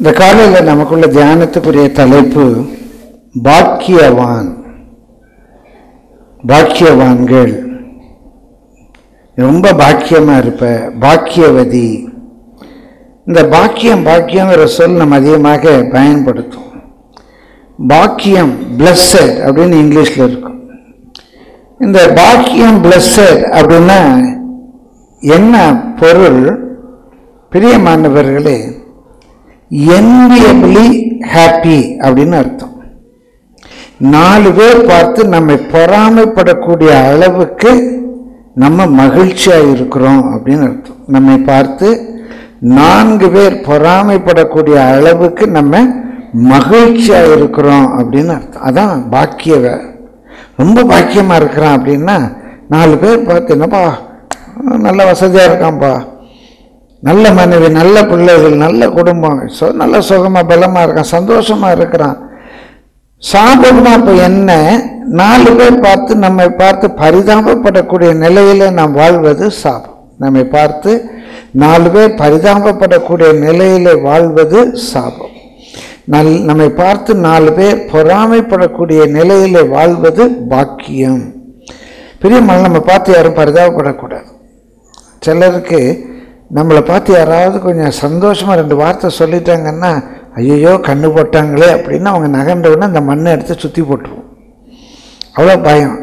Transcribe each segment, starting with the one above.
இந்த காலையில் நமக்குள்ள தியானத்துக்குரிய தலைப்பு பாக்கியவான் பாக்கியவான்கள் ரொம்ப பாக்கியமா இருப்ப பாக்கியவதி இந்த பாக்கியம் பாக்கியங்கிற சொல் நம்ம அதிகமாக பயன்படுத்தும் பாக்கியம் பிளஸ்ஸட் அப்படின்னு இங்கிலீஷில் இருக்கும் இந்த பாக்கியம் பிளஸ்ஸட் அப்படின்னா என்ன பொருள் பிரியமானவர்களே enviably ஹாப்பி அப்படின்னு அர்த்தம் நாலு பேர் பார்த்து நம்மை பொறாமைப்படக்கூடிய அளவுக்கு நம்ம மகிழ்ச்சியா இருக்கிறோம் அப்படின்னு அர்த்தம் நம்மை பார்த்து நான்கு பேர் பொறாமைப்படக்கூடிய அளவுக்கு நம்ம மகிழ்ச்சியா இருக்கிறோம் அப்படின்னு அர்த்தம் அதான் பாக்கியவ ரொம்ப பாக்கியமா இருக்கிறான் அப்படின்னா நாலு பேர் பார்த்து என்னப்பா நல்ல வசதியா இருக்கான்ப்பா நல்ல மனைவி நல்ல பிள்ளைகள் நல்ல குடும்பம் சொ நல்ல சுகமாக பலமாக இருக்கான் சந்தோஷமாக இருக்கிறான் சாபம்னா இப்போ என்ன நாலு பேர் பார்த்து நம்மை பார்த்து பரிதாபப்படக்கூடிய நிலையில் நாம் வாழ்வது சாபம் நம்மை பார்த்து நாலு பேர் பரிதாபப்படக்கூடிய நிலையில் வாழ்வது சாபம் நல் நம்மை பார்த்து நாலு பேர் பொறாமைப்படக்கூடிய நிலையில் வாழ்வது பாக்கியம் பிரியமல் நம்ம பார்த்து யாரும் பரிதாபப்படக்கூடாது சிலருக்கு நம்மளை பார்த்து யாராவது கொஞ்சம் சந்தோஷமாக ரெண்டு வார்த்தை சொல்லிட்டாங்கன்னா ஐயோ கண்ணு போட்டாங்களே அப்படின்னு அவங்க நகர்ந்த உடனே அந்த மண்ணை எடுத்து சுற்றி போட்டுருவோம் அவ்வளோ பயம்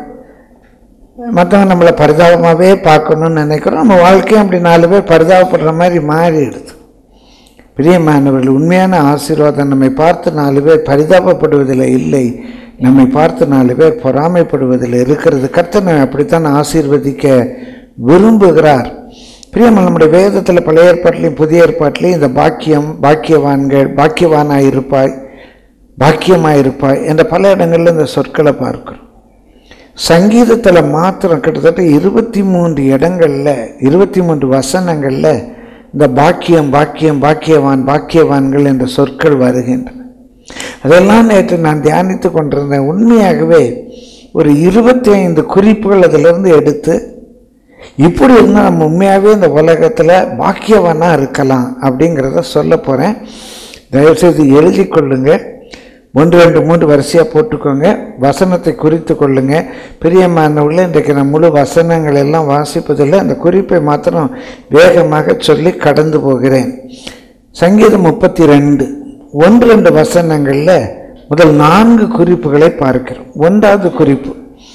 மற்றவங்க நம்மளை பரிதாபமாகவே பார்க்கணும்னு நினைக்கிறோம் நம்ம வாழ்க்கையும் அப்படி நாலு பேர் பரிதாபப்படுற மாதிரி மாறிடுது பிரியமானவர்கள் உண்மையான ஆசீர்வாதம் நம்மை பார்த்து நாலு பேர் பரிதாபப்படுவதில் இல்லை நம்மை பார்த்து நாலு பேர் பொறாமைப்படுவதில் இருக்கிறது கர்த்தனை அப்படித்தான் ஆசீர்வதிக்க விரும்புகிறார் பிரியமல் நம்முடைய வேதத்தில் பழைய ஏற்பாட்டிலையும் புதிய ஏற்பாட்டிலையும் இந்த பாக்கியம் பாக்கியவான்கள் பாக்கியவானாய் இருப்பாய் பாக்கியமாய் இருப்பாய் என்ற பல இடங்களில் இந்த சொற்களை பார்க்கிறோம் சங்கீதத்தில் மாத்திரம் கிட்டத்தட்ட இருபத்தி மூன்று இடங்களில் இருபத்தி மூன்று வசனங்களில் இந்த பாக்கியம் பாக்கியம் பாக்கியவான் பாக்கியவான்கள் என்ற சொற்கள் வருகின்றன அதெல்லாம் நேற்று நான் தியானித்து கொண்டிருந்தேன் உண்மையாகவே ஒரு இருபத்தி ஐந்து குறிப்புகள் அதிலிருந்து எடுத்து இப்படி இருந்தால் நம்ம உண்மையாகவே இந்த உலகத்தில் பாக்கியவானாக இருக்கலாம் அப்படிங்கிறத சொல்ல போகிறேன் தயவுசெய்து எழுதி கொள்ளுங்க ஒன்று ரெண்டு மூன்று வரிசையாக போட்டுக்கோங்க வசனத்தை குறித்து கொள்ளுங்க பிரியமானவர்களே இன்றைக்கு நான் முழு வசனங்கள் எல்லாம் வாசிப்பதில்லை அந்த குறிப்பை மாத்திரம் வேகமாக சொல்லி கடந்து போகிறேன் சங்கீதம் முப்பத்தி ரெண்டு ஒன்று ரெண்டு வசனங்களில் முதல் நான்கு குறிப்புகளை பார்க்கிறோம் ஒன்றாவது குறிப்பு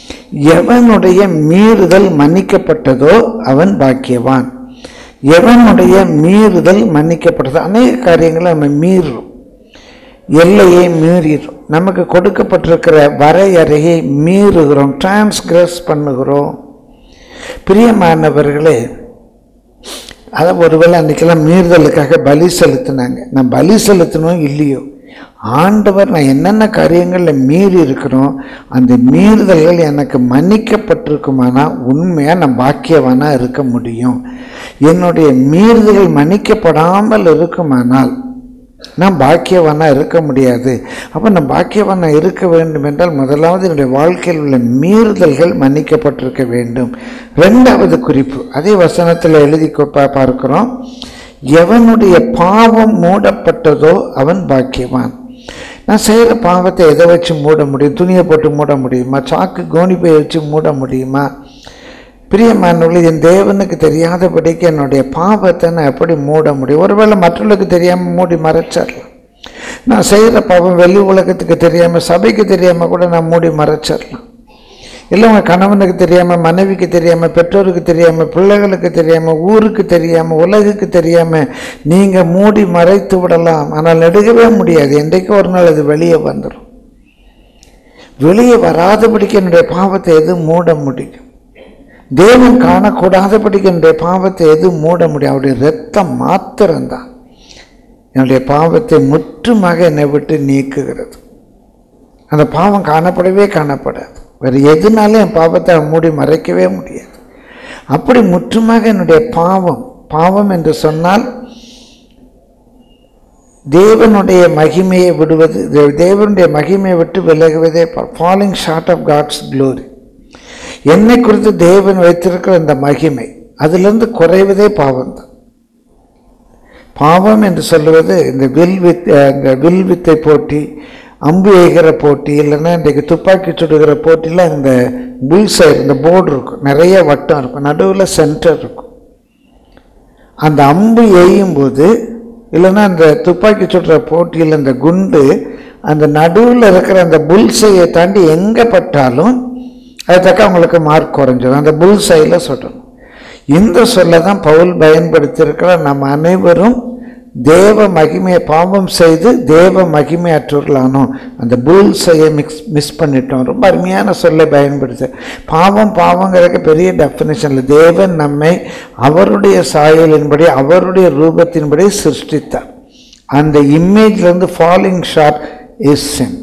எவனுடைய மீறுதல் மன்னிக்கப்பட்டதோ அவன் பாக்கியவான் எவனுடைய மீறுதல் மன்னிக்கப்பட்டதோ அநேக காரியங்களை நம்ம மீறுறோம் எல்லையை மீறிடும் நமக்கு கொடுக்கப்பட்டிருக்கிற வரையறையை மீறுகிறோம் டிரான்ஸ்கிரஸ் பண்ணுகிறோம் பிரியமானவர்களே அதை ஒருவேளை அன்றைக்கெல்லாம் மீறுதலுக்காக பலி செலுத்தினாங்க நான் பலி செலுத்தணும் இல்லையோ ஆண்டவர் நான் என்னென்ன காரியங்களில் மீறி இருக்கிறோம் அந்த மீறுதல்கள் எனக்கு மன்னிக்கப்பட்டிருக்குமானா உண்மையாக நான் பாக்கியவானாக இருக்க முடியும் என்னுடைய மீறுதல்கள் மன்னிக்கப்படாமல் இருக்குமானால் நான் பாக்கியவானாக இருக்க முடியாது அப்போ நான் பாக்கியவானாக இருக்க வேண்டும் என்றால் முதலாவது என்னுடைய வாழ்க்கையில் உள்ள மீறுதல்கள் மன்னிக்கப்பட்டிருக்க வேண்டும் ரெண்டாவது குறிப்பு அதே வசனத்தில் எழுதி பார்க்கிறோம் எவனுடைய பாவம் மூடப்பட்டதோ அவன் பாக்கியவான் நான் செய்கிற பாவத்தை எதை வச்சு மூட முடியும் துணியை போட்டு மூட முடியுமா சாக்கு கோணிப்பை வச்சு மூட முடியுமா பிரியமானவர்கள் என் தேவனுக்கு தெரியாதபடிக்கு என்னுடைய பாவத்தை நான் எப்படி மூட முடியும் ஒருவேளை மற்றவர்களுக்கு தெரியாமல் மூடி மறைச்சிடலாம் நான் செய்கிற பாவம் வெளி உலகத்துக்கு தெரியாமல் சபைக்கு தெரியாமல் கூட நான் மூடி மறைச்சிடலாம் இல்லை உங்கள் கணவனுக்கு தெரியாமல் மனைவிக்கு தெரியாமல் பெற்றோருக்கு தெரியாமல் பிள்ளைகளுக்கு தெரியாமல் ஊருக்கு தெரியாமல் உலகுக்கு தெரியாமல் நீங்கள் மூடி மறைத்து விடலாம் ஆனால் நெடுகவே முடியாது என்றைக்கு ஒரு நாள் அது வெளியே வந்துடும் வெளியே வராதபடிக்கு என்னுடைய பாவத்தை எது மூட முடியும் தேவன் காணக்கூடாதபடிக்கு என்னுடைய பாவத்தை எது மூட முடியும் அவருடைய ரத்தம் மாத்திரம்தான் என்னுடைய பாவத்தை முற்றுமாக என்னை விட்டு நீக்குகிறது அந்த பாவம் காணப்படவே காணப்படாது வேறு எதுனாலும் என் பாவத்தை மூடி மறைக்கவே முடியாது அப்படி முற்றுமாக என்னுடைய பாவம் பாவம் என்று சொன்னால் தேவனுடைய மகிமையை விடுவது தேவனுடைய மகிமையை விட்டு விலகுவதே falling short of God's glory என்னை குறித்து தேவன் வைத்திருக்கிற இந்த மகிமை அதிலிருந்து குறைவதே பாவம் தான் பாவம் என்று சொல்லுவது இந்த வில் வித் இந்த வில் வித்தை போட்டி அம்பு எய்கிற போட்டி இல்லைன்னா இன்றைக்கு துப்பாக்கி சுடுகிற போட்டியில் இந்த புல் சைடு இந்த போர்டு இருக்கும் நிறைய வட்டம் இருக்கும் நடுவில் சென்டர் இருக்கும் அந்த அம்பு எய்யும் போது இல்லைன்னா அந்த துப்பாக்கி சுடுற போட்டியில் அந்த குண்டு அந்த நடுவில் இருக்கிற அந்த புல்சையை தாண்டி எங்கே பட்டாலும் அது தக்க அவங்களுக்கு மார்க் குறைஞ்சிடும் அந்த புல்சையில் சுடணும் இந்த சொல்ல தான் பவுல் பயன்படுத்தியிருக்கிற நம்ம அனைவரும் தேவ மகிமையை பாவம் செய்து தேவ மகிமையற்றவர்களானோம் அந்த புல்சையை மிக்ஸ் மிஸ் பண்ணிட்டோம் ரொம்ப அருமையான சொல்லை பயன்படுத்து பாவம் பாவங்கிறதுக்கு பெரிய டெஃபினேஷன் இல்லை தேவன் நம்மை அவருடைய சாயலின்படி அவருடைய ரூபத்தின்படி சிருஷ்டித்தார் அந்த இமேஜ்லேருந்து ஃபாலிங் ஷார்ட் இஸ் சின்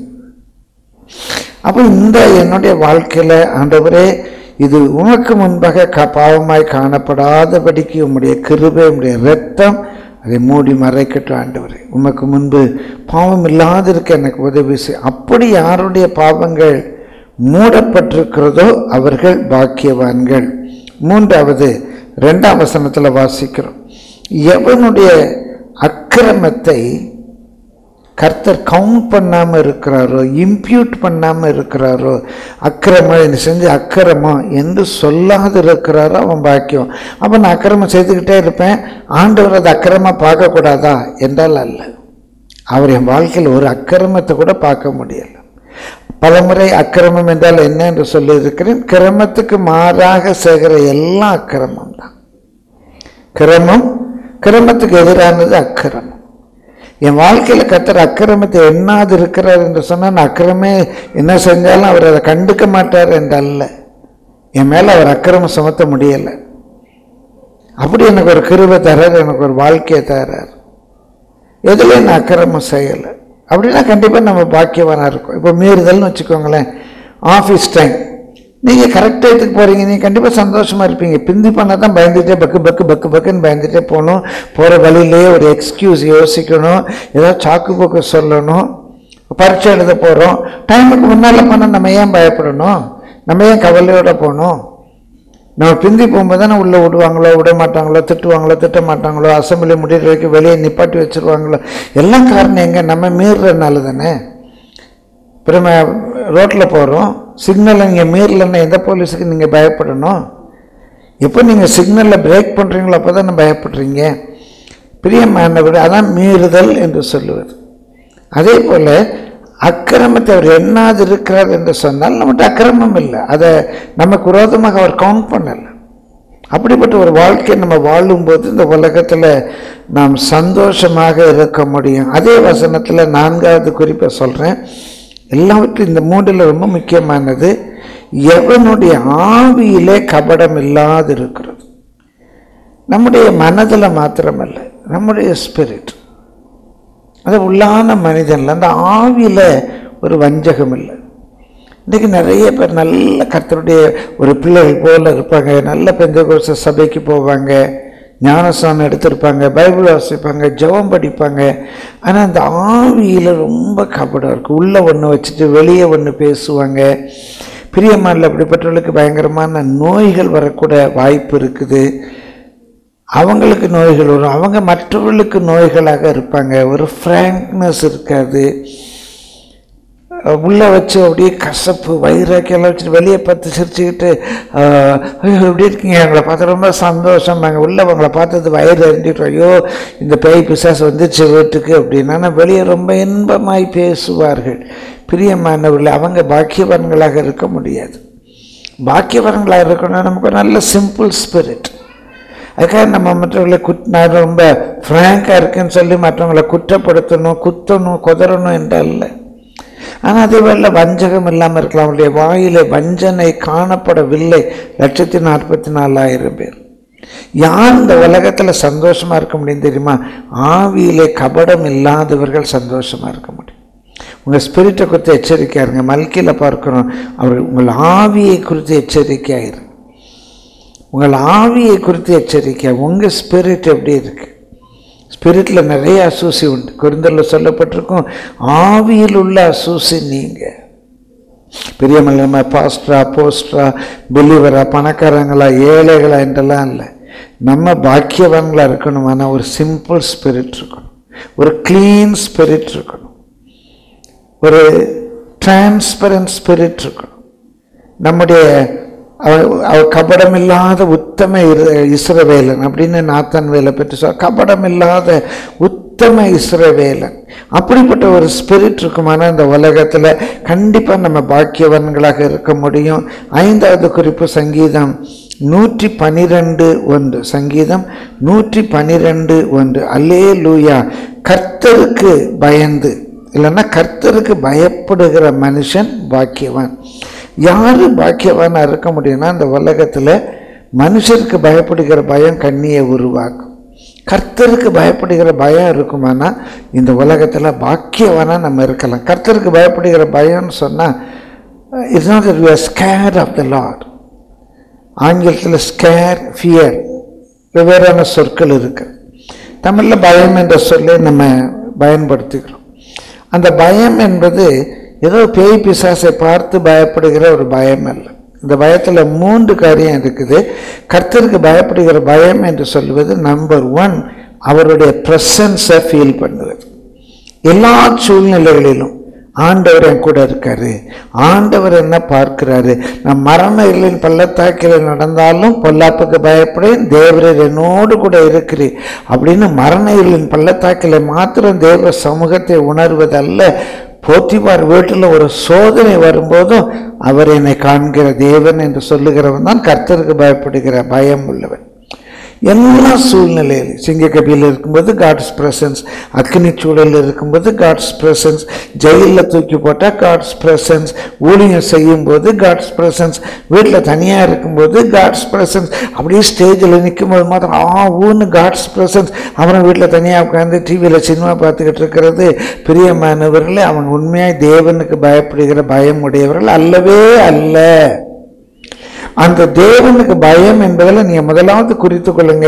அப்போ இந்த என்னுடைய வாழ்க்கையில் ஆண்டவரே இது உமக்கு முன்பாக க பாவமாய் காணப்படாதபடிக்கு உம்முடைய கிருபை உம்முடைய இரத்தம் அதை மூடி மறைக்கட்டும் ஆண்டவரே உமக்கு முன்பு பாவம் இல்லாதிருக்க எனக்கு உதவி செய் அப்படி யாருடைய பாவங்கள் மூடப்பட்டிருக்கிறதோ அவர்கள் பாக்கியவான்கள் மூன்றாவது ரெண்டாம் வசனத்தில் வாசிக்கிறோம் எவனுடைய அக்கிரமத்தை கர்த்தர் கவுண்ட் பண்ணாமல் இருக்கிறாரோ இம்ப்யூட் பண்ணாமல் இருக்கிறாரோ அக்கிரமம் என்ன செஞ்சு அக்கிரமம் என்று சொல்லாது இருக்கிறாரோ அவன் பாக்கியம் அப்போ நான் அக்கிரமம் செய்துக்கிட்டே இருப்பேன் ஆண்டவர் அது அக்கிரமாக பார்க்கக்கூடாதா என்றால் அல்ல அவர் என் வாழ்க்கையில் ஒரு அக்கிரமத்தை கூட பார்க்க முடியலை பலமுறை அக்கிரமம் என்றால் என்ன என்று சொல்லியிருக்கிறேன் கிரமத்துக்கு மாறாக செய்கிற எல்லா அக்கிரமம் தான் கிரமம் கிரமத்துக்கு எதிரானது அக்கிரமம் என் வாழ்க்கையில் கத்தர் அக்கிரமத்தை எண்ணாது இருக்கிறார் என்று சொன்னால் நான் அக்கிரமே என்ன செஞ்சாலும் அவர் அதை கண்டுக்க மாட்டார் என்று அல்ல என் மேலே அவர் அக்கிரமம் சுமத்த முடியலை அப்படி எனக்கு ஒரு கிருபை தரார் எனக்கு ஒரு வாழ்க்கையை தரார் எதுலேயும் நான் அக்கிரமம் செய்யலை அப்படின்னா கண்டிப்பாக நம்ம பாக்கியவானாக இருக்கும் இப்போ மீறுதல்னு வச்சுக்கோங்களேன் ஆஃபீஸ் டைம் நீங்கள் கரெக்ட் டயத்துக்கு போகிறீங்க நீங்கள் கண்டிப்பாக சந்தோஷமாக இருப்பீங்க பிந்தி பண்ணால் தான் பயந்துட்டே பக்கு பக்கு பக்கு பக்குன்னு பயந்துட்டே போகணும் போகிற வழியிலேயே ஒரு எக்ஸ்கியூஸ் யோசிக்கணும் ஏதாவது சாக்கு போக்கு சொல்லணும் பரீட்சை எழுத போகிறோம் டைமுக்கு முன்னால் போனால் நம்ம ஏன் பயப்படணும் நம்ம ஏன் கவலையோடு போகணும் நம்ம பிந்தி போகும்போது தானே உள்ளே விடுவாங்களோ விட மாட்டாங்களோ திட்டுவாங்களோ திட்ட மாட்டாங்களோ அசம்பிளி முடிகிற வரைக்கும் வெளியே நிப்பாட்டி வச்சுருவாங்களோ எல்லாம் காரணம் எங்கே நம்ம மீறுறதுனால தானே இப்போ நம்ம ரோட்டில் போகிறோம் சிக்னலை நீங்கள் மீறலைன்னா எந்த போலீஸுக்கு நீங்கள் பயப்படணும் எப்போ நீங்கள் சிக்னலில் பிரேக் பண்ணுறீங்களோ அப்போ தானே பயப்படுறீங்க பிரியமானவர் அதான் மீறுதல் என்று சொல்லுவது அதே போல் அக்கிரமத்தை அவர் எண்ணாது இருக்கிறார் என்று சொன்னால் நம்மகிட்ட அக்கிரமம் இல்லை அதை நமக்கு விரோதமாக அவர் கவுண்ட் பண்ணலை அப்படிப்பட்ட ஒரு வாழ்க்கையை நம்ம வாழும்போது இந்த உலகத்தில் நாம் சந்தோஷமாக இருக்க முடியும் அதே வசனத்தில் நான்காவது குறிப்பை சொல்கிறேன் எல்லாவற்றும் இந்த மூன்றில் ரொம்ப முக்கியமானது எவனுடைய ஆவியிலே கபடம் இல்லாது இருக்கிறது நம்முடைய மனதில் மாத்திரமல்ல நம்முடைய ஸ்பிரிட் அது உள்ளான மனிதனில் அந்த ஆவியில் ஒரு வஞ்சகம் இல்லை இன்றைக்கி நிறைய பேர் நல்ல கர்த்தருடைய ஒரு பிள்ளைகள் போல் இருப்பாங்க நல்ல பெந்த சபைக்கு போவாங்க ஞானஸ்தானம் எடுத்திருப்பாங்க பைபிள் வாசிப்பாங்க ஜெபம் படிப்பாங்க ஆனால் அந்த ஆவியில் ரொம்ப கபடம் இருக்குது உள்ளே ஒன்று வச்சுட்டு வெளியே ஒன்று பேசுவாங்க பிரியமான அப்படிப்பட்டவர்களுக்கு பயங்கரமான நோய்கள் வரக்கூட வாய்ப்பு இருக்குது அவங்களுக்கு நோய்கள் வரும் அவங்க மற்றவர்களுக்கு நோய்களாக இருப்பாங்க ஒரு ஃப்ராங்க்னஸ் இருக்காது உள்ளே வச்சு அப்படியே கசப்பு வைராக்கியெல்லாம் வச்சுட்டு வெளியே பார்த்து சிரிச்சுக்கிட்டு ஐயோ எப்படி இருக்கீங்க எங்களை பார்த்து ரொம்ப சந்தோஷம் நாங்கள் உள்ளே அவங்கள பார்த்தது வயிறு அறிஞ்சிட்டோம் ஐயோ இந்த பேய் பிசாசு வந்துச்சு வீட்டுக்கு அப்படின்னா ஆனால் வெளியே ரொம்ப இன்பமாய் பேசுவார்கள் பிரியமானவர்கள் அவங்க பாக்கியவான்களாக இருக்க முடியாது பாக்கியவான்களாக இருக்கணும்னா நமக்கு ஒரு நல்ல சிம்பிள் ஸ்பிரிட் அதுக்காக நம்ம மற்றவர்களை குட் நான் ரொம்ப ஃப்ராங்காக இருக்குன்னு சொல்லி மற்றவங்களை குற்றப்படுத்தணும் குத்தணும் குதறணும் என்று அல்ல ஆனால் அதே வேளை வஞ்சகம் இல்லாமல் இருக்கலாம் அவருடைய வாயிலே வஞ்சனை காணப்படவில்லை லட்சத்தி நாற்பத்தி நாலாயிரம் பேர் யார் இந்த உலகத்தில் சந்தோஷமாக இருக்க முடியும் தெரியுமா ஆவியிலே கபடம் இல்லாதவர்கள் சந்தோஷமாக இருக்க முடியும் உங்கள் ஸ்பிரிட்டை குறித்து எச்சரிக்கையாக இருங்க மல்கியில் பார்க்குறோம் அவர் உங்கள் ஆவியை குறித்து எச்சரிக்கையாக இருங்க உங்கள் ஆவியை குறித்து எச்சரிக்கை உங்கள் ஸ்பிரிட் எப்படி இருக்கு ஸ்பிரிட்டில் நிறைய அசூசி உண்டு குருந்தரில் சொல்லப்பட்டிருக்கும் ஆவியில் உள்ள அசூசி நீங்கள் பெரியமல்லமா பாஸ்டரா போஸ்டரா பிலிவரா பணக்காரங்களா ஏழைகளா என்றெல்லாம் இல்லை நம்ம பாக்கியவான்களாக இருக்கணுமானா ஒரு சிம்பிள் ஸ்பிரிட் இருக்கணும் ஒரு க்ளீன் ஸ்பிரிட் இருக்கணும் ஒரு டிரான்ஸ்பரண்ட் ஸ்பிரிட் இருக்கணும் நம்முடைய அவ அவ கபடமில்லாத உத்தம இரு- இஸ்ரவேலன் அப்படின்னு நாத்தான் வேலை பற்றி சொல் கபடமில்லாத உத்தம இஸ்ரவேலன் அப்படிப்பட்ட ஒரு ஸ்பிரிட் இருக்குமானா இந்த உலகத்தில் கண்டிப்பாக நம்ம பாக்கியவான்களாக இருக்க முடியும் ஐந்தாவது குறிப்பு சங்கீதம் நூற்றி பனிரெண்டு ஒன்று சங்கீதம் நூற்றி பனிரெண்டு ஒன்று அல்லே லூயா கர்த்தருக்கு பயந்து இல்லைன்னா கர்த்தருக்கு பயப்படுகிற மனுஷன் பாக்கியவான் யாரு பாக்கியவானா இருக்க முடியும்னா இந்த உலகத்தில் மனுஷருக்கு பயப்படுகிற பயம் கண்ணியை உருவாக்கும் கர்த்தருக்கு பயப்படுகிற பயம் இருக்குமானா இந்த உலகத்தில் பாக்கியவானா நம்ம இருக்கலாம் கர்த்தருக்கு பயப்படுகிற பயம்னு சொன்னால் it's not we are scare of the Lord ஆங்கிலத்தில் ஸ்கேர் ஃபியர் வெவ்வேறான சொற்கள் இருக்கு தமிழில் பயம் என்ற சொல்லை நம்ம பயன்படுத்திக்கிறோம் அந்த பயம் என்பது ஏதோ பேய் பிசாசை பார்த்து பயப்படுகிற ஒரு பயம் அல்ல இந்த பயத்தில் மூன்று காரியம் இருக்குது கர்த்தருக்கு பயப்படுகிற பயம் என்று சொல்லுவது நம்பர் ஒன் அவருடைய ப்ரெசன்ஸை ஃபீல் பண்ணுவது எல்லா சூழ்நிலைகளிலும் ஆண்டவர் என் கூட இருக்காரு ஆண்டவர் என்ன பார்க்கிறாரு நான் மரண இல்லைன் பள்ளத்தாக்கில் நடந்தாலும் பொல்லாப்புக்கு பயப்படேன் தேவரர் என்னோடு கூட இருக்கிறேன் அப்படின்னு மரண இல்லைன் பள்ளத்தாக்கில் மாத்திரம் தேவ சமூகத்தை உணர்வதல்ல போத்திபார் வீட்டில் ஒரு சோதனை வரும்போதும் அவர் என்னை காண்கிற தேவன் என்று சொல்லுகிறவன் தான் கர்த்தருக்கு பயப்படுகிற பயம் உள்ளவன் எல்லா சூழ்நிலையிலும் சிங்கக்கபியில் இருக்கும்போது காட்ஸ் பிரசன்ஸ் அக்னி சூழலில் இருக்கும்போது காட்ஸ் பிரசன்ஸ் ஜெயிலில் தூக்கி போட்டால் காட்ஸ் பிரசன்ஸ் ஊழியம் செய்யும்போது காட்ஸ் பிரசன்ஸ் வீட்டில் தனியாக இருக்கும்போது காட்ஸ் பிரசன்ஸ் அப்படியே ஸ்டேஜில் நிற்கும்போது மாத்திரம் ஆ ஊன்னு காட்ஸ் பிரசன்ஸ் அப்புறம் வீட்டில் தனியாக உட்காந்து டிவியில் சினிமா பார்த்துக்கிட்டு இருக்கிறது பிரியமானவர்களே அவன் உண்மையாக தேவனுக்கு பயப்படுகிற பயம் உடையவர்கள் அல்லவே அல்ல அந்த தேவனுக்கு பயம் என்பதில் நீங்க முதலாவது குறித்து கொள்ளுங்க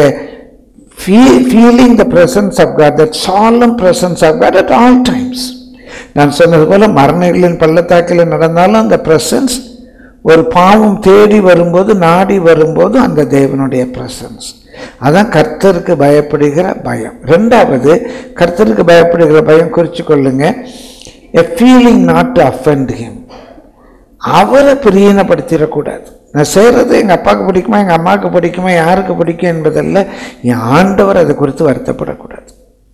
feeling the presence of God that சாலம் presence of God at all times நான் சொன்னது போல மரணங்களின் பள்ளத்தாக்கில் நடந்தாலும் அந்த பிரசன்ஸ் ஒரு பாவம் தேடி வரும்போது நாடி வரும்போது அந்த தேவனுடைய பிரசன்ஸ் அதான் கர்த்தருக்கு பயப்படுகிற பயம் ரெண்டாவது கர்த்தருக்கு பயப்படுகிற பயம் குறித்து கொள்ளுங்க a feeling not to offend him அவரை பிரியனப்படுத்திடக்கூடாது நான் செய்கிறது எங்கள் அப்பாவுக்கு பிடிக்குமா எங்கள் அம்மாவுக்கு பிடிக்குமா யாருக்கு பிடிக்கும் என்பதல்ல என் ஆண்டவர் அதை குறித்து வருத்தப்படக்கூடாது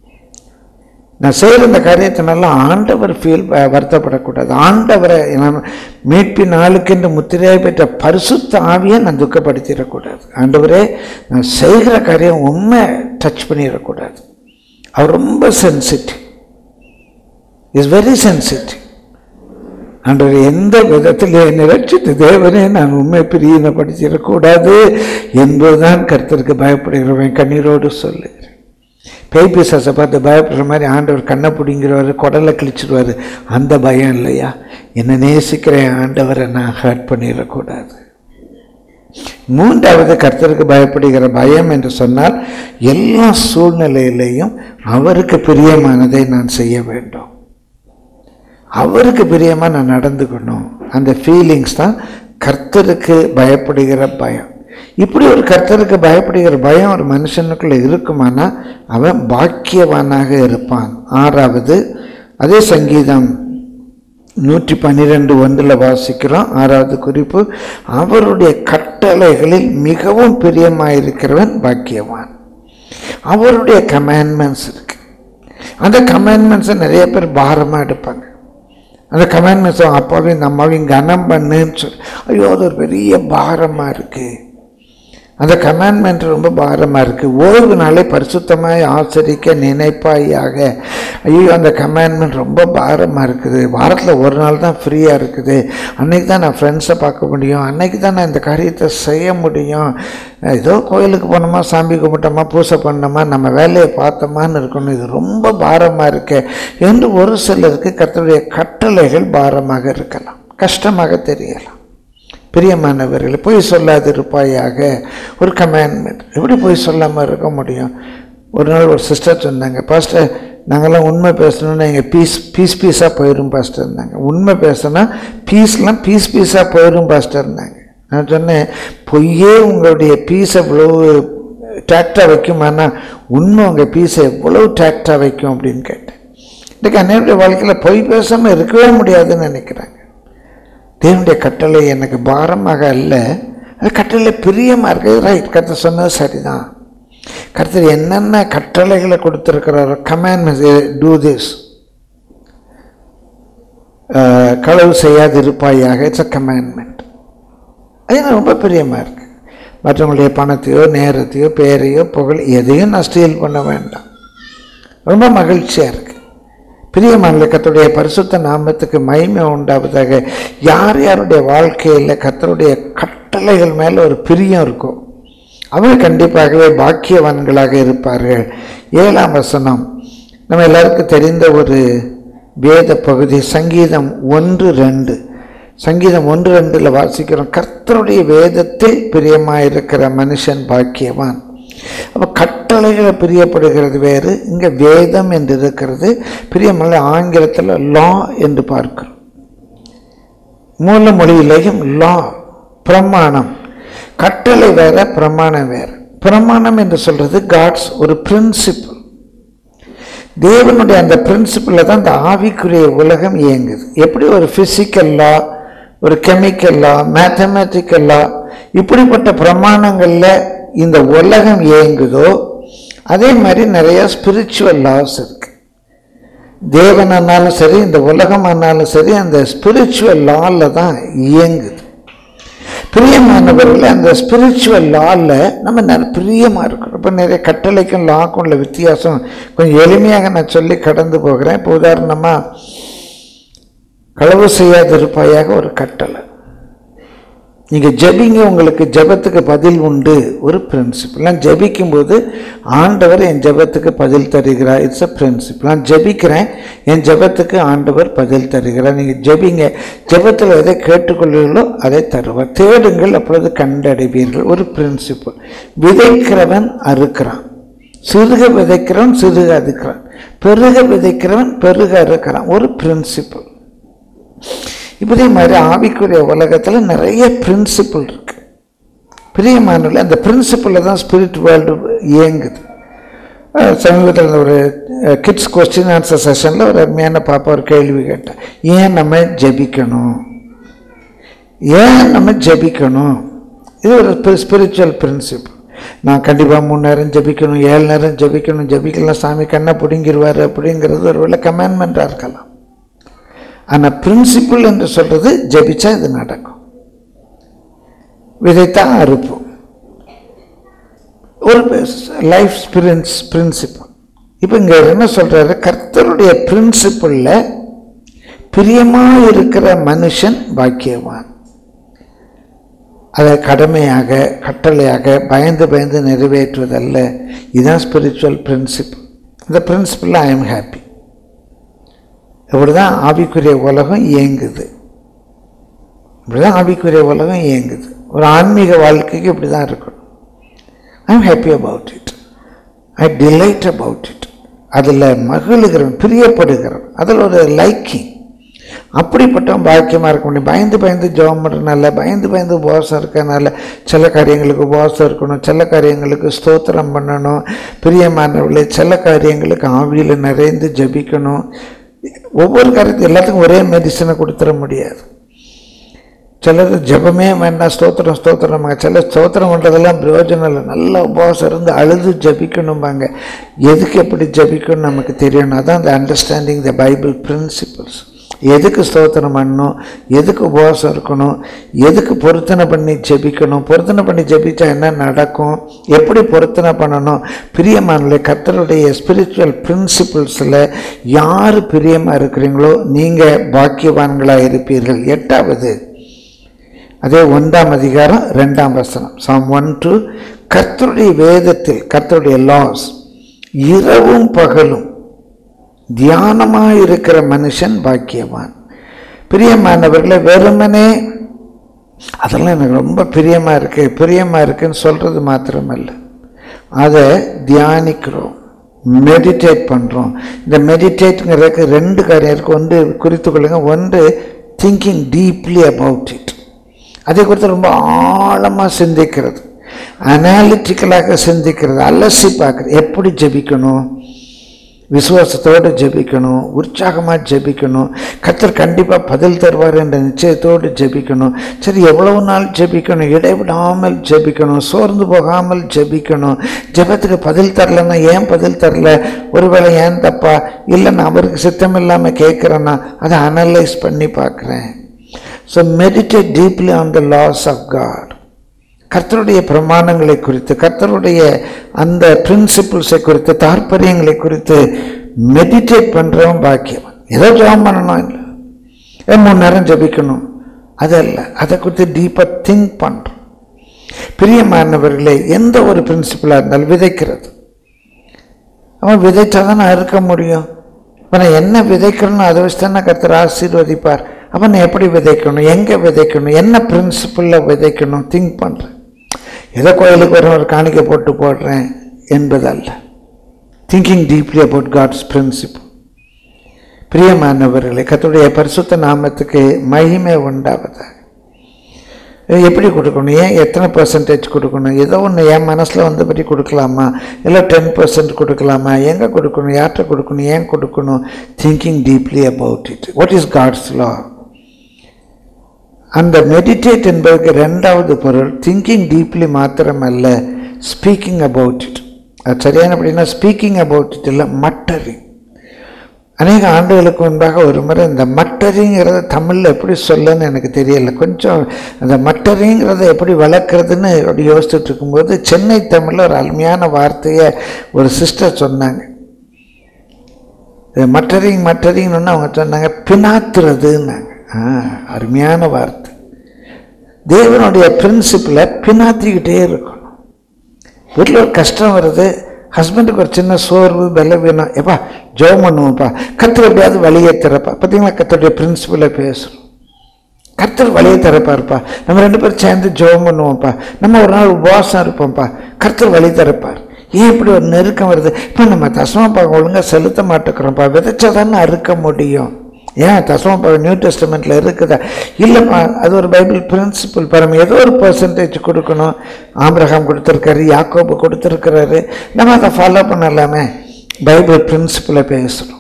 நான் செய்கிற இந்த காரியத்தினால ஆண்டவர் ஃபீல் வருத்தப்படக்கூடாது ஆண்டவரை நான் மீட்பின் நாளுக்கென்று முத்திரையாய் பெற்ற பரிசுத்த ஆவியை நான் துக்கப்படுத்திடக்கூடாது ஆண்டவரே நான் செய்கிற காரியம் உண்மை டச் பண்ணிடக்கூடாது அவர் ரொம்ப சென்சிட்டிவ் இஸ் வெரி சென்சிட்டிவ் ஆண்டவர் எந்த விதத்தில் என்னை ரட்சித்த தேவனே நான் உண்மை பிரியனப்படுத்திடக்கூடாது என்பதுதான் கர்த்தருக்கு பயப்படுகிறவன் கண்ணீரோடு சொல்லுகிறேன் பேய் பிசாசை பார்த்து பயப்படுற மாதிரி ஆண்டவர் கண்ணை பிடிங்கிறவர் குடலை கிழிச்சிடுவார் அந்த பயம் இல்லையா என்னை நேசிக்கிற என் ஆண்டவரை நான் ஹர்ட் பண்ணிடக்கூடாது மூன்றாவது கர்த்தருக்கு பயப்படுகிற பயம் என்று சொன்னால் எல்லா சூழ்நிலையிலையும் அவருக்கு பிரியமானதை நான் செய்ய வேண்டும் அவருக்கு பிரியமாக நான் நடந்துக்கணும் அந்த ஃபீலிங்ஸ் தான் கர்த்தருக்கு பயப்படுகிற பயம் இப்படி ஒரு கர்த்தருக்கு பயப்படுகிற பயம் ஒரு மனுஷனுக்குள்ள இருக்குமானா அவன் பாக்கியவானாக இருப்பான் ஆறாவது அதே சங்கீதம் நூற்றி பன்னிரெண்டு ஒன்றில் வாசிக்கிறோம் ஆறாவது குறிப்பு அவருடைய கட்டளைகளில் மிகவும் பிரியமாயிருக்கிறவன் பாக்கியவான் அவருடைய கமாண்ட்மெண்ட்ஸ் இருக்கு அந்த கமாண்ட்மெண்ட்ஸை நிறைய பேர் பாரமாக எடுப்பாங்க அந்த கமாண்ட்மெண்ட்ஸ் அப்பாவையும் இந்த அம்மாவையும் கனம் பண்ணுன்னு சொல்லி ஐயோ அது ஒரு பெரிய பாரமாக இருக்குது அந்த கமாண்ட்மெண்ட் ரொம்ப பாரமாக இருக்குது ஓய்வு நாளை பரிசுத்தமாய் ஆச்சரிக்க நினைப்பாயாக ஐயோ அந்த கமாண்ட்மெண்ட் ரொம்ப பாரமாக இருக்குது வாரத்தில் ஒரு நாள் தான் ஃப்ரீயாக இருக்குது அன்னைக்கு தான் நான் ஃப்ரெண்ட்ஸை பார்க்க முடியும் அன்னைக்கு தான் நான் இந்த காரியத்தை செய்ய முடியும் ஏதோ கோயிலுக்கு போனோமா சாமி கும்பிட்டோமா பூசை பண்ணோமா நம்ம வேலையை பார்த்தோமான்னு இருக்கணும் இது ரொம்ப பாரமாக இருக்கு என்று ஒரு சிலருக்கு கர்த்தருடைய கட்டளைகள் பாரமாக இருக்கலாம் கஷ்டமாக தெரியலாம் பிரியமானவர்கள் பொய் சொல்லாதிருப்பாயாக ஒரு கமாண்ட்மெண்ட் எப்படி பொய் சொல்லாமல் இருக்க முடியும் ஒரு நாள் ஒரு சிஸ்டர் சொன்னாங்க பாஸ்டர் நாங்கள்லாம் உண்மை பேசணும்னா எங்கள் பீஸ் பீஸ் பீஸாக போயிடும் பாஸ்டர் இருந்தாங்க உண்மை பேசினா பீஸ்லாம் பீஸ் பீஸாக போயிடும் பாஸ்டர் இருந்தாங்க நான் சொன்னேன் பொய்யே உங்களுடைய பீஸ் அவ்வளோ டேக்டாக வைக்குமானா உண்மை உங்கள் பீஸை எவ்வளவு டேக்டாக வைக்கும் அப்படின்னு கேட்டேன் இன்றைக்கு அன்னையுடைய வாழ்க்கையில் பொய் பேசாமல் இருக்கவே முடியாதுன்னு நினைக்கிறாங்க தேவனுடைய கட்டளை எனக்கு பாரமாக அல்ல அது கட்டளை பிரியமாக இருக்குது ரைட் கருத்து சொன்னது சரிதான் கருத்து என்னென்ன கட்டளைகளை கொடுத்துருக்கிறாரோ கமாண்ட்மெண்ட்ஸ் டூ திஸ் களவு செய்யாதிருப்பாயாக இட்ஸ் அ கமாண்ட்மெண்ட் அது எனக்கு ரொம்ப பிரியமாக இருக்குது மற்றவங்களுடைய பணத்தையோ நேரத்தையோ பேரையோ புகழ் எதையும் நான் ஸ்டீல் பண்ண வேண்டாம் ரொம்ப மகிழ்ச்சியாக இருக்குது பிரியமான கத்தருடைய பரிசுத்த நாமத்துக்கு மகிமை உண்டாவதாக யார் யாருடைய வாழ்க்கையில் கத்தருடைய கட்டளைகள் மேலே ஒரு பிரியம் இருக்கும் அவங்க கண்டிப்பாகவே பாக்கியவான்களாக இருப்பார்கள் ஏழாம் வசனம் நம்ம எல்லாருக்கும் தெரிந்த ஒரு வேத பகுதி சங்கீதம் ஒன்று ரெண்டு சங்கீதம் ஒன்று ரெண்டில் வாசிக்கிறோம் கர்த்தருடைய வேதத்தில் பிரியமாயிருக்கிற மனுஷன் பாக்கியவான் அப்போ கட்டளைகளை பிரியப்படுகிறது வேறு இங்கே வேதம் என்று இருக்கிறது பிரியமல்ல ஆங்கிலத்தில் லா என்று பார்க்கிறோம் மூல மொழியிலேயும் லா பிரமாணம் கட்டளை வேற பிரமாணம் வேற பிரமாணம் என்று சொல்றது காட்ஸ் ஒரு பிரின்சிபிள் தேவனுடைய அந்த பிரின்சிபிளில் தான் இந்த ஆவிக்குரிய உலகம் இயங்குது எப்படி ஒரு ஃபிசிக்கல் லா ஒரு கெமிக்கல் லா மேத்தமேட்டிக்கல் லா இப்படிப்பட்ட பிரமாணங்களில் இந்த உலகம் இயங்குதோ அதே மாதிரி நிறைய ஸ்பிரிச்சுவல் லாஸ் இருக்கு தேவன் ஆனாலும் சரி இந்த உலகம் ஆனாலும் சரி அந்த ஸ்பிரிச்சுவல் லாவில் தான் இயங்குது பிரியமானவர்கள் அந்த ஸ்பிரிச்சுவல் லாவில் நம்ம நிறைய பிரியமாக இருக்கிறோம் இப்போ நிறைய கட்டளைக்கும் லாக்கும் உள்ள வித்தியாசம் கொஞ்சம் எளிமையாக நான் சொல்லி கடந்து போகிறேன் இப்போ உதாரணமாக களவு செய்யாதிருப்பாயாக ஒரு கட்டளை நீங்கள் ஜெபிங்க உங்களுக்கு ஜெபத்துக்கு பதில் உண்டு ஒரு பிரின்சிபிள் நான் ஜெபிக்கும்போது ஆண்டவர் என் ஜெபத்துக்கு பதில் தருகிறார் இட்ஸ் அ பிரின்சிபிள் நான் ஜெபிக்கிறேன் என் ஜெபத்துக்கு ஆண்டவர் பதில் தருகிறார் நீங்கள் ஜெபிங்க ஜெபத்தில் எதை கேட்டுக்கொள்வீர்களோ அதை தருவார் தேடுங்கள் அப்பொழுது கண்டடைவீர்கள் ஒரு பிரின்சிபிள் விதைக்கிறவன் அறுக்கிறான் சிறுக விதைக்கிறவன் சிறுக அறுக்கிறான் பெருக விதைக்கிறவன் பெருக அறுக்கிறான் ஒரு பிரின்சிபிள் இப்படி மாதிரி ஆவிக்குரிய உலகத்தில் நிறைய பிரின்சிபிள் இருக்கு பிரியமானல அந்த பிரின்சிபிளில் தான் ஸ்பிரிட் வேர்ல்டு இயங்குது அஹ் சமீபத்தில் ஒரு கிட்ஸ் கொஸ்டின் ஆன்சர் செஷனில் ஒரு அருமையான பாப்பா ஒரு கேள்வி கேட்டேன் ஏன் நம்ம ஜெபிக்கணும் ஏன் நம்ம ஜெபிக்கணும் இது ஒரு ஸ்பிரிச்சுவல் பிரின்சிபிள் நான் கண்டிப்பாக மூணு நேரம் ஜெபிக்கணும் ஏழு நேரம் ஜெபிக்கணும் ஜெபிக்கலாம் சாமி கண்ணை பிடுங்கிடுவார் அப்படிங்கிறது ஒரு வேளை கமாண்ட்மெண்ட்டாக இருக்கலாம் ஆனால் பிரின்சிபிள் என்று சொல்கிறது ஜெபிச்சா இது நடக்கும் விதைத்தான் அறுப்போம் ஒரு லைஃப் ஸ்பிரின்ஸ் பிரின்சிபிள் இப்போ இங்கே என்ன சொல்கிறாரு கர்த்தருடைய பிரின்சிபிளில் பிரியமாக இருக்கிற மனுஷன் பாக்கியவான் அதை கடமையாக கட்டளையாக பயந்து பயந்து நிறைவேற்றுவதல்ல இதுதான் ஸ்பிரிச்சுவல் பிரின்சிபிள் இந்த பிரின்சிபிளில் ஐ எம் ஹாப்பி இப்படி தான் ஆவிக்குரிய உலகம் இயங்குது இப்படி தான் ஆவிக்குரிய உலகம் இயங்குது ஒரு ஆன்மீக வாழ்க்கைக்கு இப்படி தான் இருக்கணும் I am happy about it I delight about it அதில் மகிழுகிறவன் பிரியப்படுகிறவன் அதில் ஒரு லைக்கிங் அப்படிப்பட்டவன் பாக்கியமாக இருக்க முடியும் பயந்து பயந்து ஜெபம் பண்ணுறதுனால பயந்து பயந்து உபவாசம் இருக்கனால சில காரியங்களுக்கு உபவாசம் இருக்கணும் சில காரியங்களுக்கு ஸ்தோத்திரம் பண்ணணும் பிரியமானவர்களே சில காரியங்களுக்கு ஆவியில் நிறைந்து ஜபிக்கணும் ஒவ்வொரு காரியத்துக்கும் எல்லாத்துக்கும் ஒரே மெடிசனை கொடுத்துட முடியாது சிலர் ஜபமே வேண்டாம் ஸ்தோத்திரம் ஸ்தோத்திரம் சில ஸ்தோத்திரம் பண்ணுறதெல்லாம் பிரயோஜனம் இல்லை நல்ல உபவாசம் இருந்து அழுது ஜபிக்கணும்பாங்க எதுக்கு எப்படி ஜபிக்கணும்னு நமக்கு தெரியணும் அதான் அந்த அண்டர்ஸ்டாண்டிங் த பைபிள் பிரின்சிபல்ஸ் எதுக்கு ஸ்தோத்திரம் பண்ணணும் எதுக்கு உபவாசம் இருக்கணும் எதுக்கு பொருத்தனை பண்ணி ஜெபிக்கணும் பொருத்தனை பண்ணி ஜெபிச்சா என்ன நடக்கும் எப்படி பொருத்தனை பண்ணணும் பிரியமானல கர்த்தருடைய ஸ்பிரிச்சுவல் பிரின்சிபிள்ஸில் யார் பிரியமாக இருக்கிறீங்களோ நீங்கள் பாக்கியவான்களாக இருப்பீர்கள் எட்டாவது அதே ஒன்றாம் அதிகாரம் ரெண்டாம் வசனம் சாம் ஒன் டூ கர்த்தருடைய வேதத்தில் கர்த்தருடைய லாஸ் இரவும் பகலும் தியானமாக இருக்கிற மனுஷன் பாக்கியவான் பிரியமானவர்களை வெறுமனே அதெல்லாம் எனக்கு ரொம்ப பிரியமாக இருக்கு பிரியமாக இருக்குன்னு சொல்கிறது மாத்திரமல்ல அதை தியானிக்கிறோம் மெடிடேட் பண்ணுறோம் இந்த மெடிடேட்டுங்கிறதுக்கு ரெண்டு காரியம் இருக்குது ஒன்று குறித்து கொள்ளுங்க ஒன்று திங்கிங் டீப்லி அபவுட் இட் அதை குறித்து ரொம்ப ஆழமாக சிந்திக்கிறது அனாலிட்டிக்கலாக சிந்திக்கிறது அலசி பார்க்குறது எப்படி ஜெபிக்கணும் விசுவாசத்தோடு ஜெபிக்கணும் உற்சாகமாக ஜெபிக்கணும் கர்த்தர் கண்டிப்பாக பதில் தருவார் என்ற நிச்சயத்தோடு ஜெபிக்கணும் சரி எவ்வளவு நாள் ஜெபிக்கணும் இடைவிடாமல் ஜெபிக்கணும் சோர்ந்து போகாமல் ஜெபிக்கணும் ஜெபத்துக்கு பதில் தரலன்னா ஏன் பதில் தரல ஒருவேளை ஏன் தப்பா இல்லை நான் அவருக்கு சித்தம் இல்லாமல் கேட்குறேன்னா அதை அனலைஸ் பண்ணி பார்க்குறேன் so meditate deeply on the laws of God கர்த்தருடைய பிரமாணங்களை குறித்து கர்த்தருடைய அந்த பிரின்சிபிள்ஸை குறித்து தாற்பயங்களை குறித்து மெடிடேட் பண்ணுறவன் பாக்கியவன் ஏதோ ஜெபம் பண்ணணும் இல்லை ஏதோ மூணு நேரம் ஜபிக்கணும் அதல்ல அதை குறித்து டீப்பாக திங்க் பண்ணுறோம் பிரியமானவர்களே எந்த ஒரு பிரின்சிபலாக இருந்தாலும் விதைக்கிறது அவன் விதைச்சா தான் நான் இருக்க முடியும் இப்போ நான் என்ன விதைக்கணும்னு அதை வச்சு தானே கர்த்தர் ஆசீர்வதிப்பார் அப்போ நான் எப்படி விதைக்கணும் எங்கே விதைக்கணும் என்ன பிரின்சிபலில் விதைக்கணும் திங்க் பண்ணுறேன் ஏதோ கோயிலுக்கு வர ஒரு காணிக்கை போட்டு போடுறேன் என்பதல்ல thinking deeply about God's principle பிரியமானவர்களே கர்த்தருடைய பரிசுத்த நாமத்துக்கு மகிமை உண்டாவதாக எப்படி கொடுக்கணும் ஏன் எத்தனை பர்சன்டேஜ் கொடுக்கணும் ஏதோ ஒன்று என் மனசில் வந்தபடி கொடுக்கலாமா இல்லை டென் பர்சன்ட் கொடுக்கலாமா எங்கே கொடுக்கணும் யார்கிட்ட கொடுக்கணும் ஏன் கொடுக்கணும் thinking deeply about it what is God's law அந்த மெடிடேட் என்பதற்கு ரெண்டாவது பொருள் திங்கிங் டீப்லி மாத்திரமல்ல ஸ்பீக்கிங் அபவுட் இட் அது சரியான அப்படின்னா ஸ்பீக்கிங் அபவுட் இட் இல்லை மட்டரிங் அநேக ஆண்டுகளுக்கு முன்பாக ஒரு முறை இந்த மட்டரிங்கிறத தமிழில் எப்படி சொல்லன்னு எனக்கு தெரியல கொஞ்சம் அந்த மட்டரிங்கிறத எப்படி வளர்க்குறதுன்னு அப்படி யோசிச்சுட்டு இருக்கும்போது சென்னை தமிழில் ஒரு அருமையான வார்த்தையை ஒரு சிஸ்டர் சொன்னாங்க இது மட்டரிங் மட்டரிங்னு அவங்க சொன்னாங்க பினாத்துறதுன்னாங்க ஆ அருமையான வார்த்தை தேவனுடைய பிரின்சிப்பில் பினாத்திக்கிட்டே இருக்கணும் வீட்டில் ஒரு கஷ்டம் வருது ஹஸ்பண்டுக்கு ஒரு சின்ன சோர்வு பலவீனம் எப்பா ஜோம் பண்ணுவோம்ப்பா கத்தர் எப்படியாவது வழியை திறப்பா பார்த்தீங்களா கத்தருடைய பிரின்சிபலை பேசுகிறோம் கர்த்தர் வழியை திறப்பார்ப்பா நம்ம ரெண்டு பேரும் சேர்ந்து ஜெபம் பண்ணுவோம்ப்பா நம்ம ஒரு நாள் உபவாசம் இருப்போம்ப்பா கர்த்தர் வழி திறப்பார் ஏன் இப்படி ஒரு நெருக்கம் வருது இப்போ நம்ம தசமப்பாக ஒழுங்காக செலுத்த மாட்டேங்கிறோம்ப்பா விதைச்சா தானே அறுக்க முடியும் ஏன் தசமப்பாக நியூ டெஸ்டமெண்ட்டில் இருக்குதா இல்லைப்பா அது ஒரு பைபிள் பிரின்சிபல் பாருங்க ஏதோ ஒரு பர்சன்டேஜ் கொடுக்கணும் ஆபிரகாம் கொடுத்துருக்காரு யாக்கோபு கொடுத்துருக்கிறாரு நம்ம அதை ஃபாலோ பண்ணலாமே பைபிள் பிரின்சிபலை பேசுகிறோம்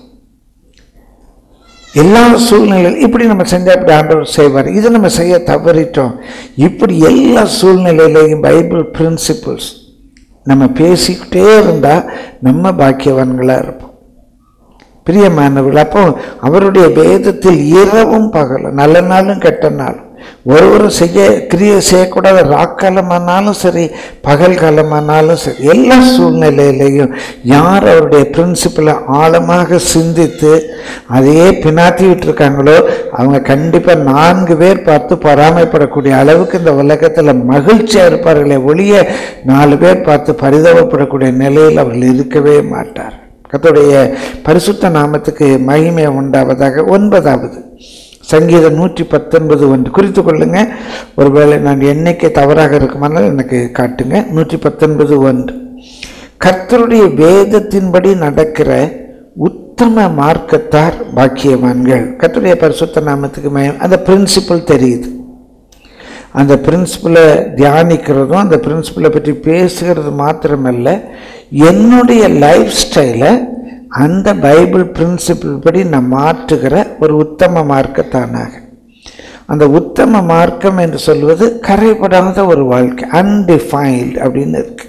எல்லா சூழ்நிலையிலும் இப்படி நம்ம செஞ்சால் இப்படி ஆண்டவர் செய்வார் இதை நம்ம செய்ய தவறிட்டோம் இப்படி எல்லா சூழ்நிலையிலையும் பைபிள் பிரின்சிபிள்ஸ் நம்ம பேசிக்கிட்டே இருந்தால் நம்ம பாக்கியவான்களாக இருப்போம் பிரியமானவர்கள் அப்போ அவருடைய வேதத்தில் இரவும் பகலும் நல்ல நாளும் கெட்ட நாளும் ஒருவரும் செய்ய கிரியை செய்யக்கூடாத ராக்காலமானாலும் சரி பகல் காலமானாலும் சரி எல்லா சூழ்நிலையிலையும் யார் அவருடைய பிரின்சிபலை ஆழமாக சிந்தித்து அதையே பினாத்தி விட்டுருக்காங்களோ அவங்க கண்டிப்பாக நான்கு பேர் பார்த்து பொறாமைப்படக்கூடிய அளவுக்கு இந்த உலகத்தில் மகிழ்ச்சியாக இருப்பார்களே ஒழிய நாலு பேர் பார்த்து பரிதாபப்படக்கூடிய நிலையில் அவர்கள் இருக்கவே மாட்டார் கர்த்தருடைய பரிசுத்த நாமத்துக்கு மகிமை உண்டாவதாக ஒன்பதாவது சங்கீதம் நூற்றி பத்தொன்பது ஒன்று குறித்து கொள்ளுங்க ஒருவேளை நான் எண்ணிக்கை தவறாக இருக்குமானால் எனக்கு காட்டுங்க நூற்றி பத்தொன்பது ஒன்று கர்த்தருடைய வேதத்தின்படி நடக்கிற உத்தம மார்க்கத்தார் பாக்கியவான்கள் கர்த்தருடைய பரிசுத்த நாமத்துக்கு மயம் அந்த பிரின்சிபல் தெரியுது அந்த பிரின்சிபலை தியானிக்கிறதும் அந்த பிரின்சிபலை பற்றி பேசுகிறது மாத்திரமல்ல என்னுடைய லைஃப் ஸ்டைலை அந்த பைபிள் பிரின்சிபிள் படி நான் மாற்றுகிற ஒரு உத்தம மார்க்கத்தானாக அந்த உத்தம மார்க்கம் என்று சொல்வது கரைபடாத ஒரு வாழ்க்கை அன்டிஃபைன்டு அப்படின்னு இருக்கு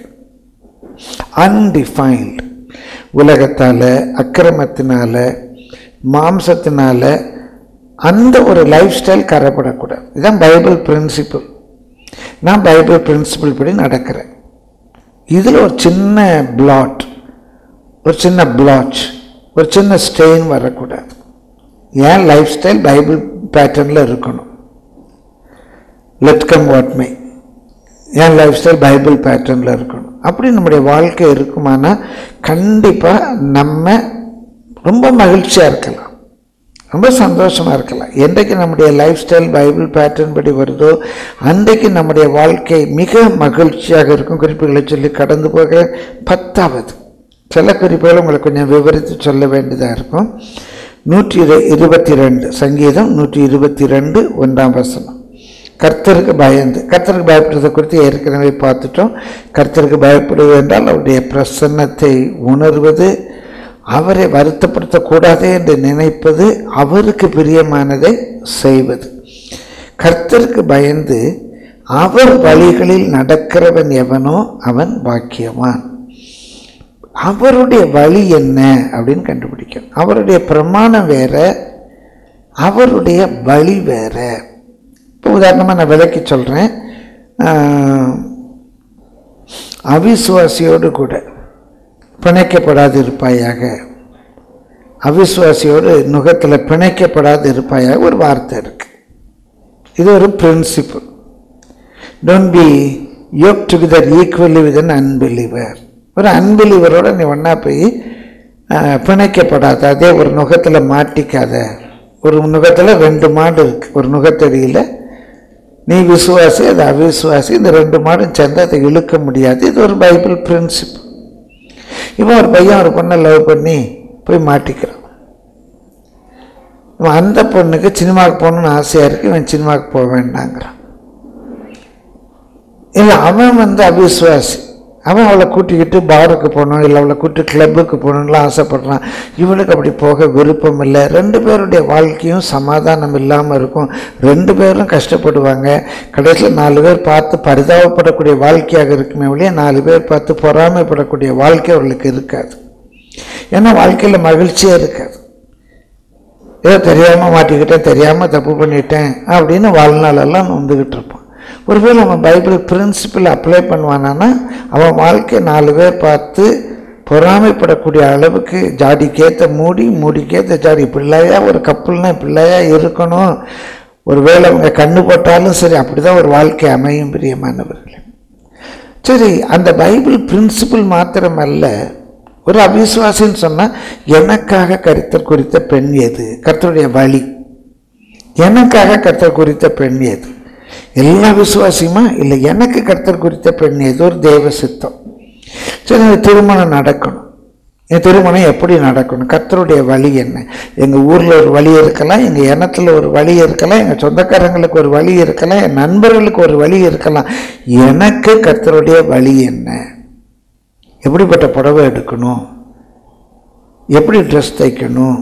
அன்டிஃபைன்டு உலகத்தால் அக்கிரமத்தினால மாம்சத்தினால அந்த ஒரு லைஃப் ஸ்டைல் கரைப்படக்கூடாது இதுதான் பைபிள் பிரின்சிபிள் நான் பைபிள் பிரின்சிபிள் படி நடக்கிறேன் இதில் ஒரு சின்ன பிளாட் ஒரு சின்ன பிளாச் ஒரு சின்ன ஸ்டெயின் வரக்கூடாது ஏன் லைஃப் ஸ்டைல் பைபிள் பேட்டர்னில் இருக்கணும் லெட் கம் வாட் மை என் லைஃப் ஸ்டைல் பைபிள் பேட்டர்னில் இருக்கணும் அப்படி நம்முடைய வாழ்க்கை இருக்குமானா கண்டிப்பாக நம்ம ரொம்ப மகிழ்ச்சியாக இருக்கலாம் ரொம்ப சந்தோஷமாக இருக்கலாம் என்றைக்கு நம்முடைய லைஃப் ஸ்டைல் பைபிள் பேட்டர்ன் படி வருதோ அன்றைக்கு நம்முடைய வாழ்க்கை மிக மகிழ்ச்சியாக இருக்கும் குறிப்புகளை சொல்லி கடந்து போக பத்தாவது சில குறிப்புகள் உங்களுக்கு கொஞ்சம் விவரித்து சொல்ல வேண்டியதாக இருக்கும் நூற்றி இரு இருபத்தி ரெண்டு சங்கீதம் நூற்றி இருபத்தி ரெண்டு ஒன்றாம் வசனம் கர்த்தருக்கு பயந்து கர்த்தருக்கு பயப்படுறதை குறித்து ஏற்கனவே பார்த்துட்டோம் கர்த்தருக்கு பயப்படுவது என்றால் அவருடைய பிரசன்னத்தை உணர்வது அவரை வருத்தப்படுத்தக்கூடாது என்று நினைப்பது அவருக்கு பிரியமானதை செய்வது கர்த்தருக்கு பயந்து அவர் வழிகளில் நடக்கிறவன் எவனோ அவன் பாக்கியவான் அவருடைய வழி என்ன அப்படின்னு கண்டுபிடிக்கணும் அவருடைய பிரமாணம் வேற அவருடைய வழி வேற இப்போ உதாரணமாக நான் விலைக்கு சொல்கிறேன் அவிசுவாசியோடு கூட பிணைக்கப்படாது இருப்பாயாக அவிசுவாசியோடு நுகத்தில் பிணைக்கப்படாது இருப்பாயாக ஒரு வார்த்தை இருக்கு இது ஒரு principle don't be yoke together equally with an unbeliever ஒரு அன்பிலீவரோட நீ ஒன்றா போய் அஹ், பிணைக்கப்படாத அதே ஒரு நுகத்தில் மாட்டிக்காத ஒரு நுகத்தில் ரெண்டு மாடு இருக்கு ஒரு நுகத்தடியில் நீ விசுவாசி அது அவிசுவாசி இந்த ரெண்டு மாடும் சேர்ந்து அதை இழுக்க முடியாது இது ஒரு பைபிள் பிரின்சிப் இவன் ஒரு பையன் ஒரு பொண்ணை லவ் பண்ணி போய் மாட்டிக்கிறான் இவன் அந்த பொண்ணுக்கு சினிமாவுக்கு போகணுன்னு ஆசையாக இருக்கு இவன் சினிமாவுக்கு போக வேண்டாங்கிறான் இல்லை அவன் வந்து அவிசுவாசி அவன் அவளை கூட்டிக்கிட்டு பாருக்கு போகணும் இல்லை அவளை கூட்டி கிளப்புக்கு போகணும்லாம் ஆசைப்படுறான் இவனுக்கு அப்படி போக விருப்பம் இல்லை ரெண்டு பேருடைய வாழ்க்கையும் சமாதானம் இல்லாமல் இருக்கும் ரெண்டு பேரும் கஷ்டப்படுவாங்க கடைசியில் நாலு பேர் பார்த்து பரிதாபப்படக்கூடிய வாழ்க்கையாக இருக்குமே ஒழிய நாலு பேர் பார்த்து பொறாமைப்படக்கூடிய வாழ்க்கை அவர்களுக்கு இருக்காது ஏன்னா வாழ்க்கையில் மகிழ்ச்சியாக இருக்காது ஏதோ தெரியாமல் மாட்டிக்கிட்டேன் தெரியாமல் தப்பு பண்ணிட்டேன் அப்படின்னு வாழ்நாளெல்லாம் நொந்துக்கிட்டு இருப்பான் ஒருவேளை அவன் பைபிள் பிரின்சிபல் அப்ளை பண்ணுவானான்னா அவன் வாழ்க்கை நாலு பேர் பார்த்து பொறாமைப்படக்கூடிய அளவுக்கு ஜாடிக்கேற்ற மூடி மூடிக்கேற்ற ஜாடி பிள்ளையா ஒரு கப்பல்னா பிள்ளையா இருக்கணும் ஒருவேளை அவங்க கண்ணு போட்டாலும் சரி அப்படிதான் ஒரு வாழ்க்கை அமையும் பிரியமானவர்களே சரி அந்த பைபிள் பிரின்சிபல் மாத்திரமல்ல ஒரு அவிசுவாசின்னு சொன்னால் எனக்காக கருத்தர் குறித்த பெண் எது கர்த்தருடைய வழி எனக்காக கர்த்தர் குறித்த பெண் எது எல்லா விசுவாசியுமா இல்லை எனக்கு கர்த்தர் குறித்த பெண் எது ஒரு தேவ சித்தம் சரி இந்த திருமணம் நடக்கணும் என் திருமணம் எப்படி நடக்கணும் கர்த்தருடைய வழி என்ன எங்கள் ஊரில் ஒரு வழி இருக்கலாம் எங்கள் இனத்தில் ஒரு வழி இருக்கலாம் எங்கள் சொந்தக்காரங்களுக்கு ஒரு வழி இருக்கலாம் என் நண்பர்களுக்கு ஒரு வழி இருக்கலாம் எனக்கு கர்த்தருடைய வழி என்ன எப்படிப்பட்ட புடவை எடுக்கணும் எப்படி ட்ரெஸ் தைக்கணும்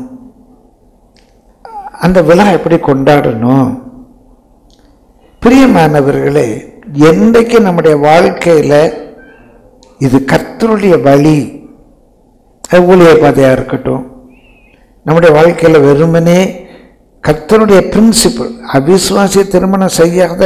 அந்த விழா எப்படி கொண்டாடணும் பிரியமானவர்களே என்றைக்கு நம்முடைய வாழ்க்கையில் இது கர்த்தருடைய வழி அது ஊழிய பாதையாக இருக்கட்டும் நம்முடைய வாழ்க்கையில் வெறுமனே கர்த்தருடைய பிரின்சிபல் அவிசுவாசிய திருமணம் செய்யாத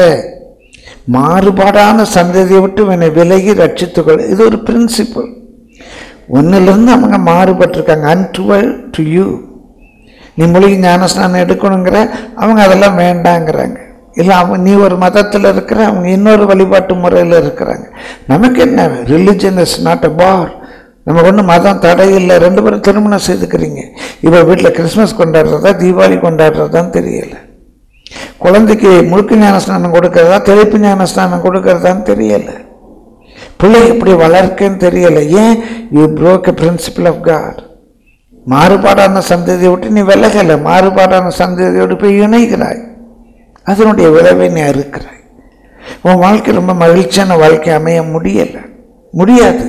மாறுபாடான சந்ததியை விட்டு என்னை விலகி ரட்சித்துக்கொள் இது ஒரு பிரின்சிபல் ஒன்றிலிருந்து அவங்க மாறுபட்டிருக்காங்க அன்டுவல் டு யூ நீ மொழிக்கு ஞானஸ்நானம் எடுக்கணுங்கிற அவங்க அதெல்லாம் வேண்டாங்கிறாங்க இல்லை அவங்க நீ ஒரு மதத்தில் இருக்கிற அவங்க இன்னொரு வழிபாட்டு முறையில் இருக்கிறாங்க நமக்கு என்ன religion is not a bar நமக்கு ஒன்றும் மதம் தடை இல்லை ரெண்டு பேரும் திருமணம் செய்துக்கிறீங்க இப்போ வீட்டில் கிறிஸ்மஸ் கொண்டாடுறதா தீபாவளி கொண்டாடுறதான்னு தெரியலை குழந்தைக்கு முழுக்க ஞான ஸ்நானம் கொடுக்கறதா தெளிப்பு ஞான ஸ்நானம் கொடுக்கறதான்னு தெரியலை பிள்ளை எப்படி வளர்க்கன்னு தெரியலை ஏன் you broke a principle of God மாறுபாடான சந்ததியை விட்டு நீ விலகலை மாறுபாடான சந்ததியோடு போய் இணைகிறாய் அதனுடைய விளைவை நீ அறுக்கிறாய் உன் வாழ்க்கை ரொம்ப மகிழ்ச்சியான வாழ்க்கை அமைய முடியலை முடியாது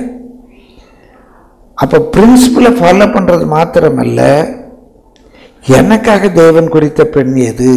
அப்போ பிரின்சிபலை ஃபாலோ பண்ணுறது மாத்திரமல்ல எனக்காக தேவன் குறித்த பெண் எது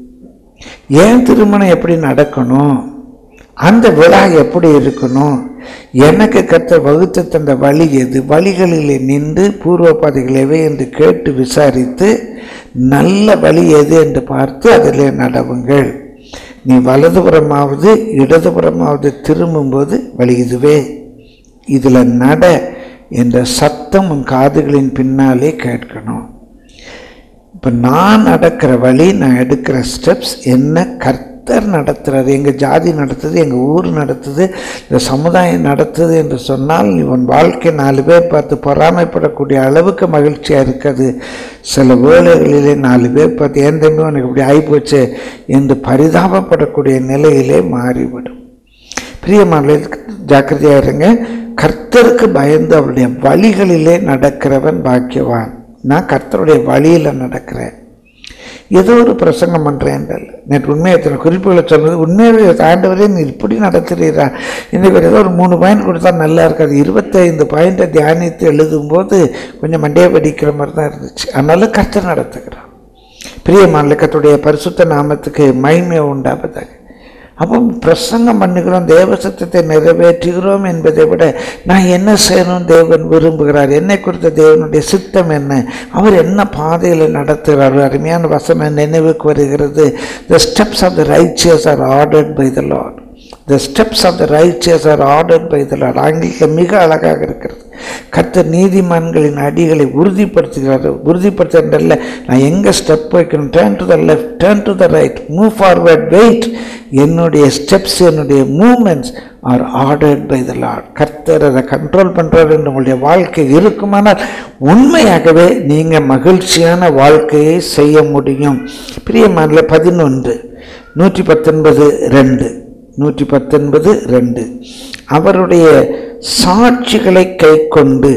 ஏன் திருமணம் எப்படி நடக்கணும் அந்த விழா எப்படி இருக்கணும் எனக்கு கத்த வகுத்து தந்த வழி எது வழிகளிலே நின்று பூர்வ பாதைகளவே என்று கேட்டு விசாரித்து நல்ல வழி எது என்று பார்த்து அதிலே நடவுங்கள் நீ வலதுபுறமாவது இடதுபுறமாவது திரும்பும்போது வழி இதுவே இதில் நட என்ற சத்தம் உன் காதுகளின் பின்னாலே கேட்கணும் இப்போ நான் நடக்கிற வழி நான் எடுக்கிற ஸ்டெப்ஸ் என்ன கர்த்தர் நடத்துறாரு எங்கள் ஜாதி நடத்துது எங்கள் ஊர் நடத்துது இந்த சமுதாயம் நடத்துது என்று சொன்னால் நீ உன் வாழ்க்கை நாலு பேர் பார்த்து பொறாமைப்படக்கூடிய அளவுக்கு மகிழ்ச்சியாக இருக்காது சில வேளைகளிலே நாலு பேர் பார்த்து ஏன் தம்பி உனக்கு இப்படி ஆகிப்போச்சு என்று பரிதாபப்படக்கூடிய நிலையிலே மாறிவிடும் பிரியமான ஜாக்கிரதையாக இருங்க கர்த்தருக்கு பயந்து அவருடைய வழிகளிலே நடக்கிறவன் பாக்கியவான் நான் கர்த்தருடைய வழியில் நடக்கிறேன் ஏதோ ஒரு பிரசங்கம் பண்ணுறேன் நேற்று உண்மையை எத்தனை குறிப்புகளை சொன்னது உண்மையாகவே ஆண்டவரே நீ இப்படி நடத்துகிறீரா இன்னைக்கு ஏதோ ஒரு மூணு பாயிண்ட் கொடுத்தா நல்லா இருக்காது இருபத்தைந்து பாயிண்ட்டை தியானித்து எழுதும்போது கொஞ்சம் மண்டையை வெடிக்கிற மாதிரி தான் இருந்துச்சு அதனால கஷ்டம் நடத்துகிறான் பிரியமான கத்துடைய பரிசுத்த நாமத்துக்கு மகிமை உண்டாவதாக அப்போ பிரசங்கம் பண்ணுகிறோம் தேவ சத்தத்தை நிறைவேற்றுகிறோம் என்பதை விட நான் என்ன செய்யணும் தேவன் விரும்புகிறார் என்னை குறித்த தேவனுடைய சித்தம் என்ன அவர் என்ன பாதையில் நடத்துகிறார் அருமையான வசனம் நினைவுக்கு வருகிறது the steps of the righteous are ordered by the Lord the steps of the righteous are ordered by the Lord ஆங்கிலத்தில் மிக அழகாக இருக்கிறது கர்த்தர் நீதிமான்களின் அடிகளை உறுதிப்படுத்துகிறார் உறுதிப்படுத்துறதில்ல நான் எங்கே ஸ்டெப் வைக்கணும் turn to the left turn to the right move forward wait என்னுடைய ஸ்டெப்ஸ் என்னுடைய moments are ordered by the Lord கர்த்தர் அதை கண்ட்ரோல் பண்ணுறார் என்று உங்களுடைய வாழ்க்கை இருக்குமானால் உண்மையாகவே நீங்கள் மகிழ்ச்சியான வாழ்க்கையை செய்ய முடியும் பிரியமான பதினொன்று நூற்றி பத்தொன்பது ரெண்டு நூற்றி பத்தொன்பது ரெண்டு அவருடைய சாட்சிகளை கை கொண்டு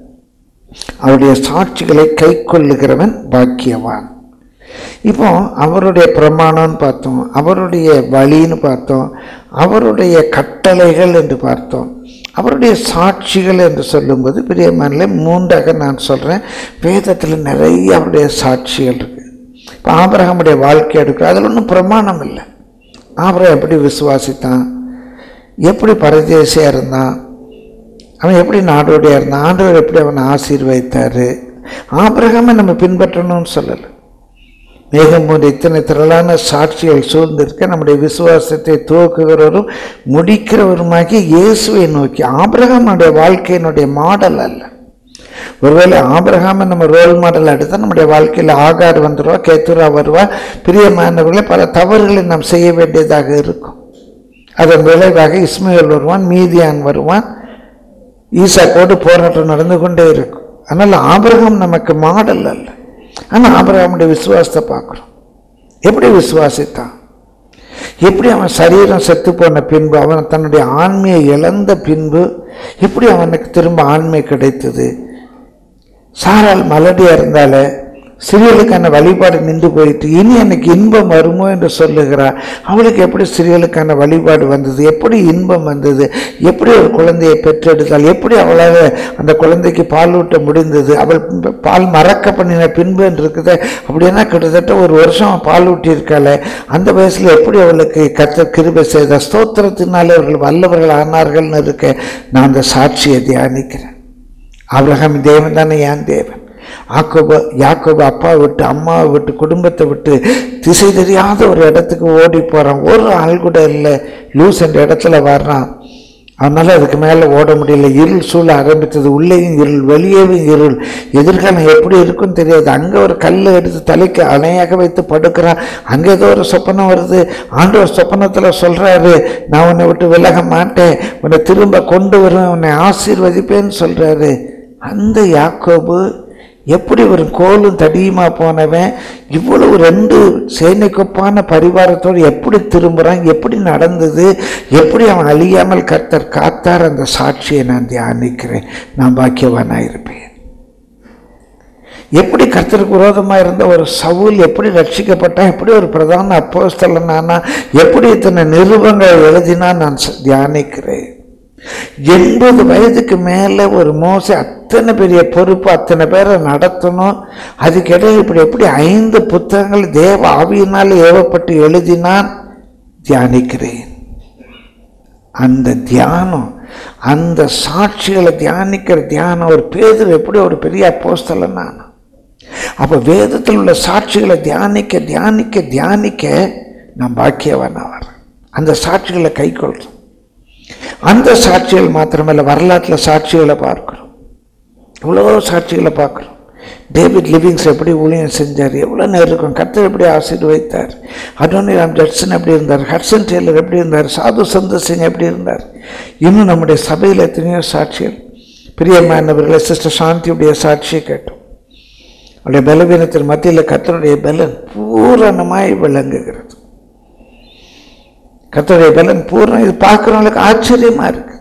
அவருடைய சாட்சிகளை கை கொள்ளுகிறவன் பாக்கியவான் இப்போ அவருடைய பிரமாணம்னு பார்த்தோம் அவருடைய வழின்னு பார்த்தோம் அவருடைய கட்டளைகள் என்று பார்த்தோம் அவருடைய சாட்சிகள் என்று சொல்லும்போது பிரியமானில் மூன்றாக நான் சொல்கிறேன் வேதத்தில் நிறைய அவருடைய சாட்சிகள் இருக்குது இப்போ ஆபரகமுடைய வாழ்க்கை எடுக்கிற அதில் ஒன்றும் பிரமாணம் இல்லை ஆபரம் எப்படி விசுவாசித்தான் எப்படி பரதேசியாக இருந்தான் அவன் எப்படி நாடோடியாக இருந்தான் ஆண்டவர் எப்படி அவனை ஆசீர்வதித்தார் ஆபிரகாமை நம்ம பின்பற்றணும்னு சொல்லலை மேகம் போன்ற இத்தனை திரளான சாட்சிகள் சூழ்ந்திருக்க நம்முடைய விசுவாசத்தை துவக்குகிறவரும் முடிக்கிறவருமாகிய இயேசுவை நோக்கி ஆபிரகாமுடைய வாழ்க்கையினுடைய மாடல் அல்ல ஒருவேளை ஆபிரகாமை நம்ம ரோல் மாடல் எடுத்தால் நம்முடைய வாழ்க்கையில் ஆகார் வந்துடுவா கேத்துரா வருவா பிரியமானவர்களை பல தவறுகளை நாம் செய்ய வேண்டியதாக இருக்கும் அதன் விளைவாக இஸ்மாயில் வருவான் மீதியான் வருவான் ஈசாக்கோடு போராட்டம் நடந்து கொண்டே இருக்கும் அதனால் ஆபிரகாம் நமக்கு மாடல் அல்ல ஆனால் ஆபிரகாமுடைய விசுவாசத்தை பார்க்குறோம் எப்படி விசுவாசித்தான் எப்படி அவன் சரீரம் செத்து போன பின்பு அவன் தன்னுடைய ஆண்மையை இழந்த பின்பு எப்படி அவனுக்கு திரும்ப ஆண்மை கிடைத்தது சாரால் மலடியாக இருந்தாலே சிறியலுக்கான வழிபாடு நின்று போயிட்டு இனி எனக்கு இன்பம் வருமோ என்று சொல்லுகிறார் அவளுக்கு எப்படி சிறியலுக்கான வழிபாடு வந்தது எப்படி இன்பம் வந்தது எப்படி ஒரு குழந்தையை பெற்றெடுத்தால் எப்படி அவளால் அந்த குழந்தைக்கு பால் ஊட்ட முடிந்தது அவள் பால் மறக்க பண்ணின பின்பு என்று இருக்குது அப்படின்னா கிட்டத்தட்ட ஒரு வருஷம் பால் ஊட்டியிருக்காளே அந்த வயசில் எப்படி அவளுக்கு கத்த கிருபை செய்த ஸ்தோத்திரத்தினாலே அவர்கள் வல்லவர்கள் ஆனார்கள்னு இருக்க நான் அந்த சாட்சியை தியானிக்கிறேன் அப்ரஹாம் தேவன் தானே ஏன் தேவன் ஆக்கோப யாக்கோபு அப்பாவை விட்டு அம்மாவை விட்டு குடும்பத்தை விட்டு திசை தெரியாத ஒரு இடத்துக்கு ஓடி போகிறான் ஒரு ஆள் கூட இல்லை லூஸ் என்ற இடத்துல வர்றான் அதனால் அதுக்கு மேலே ஓட முடியல இருள் சூழ ஆரம்பித்தது உள்ளேயும் இருள் வெளியேவும் இருள் எதிர்காலம் எப்படி இருக்குன்னு தெரியாது அங்கே ஒரு கல் எடுத்து தலைக்கு அணையாக வைத்து படுக்கிறான் அங்கே ஏதோ ஒரு சொப்பனம் வருது ஆண்டவர் சொப்பனத்தில் சொல்கிறாரு நான் உன்னை விட்டு விலக மாட்டேன் உன்னை திரும்ப கொண்டு வருவேன் உன்னை ஆசீர்வதிப்பேன்னு சொல்கிறாரு அந்த யாக்கோபு எப்படி ஒரு கோலும் தடியுமா போனவன் இவ்வளவு ரெண்டு சேனைக்கொப்பான பரிவாரத்தோடு எப்படி திரும்புகிறான் எப்படி நடந்தது எப்படி அவன் அழியாமல் கர்த்தர் காத்தார் அந்த சாட்சியை நான் தியானிக்கிறேன் நான் பாக்கியவானாக இருப்பேன் எப்படி கர்த்தருக்கு விரோதமாக இருந்த ஒரு சவுல் எப்படி ரட்சிக்கப்பட்டான் எப்படி ஒரு பிரதான அப்போஸ்தலனானா எப்படி இத்தனை நிருபங்கள் எழுதினா நான் ச- தியானிக்கிறேன் எண்பது வயதுக்கு மேலே ஒரு மோசை அத்தனை பெரிய பொறுப்பு அத்தனை பேரை நடத்தணும் அதுக்கிடையே இப்படி எப்படி ஐந்து புத்தகங்கள் தேவ ஆவியினால் ஏவப்பட்டு எழுதினான் தியானிக்கிறேன் அந்த தியானம் அந்த சாட்சிகளை தியானிக்கிற தியானம் ஒரு பேதர் எப்படி ஒரு பெரிய அப்போஸ்தலன் நான் அப்போ வேதத்தில் உள்ள சாட்சிகளை தியானிக்க தியானிக்க தியானிக்க நான் பாக்கியவானா வரேன் அந்த சாட்சிகளை கை கொள்றோம் அந்த சாட்சிகள் மாத்திரமல்ல வரலாற்றில் சாட்சிகளை பார்க்குறோம் எவ்வளோ சாட்சிகளை பார்க்குறோம் டேவிட் லிவிங்ஸ் எப்படி ஊழியம் செஞ்சார் எவ்வளோ நேரம் இருக்கும் கர்த்தர் எப்படி ஆசீர்வதித்தார் அடோனிராம் ஜட்சன் எப்படி இருந்தார் ஹட்சன் டெய்லர் எப்படி இருந்தார் சாது சந்தர் சிங் எப்படி இருந்தார் இன்னும் நம்முடைய சபையில் எத்தனையோ சாட்சிகள் பிரியமானவர்களை சிஸ்டர் சாந்தியுடைய சாட்சியை கேட்டோம் அவருடைய பலவீனத்தின் மத்தியில் கர்த்தருடைய பலன் பூரணமாய் விளங்குகிறது கர்த்தருடைய பலன் பூரணம் இது பார்க்குறவங்களுக்கு ஆச்சரியமா இருக்குது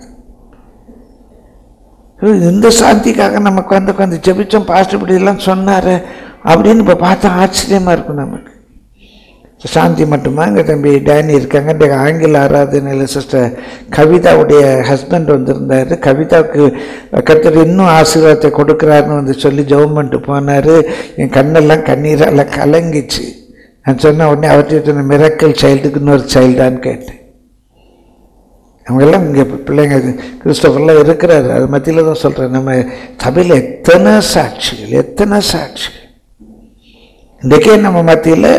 ஐயோ, இந்த சாந்திக்காக நமக்கு வந்து உட்காந்து ஜெபிச்சோம் பாஸ்டர் இப்படி எல்லாம் சொன்னாரு அப்படின்னு இப்போ பார்த்தா ஆச்சரியமா இருக்கும் நமக்கு சாந்தி மட்டுமா எங்கள் தம்பி டேனி இருக்காங்க இந்த ஆங்கில ஆராதனையில் சிஸ்டர் கவிதாவுடைய ஹஸ்பண்ட் வந்திருந்தார் கவிதாவுக்கு கர்த்தர் இன்னும் ஆசீர்வாதத்தை கொடுக்குறாருன்னு வந்து சொல்லி ஜெபம் பண்ணிட்டு போனார் என் கண்ணெல்லாம் கண்ணீரால் கலங்கிச்சு நான் சொன்ன உடனே அவர்கிட்ட மிரக்கல் சைல்டுக்கு இன்னொரு சைல்டான்னு கேட்டேன் அவங்கெல்லாம் இங்கே பிள்ளைங்க கிறிஸ்டோஃபர்லாம் இருக்கிறாரு அது மத்தியில் தான் சொல்கிறேன் நம்ம சபையில் எத்தனை சாட்சிகள் எத்தனை சாட்சிகள் இன்றைக்கே நம்ம மத்தியில்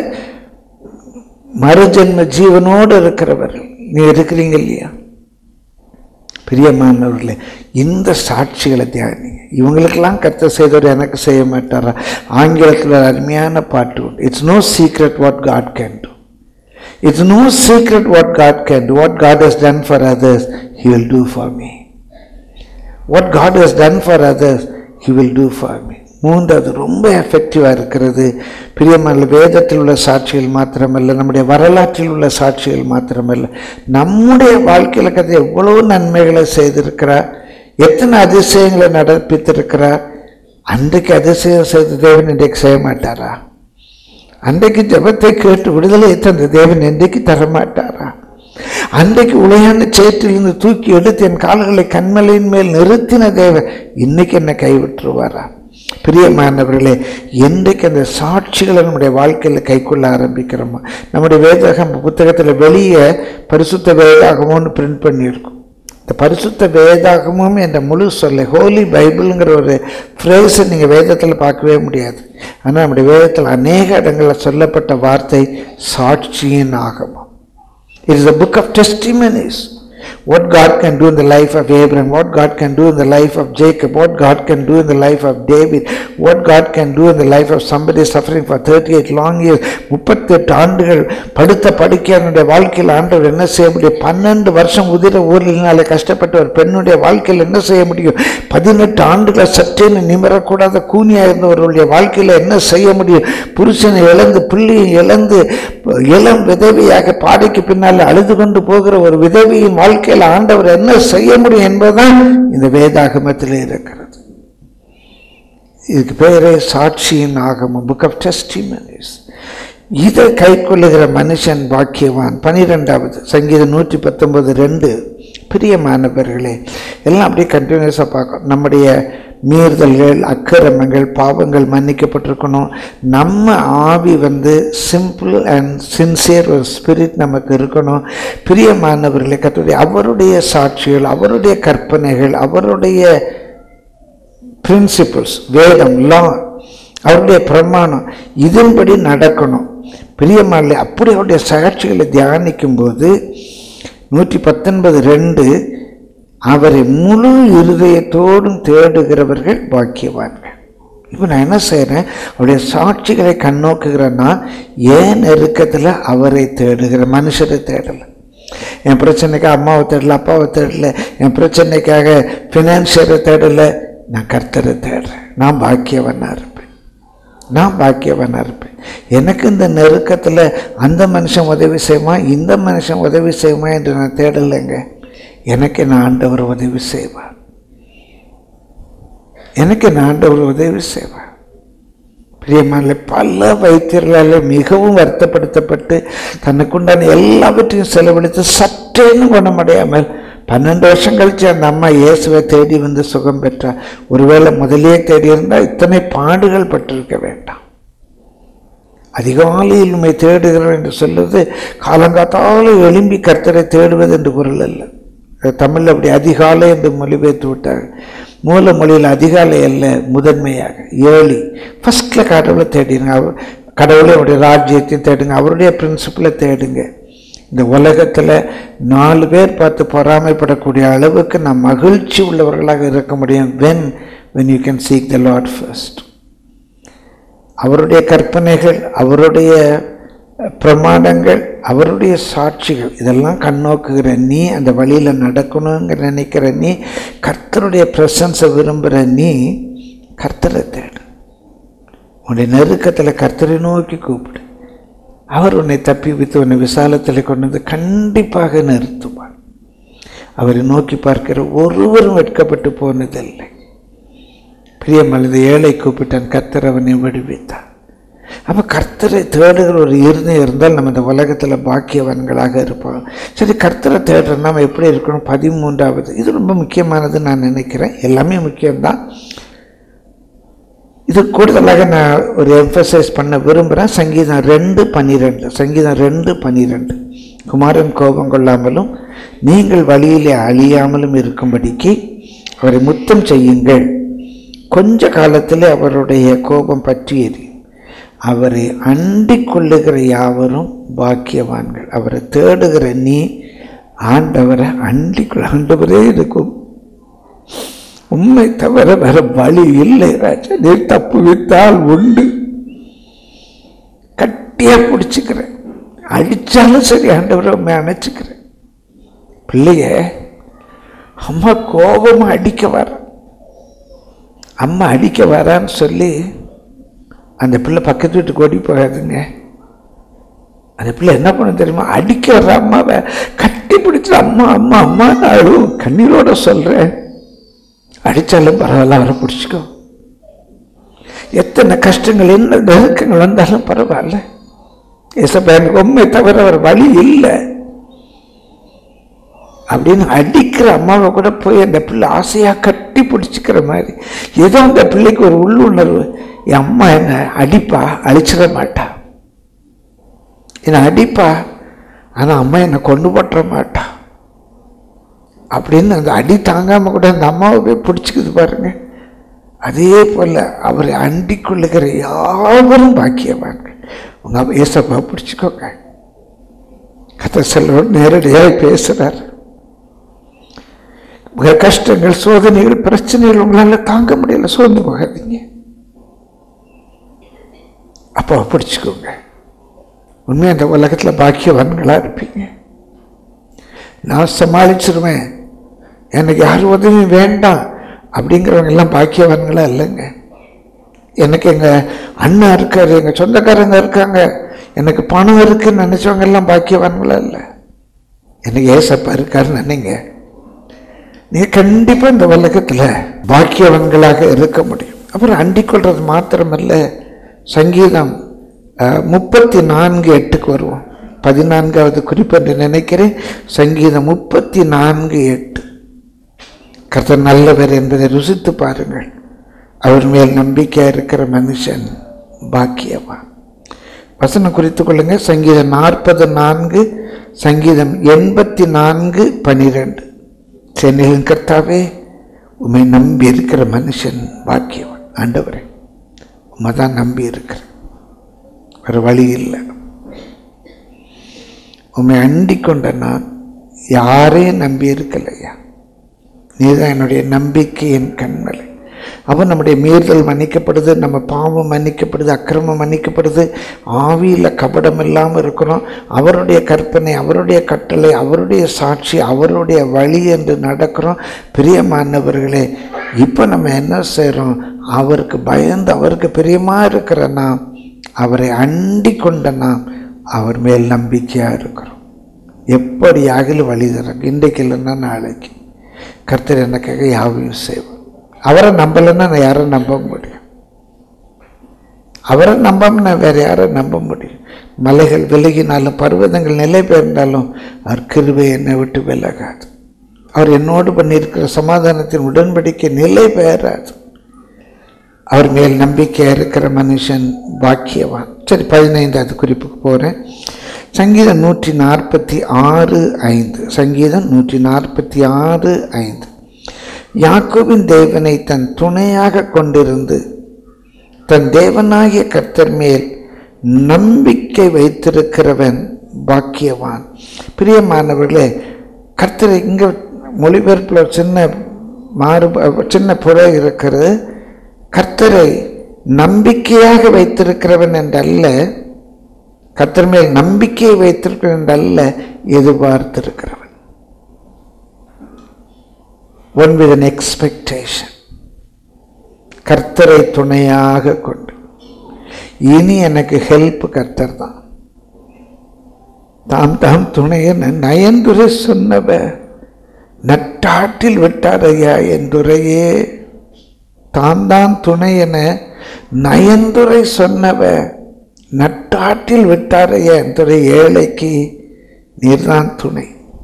மறுஜென்ம ஜீவனோடு இருக்கிறவர்கள் நீ இருக்கிறீங்க இல்லையா பிரியமானவர்களே இந்த சாட்சிகளை தியானிங்க இவங்களுக்கெல்லாம் கத்த செய்தவர் எனக்கு செய்ய மாட்டாரா ஆங்கிலத்தில் ஒரு அருமையான பாட்டு உண்டு it's no secret what God can do it's no secret what God can do what God has done for others he will do for me what God has done for others he will do for me மூன்றாவது ரொம்ப எஃபெக்டிவாக இருக்கிறது பிரியமல்ல வேதத்தில் உள்ள சாட்சிகள் மாத்திரமல்ல நம்முடைய வரலாற்றில் உள்ள சாட்சிகள் மாத்திரமல்ல நம்முடைய வாழ்க்கையில் கதை எவ்வளவு நன்மைகளை செய்திருக்கிறார் எத்தனை அதிசயங்களை நடப்பித்திருக்கிறார் அன்றைக்கு அதிசயம் செய்த தேவன் இன்றைக்கு செய்ய மாட்டாரா அன்றைக்கு ஜெபத்தை கேட்டு விடுதலை தந்த தேவன் இன்றைக்கு தரமாட்டாரா அன்றைக்கு உளையான சேற்றிலிருந்து தூக்கி எடுத்து என் கால்களை கண்மலையின் மேல் நிறுத்தின தேவன் இன்னைக்கு என்னை கைவிட்டுருவாரா பிரியமானவர்களே என்றைக்கு அந்த சாட்சிகளை நம்முடைய வாழ்க்கையில் கைக்கொள்ள ஆரம்பிக்கிறோமோ நம்முடைய வேதாகம் புத்தகத்தில் வெளியே பரிசுத்த வேதாகமோன்னு பிரிண்ட் பண்ணியிருக்கோம் இந்த பரிசுத்த வேதாகமும் என்ற முழு சொல்ல ஹோலி பைபிளுங்கிற ஒரு ஃப்ரேஸை நீங்கள் வேதத்தில் பார்க்கவே முடியாது ஆனால் நம்முடைய வேதத்தில் அநேக இடங்களில் சொல்லப்பட்ட வார்த்தை சாட்சியின் ஆகமம் It is a book of testimonies. What God can do in the life of Abraham, what God can do in the life of Jacob, what God can do in the life of David, what God can do in the life of somebody suffering for 38 long years, முப்பத்தெட்டு ஆண்டுகள் படுத்த படுக்கையானுடைய வாழ்க்கையில் ஆண்டவர் என்ன செய்ய முடியும் பன்னெண்டு வருஷம் உதிர ஊரினாலே கஷ்டப்பட்ட ஒரு பெண்ணுடைய வாழ்க்கையில் என்ன செய்ய முடியும் பதினெட்டு ஆண்டுகளை சற்றேன்னு நிமிரக்கூடாத கூனியாக இருந்தவர்களுடைய வாழ்க்கையில் என்ன செய்ய முடியும் புருஷனை இழந்து பிள்ளையை இழந்து இளம் விதவியாக பாடைக்கு பின்னால் அழுது கொண்டு போகிற ஒரு விதவியின் வாழ்க்கையில் ஆண்டவர் என்ன செய்ய முடியும் என்பதுதான் இந்த வேதாகமத்தில் இருக்கிறது இதுக்கு பேரே சாட்சியின் ஆகமம் புக் ஆஃப் டெஸ்டிமனிஸ் இதை கைக்கொள்ளுகிற மனுஷன் பாக்கியவான் பனிரெண்டாவது சங்கீதம் நூற்றி பத்தொன்பது ரெண்டு பிரியமானவர்களே எல்லாம் அப்படியே கண்டினியூஸாக பார்க்கணும் நம்முடைய மீறுதல்கள் அக்கிரமங்கள் பாவங்கள் மன்னிக்கப்பட்டிருக்கணும் நம்ம ஆவி வந்து சிம்பிள் அண்ட் சின்சியர் ஒரு ஸ்பிரிட் நமக்கு இருக்கணும் பிரியமானவர்களே கத்துடைய அவருடைய சாட்சிகள் அவருடைய கற்பனைகள் அவருடைய பிரின்சிபிள்ஸ் வேதம் லா அவருடைய பிரமாணம் இதன்படி நடக்கணும் பிரியமானே அப்படி அவருடைய சாட்சிகளை தியானிக்கும் போது நூற்றி பத்தொன்பது ரெண்டு அவரை முழு இருதயத்தோடும் தேடுகிறவர்கள் பாக்கியவான்கள் இப்போ நான் என்ன செய்கிறேன் அவருடைய சாட்சிகளை கண்ணோக்குகிறேன்னா ஏன் நெருக்கத்தில் அவரை தேடுகிற மனுஷரை தேடலை என் பிரச்சனைக்காக அம்மாவை தேடல அப்பாவை தேடல என் பிரச்சனைக்காக ஃபினான்ஷியரை தேடலை நான் கர்த்தரை தேடுறேன் நான் பாக்கியவனாக இருப்பேன் நான் பாக்கியவனாக இருப்பேன் எனக்கு இந்த நெருக்கத்தில் அந்த மனுஷன் உதவி செய்யுமா இந்த மனுஷன் உதவி செய்யுமா என்று நான் தேடலைங்க எனக்கு நான் ஆண்டவர் உதவி செய்வார் எனக்கு நான் ஆண்டவர் உதவி செய்வார் பிரியமான பல வைத்தியர்களால் மிகவும் வருத்தப்படுத்தப்பட்டு தனக்குண்டான எல்லாவற்றையும் செலவழித்து சற்றேன்னு குணமடையாமல் பன்னெண்டு வருஷம் கழிச்சு அந்த அம்மா இயேசுவை தேடி வந்து சுகம் பெற்றார் ஒருவேளை முதலே தேடி இருந்தால் இத்தனை பாடுகள் பட்டிருக்க வேண்டாம் அதிகாலையில் உண்மை தேடுகிறோம் என்று சொல்வது காலங்காத்தால எழும்பி கர்த்தரை தேடுவது என்று பொருள் அல்ல தமிழில் அப்படி அதிகாலை என்று மொழிபெயர்த்து விட்டாங்க மூல மொழியில் அதிகாலை அல்ல முதன்மையாக ஏழி ஃபஸ்ட்டில் கடவுளை தேடிங்க அவர் கடவுளை அவருடைய ராஜ்யத்தையும் தேடுங்க அவருடைய பிரின்சிப்பிளை தேடுங்க இந்த உலகத்தில் நாலு பேர் பார்த்து பொறாமைப்படக்கூடிய அளவுக்கு நாம் மகிழ்ச்சி உள்ளவர்களாக இருக்க முடியும் when when you can seek the Lord first அவருடைய கற்பனைகள் அவருடைய பிரமாணங்கள் அவருடைய சாட்சிகள் இதெல்லாம் கண்ணோக்குகிற நீ அந்த வழியில் நடக்கணுங்கிற நினைக்கிற நீ கர்த்தருடைய ப்ரெசன்ஸை விரும்புகிற நீ கர்த்தரை தேடு உன்னுடைய நெருக்கத்தில் கர்த்தரை நோக்கி கூப்பிடு அவர் உன்னை தப்பி வைத்து உன்னை விசாலத்தில் கொண்டு வந்து கண்டிப்பாக நிறுத்துவார் அவரை நோக்கி பார்க்கிற ஒருவரும் வெட்கப்பட்டு போனதில்லை பிரியமல்லது ஏழை கூப்பிட்டான் கர்த்தர் அவனை விடுவித்தார் அப்போ கர்த்தரை தேடுகிற ஒரு இருதயம் இருந்தால் நம்ம இந்த உலகத்தில் பாக்கியவான்களாக இருப்போம் சரி கர்த்தரை தேடுற நம்ம எப்படி இருக்கணும் பதிமூன்றாவது இது ரொம்ப முக்கியமானது நான் நினைக்கிறேன் எல்லாமே முக்கியம்தான் இது கூடுதலாக நான் ஒரு எம்ஃபசைஸ் பண்ண விரும்புகிறேன் சங்கீதம் ரெண்டு பன்னிரெண்டு சங்கீதம் ரெண்டு பன்னிரெண்டு குமாரன் கோபம் கொள்ளாமலும் நீங்கள் வழியிலே அழியாமலும் இருக்கும்படிக்கு அவரை முத்தம் செய்யுங்கள் கொஞ்ச காலத்திலே அவருடைய கோபம் பற்றி எரியும் அவரை அண்டிக் கொள்ளுகிற யாவரும் பாக்கியவான்கள் அவரை தேடுகிற நீ ஆண்டவரை அண்டிக்குள் ஆண்டவரே இருக்கும் உண்மை தவிர வேற வழி இல்லை ராஜா நீ தப்பு வித்தால் உண்டு கட்டியா பிடிச்சிக்கிறேன் அடிச்சாலும் சரி ஆண்டவரை உண்மை அணைச்சிக்கிறேன் பிள்ளைய அம்மா கோபமா அடிக்க வர அம்மா அடிக்க வரான்னு சொல்லி அந்த பிள்ளை பக்கத்து வீட்டுக்கு ஓடி போகாதுங்க அந்த பிள்ளை என்ன பண்ண தெரியுமா அடிக்க வர்ற அம்மாவை கட்டி பிடிச்சி அம்மா அம்மா அம்மா நான் கண்ணீரோட சொல்றேன் அடித்தாலும் பரவாயில்ல அவரை பிடிச்சிக்கோ எத்தனை கஷ்டங்கள் என்ன நெருக்கங்கள் வந்தாலும் பரவாயில்ல ஏசப்பா எனக்கு உண்மை தவிர ஒரு வழி இல்லை அப்படின்னு அடிக்கிற அம்மாவை கூட போய் அந்த பிள்ளை ஆசையாக கட்டி பிடிச்சிக்கிற மாதிரி ஏதோ அந்த பிள்ளைக்கு ஒரு உள்ளுணர்வு என் அம்மா என்ன அடிப்பா அழிச்சிட மாட்டா என்னை அடிப்பா ஆனால் அம்மா என்னை கொண்டு போட்டுற மாட்டா அப்படின்னு அந்த அடி தாங்காமல் கூட அந்த அம்மாவை போய் பிடிச்சிக்குது பாருங்க அதே போல் அவரை அண்டிக் கொள்ளுகிற யாவரும் பாக்கியவாங்க உங்கள் ஏசப்பா பிடிச்சிக்கோங்க கதை செல்வன் நேரடியாக பேசுகிறார் உங்க கஷ்டங்கள் சோதனைகள் பிரச்சனைகள் உங்களால் தாங்க முடியல சோர்ந்து போகாதீங்க அப்போ பிடிச்சிக்கோங்க உண்மையாக அந்த உலகத்தில் பாக்கியவான்களாக இருப்பீங்க நான் சமாளிச்சிருவேன் எனக்கு யார் உதவியும் வேண்டாம் அப்படிங்கிறவங்க எல்லாம் பாக்கியவான்களா இல்லைங்க எனக்கு எங்கள் அண்ணன் இருக்காரு எங்கள் சொந்தக்காரங்க இருக்காங்க எனக்கு பணம் இருக்குன்னு நினச்சவங்க எல்லாம் பாக்கியவான்களா இல்லை எனக்கு ஏசப்பா இருக்காருன்னு நினைங்க நீங்கள் கண்டிப்பாக இந்த உலகத்தில் பாக்கியவான்களாக இருக்க முடியும் அப்புறம் அண்டிக் கொள்வது மாத்திரமல்ல சங்கீதம் அஹ், முப்பத்தி நான்கு எட்டுக்கு வருவோம் பதினான்காவது குறிப்பு என்று நினைக்கிறேன் சங்கீதம் முப்பத்தி நான்கு எட்டு கர்த்தர் நல்லவர் என்பதை ருசித்து பாருங்கள் அவர் மேல் நம்பிக்கை இருக்கிற மனுஷன் பாக்கியவான் வசனம் குறித்து கொள்ளுங்க சங்கீதம் நாற்பது நான்கு சங்கீதம் எண்பத்தி நான்கு பனிரெண்டு சென்னையின் கர்த்தாவே உம்மை நம்பி இருக்கிற மனுஷன் பாக்கியவன் ஆண்டவரே உம்மை தான் நம்பி இருக்கிறேன் வேறு வழி இல்லை உம்மை அண்டிக் கொண்ட நான் யாரையும் நம்பி இருக்கலையா நீதான் என்னுடைய நம்பிக்கையின் கண்மலை அவன் நம்முடைய மீறுதல் மன்னிக்கப்படுது நம்ம பாவம் மன்னிக்கப்படுது அக்கிரமம் மன்னிக்கப்படுது ஆவியில் கபடம் இல்லாமல் இருக்கிறோம் அவருடைய கற்பனை அவருடைய கட்டளை அவருடைய சாட்சி அவருடைய வழி என்று நடக்கிறோம் பிரியமானவர்களே இப்போ நம்ம என்ன செய்கிறோம் அவருக்கு பயந்து அவருக்கு பிரியமாக இருக்கிற நாம் அவரை அண்டி கொண்ட நாம் அவர் மேல் நம்பிக்கையாக இருக்கிறோம் எப்படி ஆகிலும் வழி தராங்க இன்றைக்கு இல்லைன்னா நாளைக்கு கர்த்தர் எனக்காக யாவையும் செய்வார் அவரை நம்பலைன்னா நான் யாரை நம்ப முடியும் அவரை நம்பாம நான் வேற யாரை நம்ப முடியும் மலைகள் விலகினாலும் பர்வதங்கள் நிலை பெயர்ந்தாலும் அவர் கிருபை என்னை விட்டு விலகாது அவர் என்னோடு பண்ணியிருக்கிற சமாதானத்தின் உடன்படிக்கை நிலை பெயராது அவர் மேல் நம்பிக்கையாக இருக்கிற மனுஷன் பாக்கியவான் சரி பதினைந்தாவது குறிப்புக்கு போகிறேன் சங்கீதம் நூற்றி நாற்பத்தி ஆறு ஐந்து சங்கீதம் நூற்றி நாற்பத்தி ஆறு ஐந்து யாக்கோபின் தேவனை தன் துணையாக கொண்டிருந்து தன் தேவனாகிய கர்த்தர் மேல் நம்பிக்கை வைத்திருக்கிறவன் பாக்கியவான் பிரியமானவர்களே கர்த்தர் இங்கே மொழிபெயர்ப்பில் ஒரு சின்ன மாறு சின்ன புற இருக்கிறது கர்த்தரை நம்பிக்கையாக வைத்திருக்கிறவன் என்றல்ல கர்த்தர் மேல் நம்பிக்கையை வைத்திருக்கிறவன் என்றல்ல எதிர்பார்த்திருக்கிறவன் ஒன் வித் an எக்ஸ்பெக்டேஷன் கர்த்தரை துணையாக கொண்டு இனி எனக்கு ஹெல்ப் கர்த்தர் தான் தாம் தாம் துணையன நயந்துரை சொன்னவ நட்டாட்டில் விட்டார் ஐயா என்றுரையே தான் தான் துணை என நயந்துரை சொன்னவ நட்டாற்றில் விட்டாரைய துறை ஏழைக்கு நீர்தான் துணை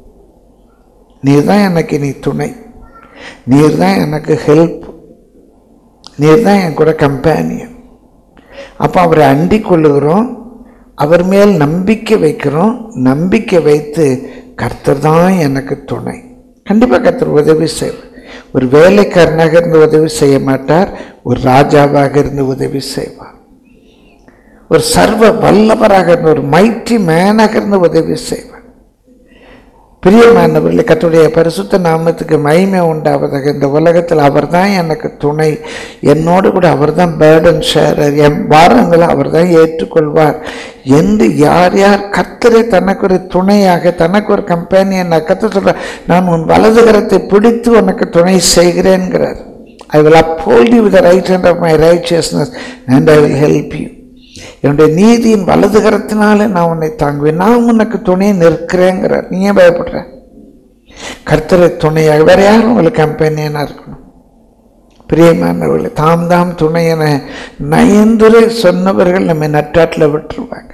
நீர் தான் எனக்கு நீ துணை நீர் தான் எனக்கு ஹெல்ப் நீர் தான் என் கூட கம்பேனியன் அப்போ அவரை அண்டிக் கொள்ளுகிறோம் அவர் மேல் நம்பிக்கை வைக்கிறோம் நம்பிக்கை வைத்து கர்த்தர் தான் எனக்கு துணை கண்டிப்பாக கர்த்தர் உதவி செய்வார் ஒரு வேலைக்காரனாக இருந்து உதவி செய்ய மாட்டார் ஒரு ராஜாவாக இருந்து உதவி செய்வார் ஒரு சர்வ வல்லவராக இருந்து ஒரு மைட்டி மேனாக இருந்து உதவி செய்வார் பிரியமானவர்களே கர்த்தருடைய பரிசுத்த நாமத்துக்கு மகிமை உண்டாவதாக இந்த உலகத்தில் அவர் தான் எனக்கு துணை என்னோடு கூட அவர் தான் பேர்டன் ஷேரர் என் பாரங்களை அவர் தான் ஏற்றுக்கொள்வார் என்று யார் யார் கர்த்தரை தனக்கு ஒரு துணையாக தனக்கு ஒரு கம்பெனியன் கத்த சொல்ற நான் உன் வலது கரத்தை பிடித்து உனக்கு துணை செய்கிறேன்கிறார் I will uphold you with the right hand of my righteousness and I will help you என்னுடைய நீதியின் வலது கரத்தினால நான் உன்னை தாங்குவேன் நான் உனக்கு துணை நிற்கிறேங்கிறார் நீ ஏன் பயப்படுற கர்த்தரை துணையாக வேற யாரும் உங்களுக்கு கம்பெனியனாக இருக்கணும் பிரியமானவர்களே தாம் தாம் துணை என நயந்துரை சொன்னவர்கள் நம்ம நட்டாட்டில் விட்டுருவாங்க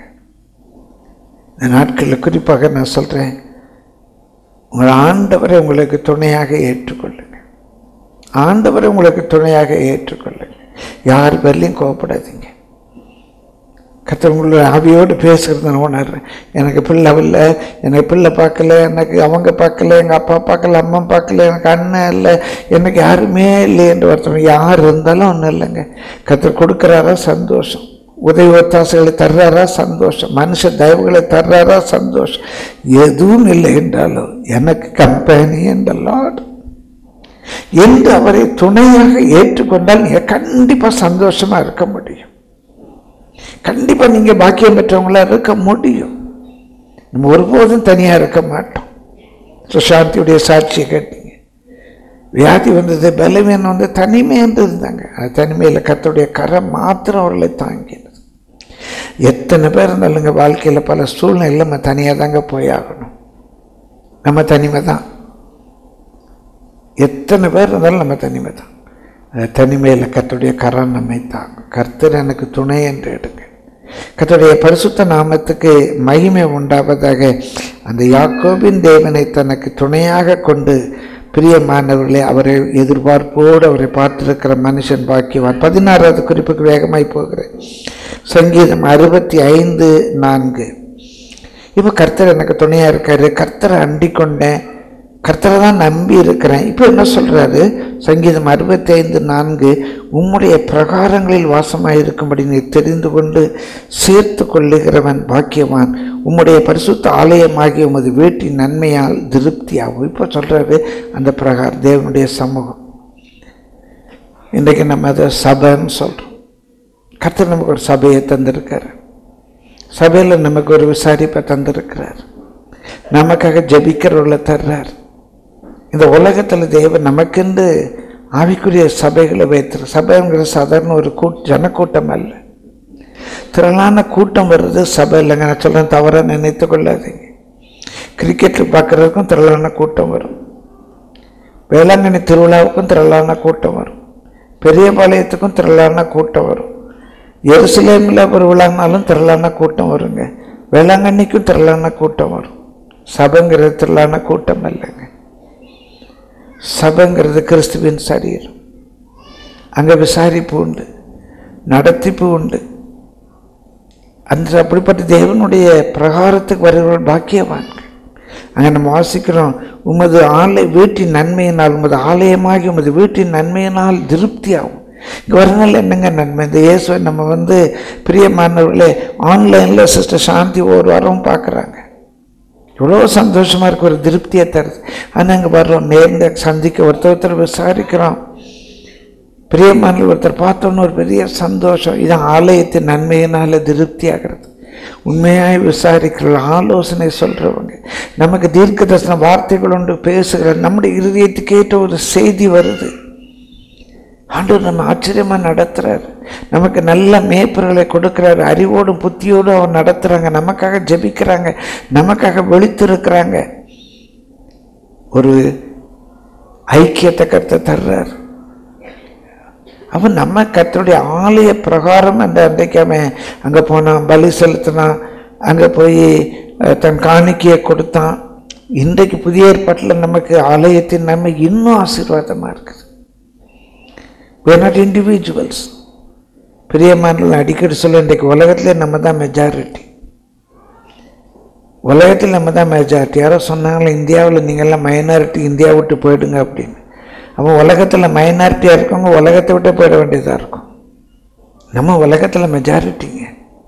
இந்த நாட்களில் குறிப்பாக நான் சொல்கிறேன் உங்கள் ஆண்டவரை உங்களுக்கு துணையாக ஏற்றுக்கொள்ளுங்க ஆண்டவரை உங்களுக்கு துணையாக ஏற்றுக்கொள்ளுங்க யார் பேர்லையும் கோவப்படாதீங்க கத்தர் உங்களோட ஆவியோடு பேசுகிறது நான் உணர்றேன் எனக்கு பிள்ளை இல்லை எனக்கு பிள்ளை பார்க்கல எனக்கு அவங்க பார்க்கல எங்கள் அப்பா பார்க்கல அம்மா பார்க்கல எனக்கு அண்ணன் இல்லை எனக்கு யாருமே இல்லை என்று ஒருத்தர் யார் இருந்தாலும் ஒன்றும் இல்லைங்க கத்தர் கொடுக்குறாரா சந்தோஷம் உதவி ஒத்தாசைகளை தர்றாரா சந்தோஷம் மனுஷ தயவுகளை தர்றாரா சந்தோஷம் எதுவும் இல்லை என்றாலும் எனக்கு கம்பெனி என்ற லார்ட் என்று அவரை துணையாக ஏற்றுக்கொண்டால் நீங்கள் கண்டிப்பாக சந்தோஷமாக இருக்க முடியும் கண்டிப்பாக நீங்கள் பாக்கியம் பெற்றவங்களா இருக்க முடியும் நம்ம ஒருபோதும் தனியாக இருக்க மாட்டோம் சுஷாந்தியுடைய சாட்சியை கேட்டீங்க வியாதி வந்தது பலவீனம் வந்து தனிமையாக இருந்தாங்க அது தனிமையில் கர்த்தருடைய கரம் மாத்திரம் அவர்களை தாங்கினது எத்தனை பேர் இருந்தாலுங்க வாழ்க்கையில் பல சூழ்நிலையில் நம்ம தனியாக தாங்க போயாகணும் நம்ம தனிமை தான் எத்தனை பேர் இருந்தாலும் நம்ம தனிமை தான் அந்த தனிமையில் கர்த்தருடைய கரம் நம்மை தாங்கும் கர்த்தர் எனக்கு துணை என்று எடுங்க கர்த்தருடைய பரிசுத்த நாமத்துக்கு மகிமை உண்டாவதாக அந்த யாக்கோபின் தேவனை தனக்கு துணையாக கொண்டு பிரியமானவர்களே அவரை எதிர்பார்ப்போடு அவரை பார்த்திருக்கிற மனுஷன் பாக்கியவான் பதினாறாவது குறிப்புக்கு வேகமாய் போகிறேன் சங்கீதம் அறுபத்தி ஐந்து நான்கு இப்போ கர்த்தர் எனக்கு துணையாக இருக்காரு கர்த்தரை அண்டிக் கொண்டேன் கர்த்தரை தான் நம்பி இருக்கிறேன் இப்போ என்ன சொல்கிறாரு சங்கீதம் அறுபத்தைந்து நான்கு உம்முடைய பிரகாரங்களில் வாசமாக இருக்கும்படி நீ தெரிந்து கொண்டு சேர்த்து கொள்ளுகிறவன் பாக்கியவான் உம்முடைய பரிசுத்த ஆலயமாகிய உமது வீட்டின் நன்மையால் திருப்தியாகும் இப்போ சொல்கிறாரு அந்த பிரகார் தேவனுடைய சமூகம் இன்றைக்கு நம்ம அதை சபைன்னு சொல்கிறோம் கர்த்தர் நமக்கு ஒரு சபையை தந்திருக்காரு சபையில் நமக்கு ஒரு விசாரிப்பை தந்திருக்கிறார் நமக்காக ஜபிக்கிறவர்களை தர்றார் இந்த உலகத்தில் தேவன் நமக்கென்று ஆவிக்குரிய சபைகளை வைத்திரு சபைங்கிற சாதாரண ஒரு கூட் ஜனக்கூட்டம் அல்ல திரளான கூட்டம் வருது சபை இல்லைங்க நான் சொல்கிறேன் தவறாக நினைத்து கொள்ளாதீங்க கிரிக்கெட்டு பார்க்குறதுக்கும் திரளான கூட்டம் வரும் வேளாங்கண்ணி திருவிழாவுக்கும் திரளான கூட்டம் வரும் பெரியபாளையத்துக்கும் திரளான கூட்டம் வரும் எருசலேமில் ஒரு விழானாலும் திரளான கூட்டம் வருங்க வேளாங்கண்ணிக்கும் திரளான கூட்டம் வரும் சபைங்கிறது திரளான கூட்டம் இல்லைங்க சபைங்கிறது கிறிஸ்துவின் சரீரம் அங்கே விசாரிப்பு உண்டு நடத்திப்பு உண்டு அந்த அப்படிப்பட்ட தேவனுடைய பிரகாரத்துக்கு வருகிறவர்கள் பாக்கியவான்கள் அங்கே நம்ம வாசிக்கிறோம் உமது ஆலை வீட்டின் நன்மையினால் உமது ஆலயமாகி உமது வீட்டின் நன்மையினால் திருப்தியாகும் இங்கே வரனால என்னங்க நன்மை இந்த இயேசுவை நம்ம வந்து பிரியமானவர்களே ஆன்லைனில் சிஸ்டர் சாந்தி ஒரு வாரம் பார்க்குறாங்க எவ்வளோ சந்தோஷமாக இருக்கு ஒரு திருப்தியை தருது ஆனால் அங்கே வர்றோம் நேர்ந்த சந்திக்க ஒருத்தர் ஒருத்தர் விசாரிக்கிறோம் பிரியமான ஒருத்தர் பார்த்தோன்னு ஒரு பெரிய சந்தோஷம் இது ஆலயத்தின் நன்மையினால் திருப்தி ஆகிறது உண்மையாய் விசாரிக்கிற ஆலோசனை சொல்கிறவங்க நமக்கு தீர்க்க தரிசன வார்த்தைகள் ஒன்று பேசுகிற நம்முடைய இருதயத்துக்கு ஏற்ற ஒரு செய்தி வருது ஆண்டவர் நம்ம ஆச்சரியமாக நடத்துகிறார் நமக்கு நல்ல மேய்ப்பர்களை கொடுக்குறாரு அறிவோடும் புத்தியோடும் அவர் நடத்துகிறாங்க நமக்காக ஜெபிக்கிறாங்க நமக்காக வெளித்திருக்கிறாங்க ஒரு ஐக்கியத்தை கருத்தை தர்றார் அவன் நம்ம கர்த்தருடைய ஆலய பிரகாரம் அந்த அன்றைக்கு அவன் அங்கே போனான் பலி செலுத்தினான் அங்கே போய் அஹ், தன் காணிக்கையை கொடுத்தான் இன்றைக்கு புதிய ஏற்பாட்டில் நமக்கு ஆலயத்தின் நன்மை இன்னும் ஆசீர்வாதமாக இருக்குது we are not individuals பிரியமானவர்கள் அடிக்கடி சொல்ல இன்றைக்கு உலகத்திலே நம்ம தான் மெஜாரிட்டி உலகத்தில் நம்ம தான் மெஜாரிட்டி யாரோ சொன்னாங்களே இந்தியாவில் நீங்கள்லாம் மைனாரிட்டி இந்தியா விட்டு போயிடுங்க அப்படின்னு அப்போ உலகத்தில் மைனாரிட்டியாக இருக்கவங்க உலகத்தை விட்டு போயிட வேண்டியதாக இருக்கும் நம்ம உலகத்தில் மெஜாரிட்டிங்க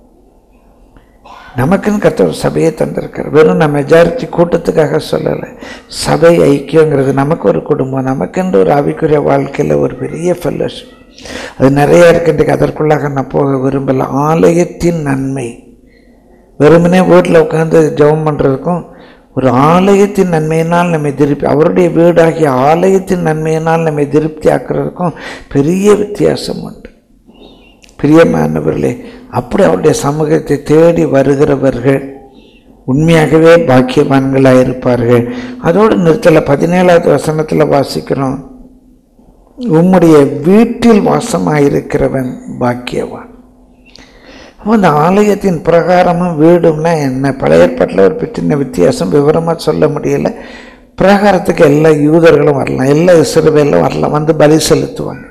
நமக்குன்னு கத்த ஒரு சபையை தந்திருக்கார் வெறும் நான் மெஜாரிட்டி கூட்டத்துக்காக சொல்லலை சபை ஐக்கியங்கிறது நமக்கு ஒரு குடும்பம் நமக்கென்று ஒரு ஆவிக்குரிய வாழ்க்கையில் ஒரு பெரிய ஃபெல்லோஷிப் அது நிறைய இருக்கு இன்றைக்கு அதற்குள்ளாக நான் போக விரும்பல ஆலயத்தின் நன்மை வெறுமனே வீட்டில் உட்காந்து ஜெபம் பண்ணுறதுக்கும் ஒரு ஆலயத்தின் நன்மையினால் நம்மை திருப்தி அவருடைய வீடாகிய ஆலயத்தின் நன்மையினால் நம்மை திருப்தி ஆக்குறதுக்கும் பெரிய வித்தியாசம் உண்டு பிரியமானவர்களே அப்படி அவருடைய சமூகத்தை தேடி வருகிறவர்கள் உண்மையாகவே பாக்கியவான்களாக இருப்பார்கள் அதோடு நிறுத்தல பதினேழாவது வசனத்தில் வாசிக்கிறோம் உம்முடைய வீட்டில் வாசமாயிருக்கிறவன் பாக்கியவான் அப்போ இந்த ஆலயத்தின் பிரகாரமும் வீடும்னா என்ன பழைய ஏற்பாட்டில் ஒரு சின்ன வித்தியாசம் விவரமாக சொல்ல முடியல பிரகாரத்துக்கு எல்லா யூதர்களும் வரலாம் எல்லா இஸ்ரவேலும் வரலாம் வந்து பலி செலுத்துவாங்க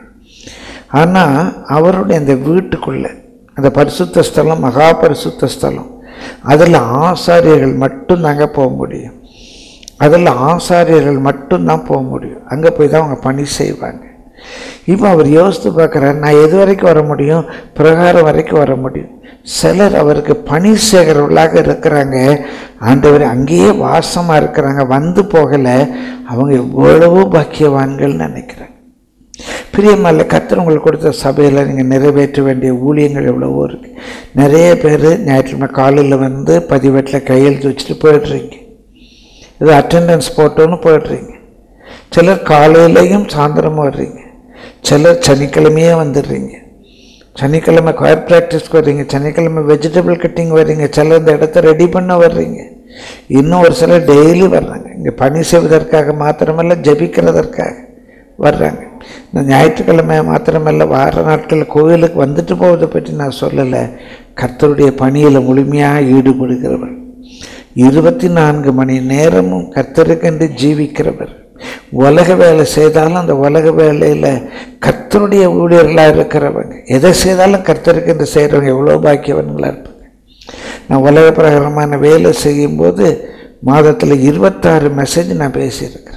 ஆனால் அவருடைய அந்த வீட்டுக்குள்ளே அந்த பரிசுத்த ஸ்தலம் மகா பரிசுத்த ஸ்தலம் அதில் ஆசாரியர்கள் மட்டும் தாங்க போக முடியும் அதில் ஆசாரியர்கள் மட்டும்தான் போக முடியும் அங்கே போய் தான் அவங்க பணி செய்வாங்க இப்போ அவர் யோசித்து பார்க்குறாரு நான் எது வரைக்கும் வர முடியும் பிரகாரம் வரைக்கும் வர முடியும் சிலர் அவருக்கு பணி செய்கிறவர்களாக இருக்கிறாங்க ஆண்டவர் அங்கேயே வாசமாக இருக்கிறாங்க வந்து போகலை அவங்க எவ்வளவோ பாக்கியவான்கள் நினைக்கிறாங்க பிரியமல்ல கர்த்தர் உங்களுக்கு கொடுத்த சபையில் நீங்கள் நிறைவேற்ற வேண்டிய ஊழியங்கள் எவ்வளவோ இருக்குது நிறைய பேர் ஞாயிற்றுக்கிழமை காலையில் வந்து பதிவேட்டில் கையெழுத்து வச்சுட்டு போயிடுறீங்க இது அட்டெண்டன்ஸ் போட்டோன்னு போயிடுறீங்க சிலர் காலையிலையும் சாயந்தரமும் வர்றீங்க சிலர் சனிக்கிழமையே வந்துடுறீங்க சனிக்கிழமை கொயர் ப்ராக்டிஸ்க்கு வர்றீங்க சனிக்கிழமை வெஜிடபிள் கட்டிங் வர்றீங்க சிலர் இந்த இடத்த ரெடி பண்ண வர்றீங்க இன்னும் ஒரு சிலர் டெய்லி வர்றாங்க இங்கே பணி செய்வதற்காக மாத்திரமல்ல ஜெபிக்கிறதற்காக வர்றாங்க இந்த ஞாயிற்றுக்கிழமை மாத்திரமல்ல வார நாட்களில் கோவிலுக்கு வந்துட்டு போவதை பற்றி நான் சொல்லலை கர்த்தருடைய பணியில் முழுமையாக ஈடுபடுகிறவர் இருபத்தி நான்கு மணி நேரமும் கர்த்தருக்கென்று ஜீவிக்கிறவர் உலக வேலை செய்தாலும் அந்த உலக வேலையில் கர்த்தருடைய ஊழியர்களாக இருக்கிறவங்க எதை செய்தாலும் கர்த்தருக்கென்று செய்கிறவங்க எவ்வளோ பாக்கியவன்களாக இருப்பாங்க நான் உலக பிரகாரமான வேலை செய்யும்போது மாதத்தில் இருபத்தாறு மெசேஜ் நான் பேசியிருக்கிறேன்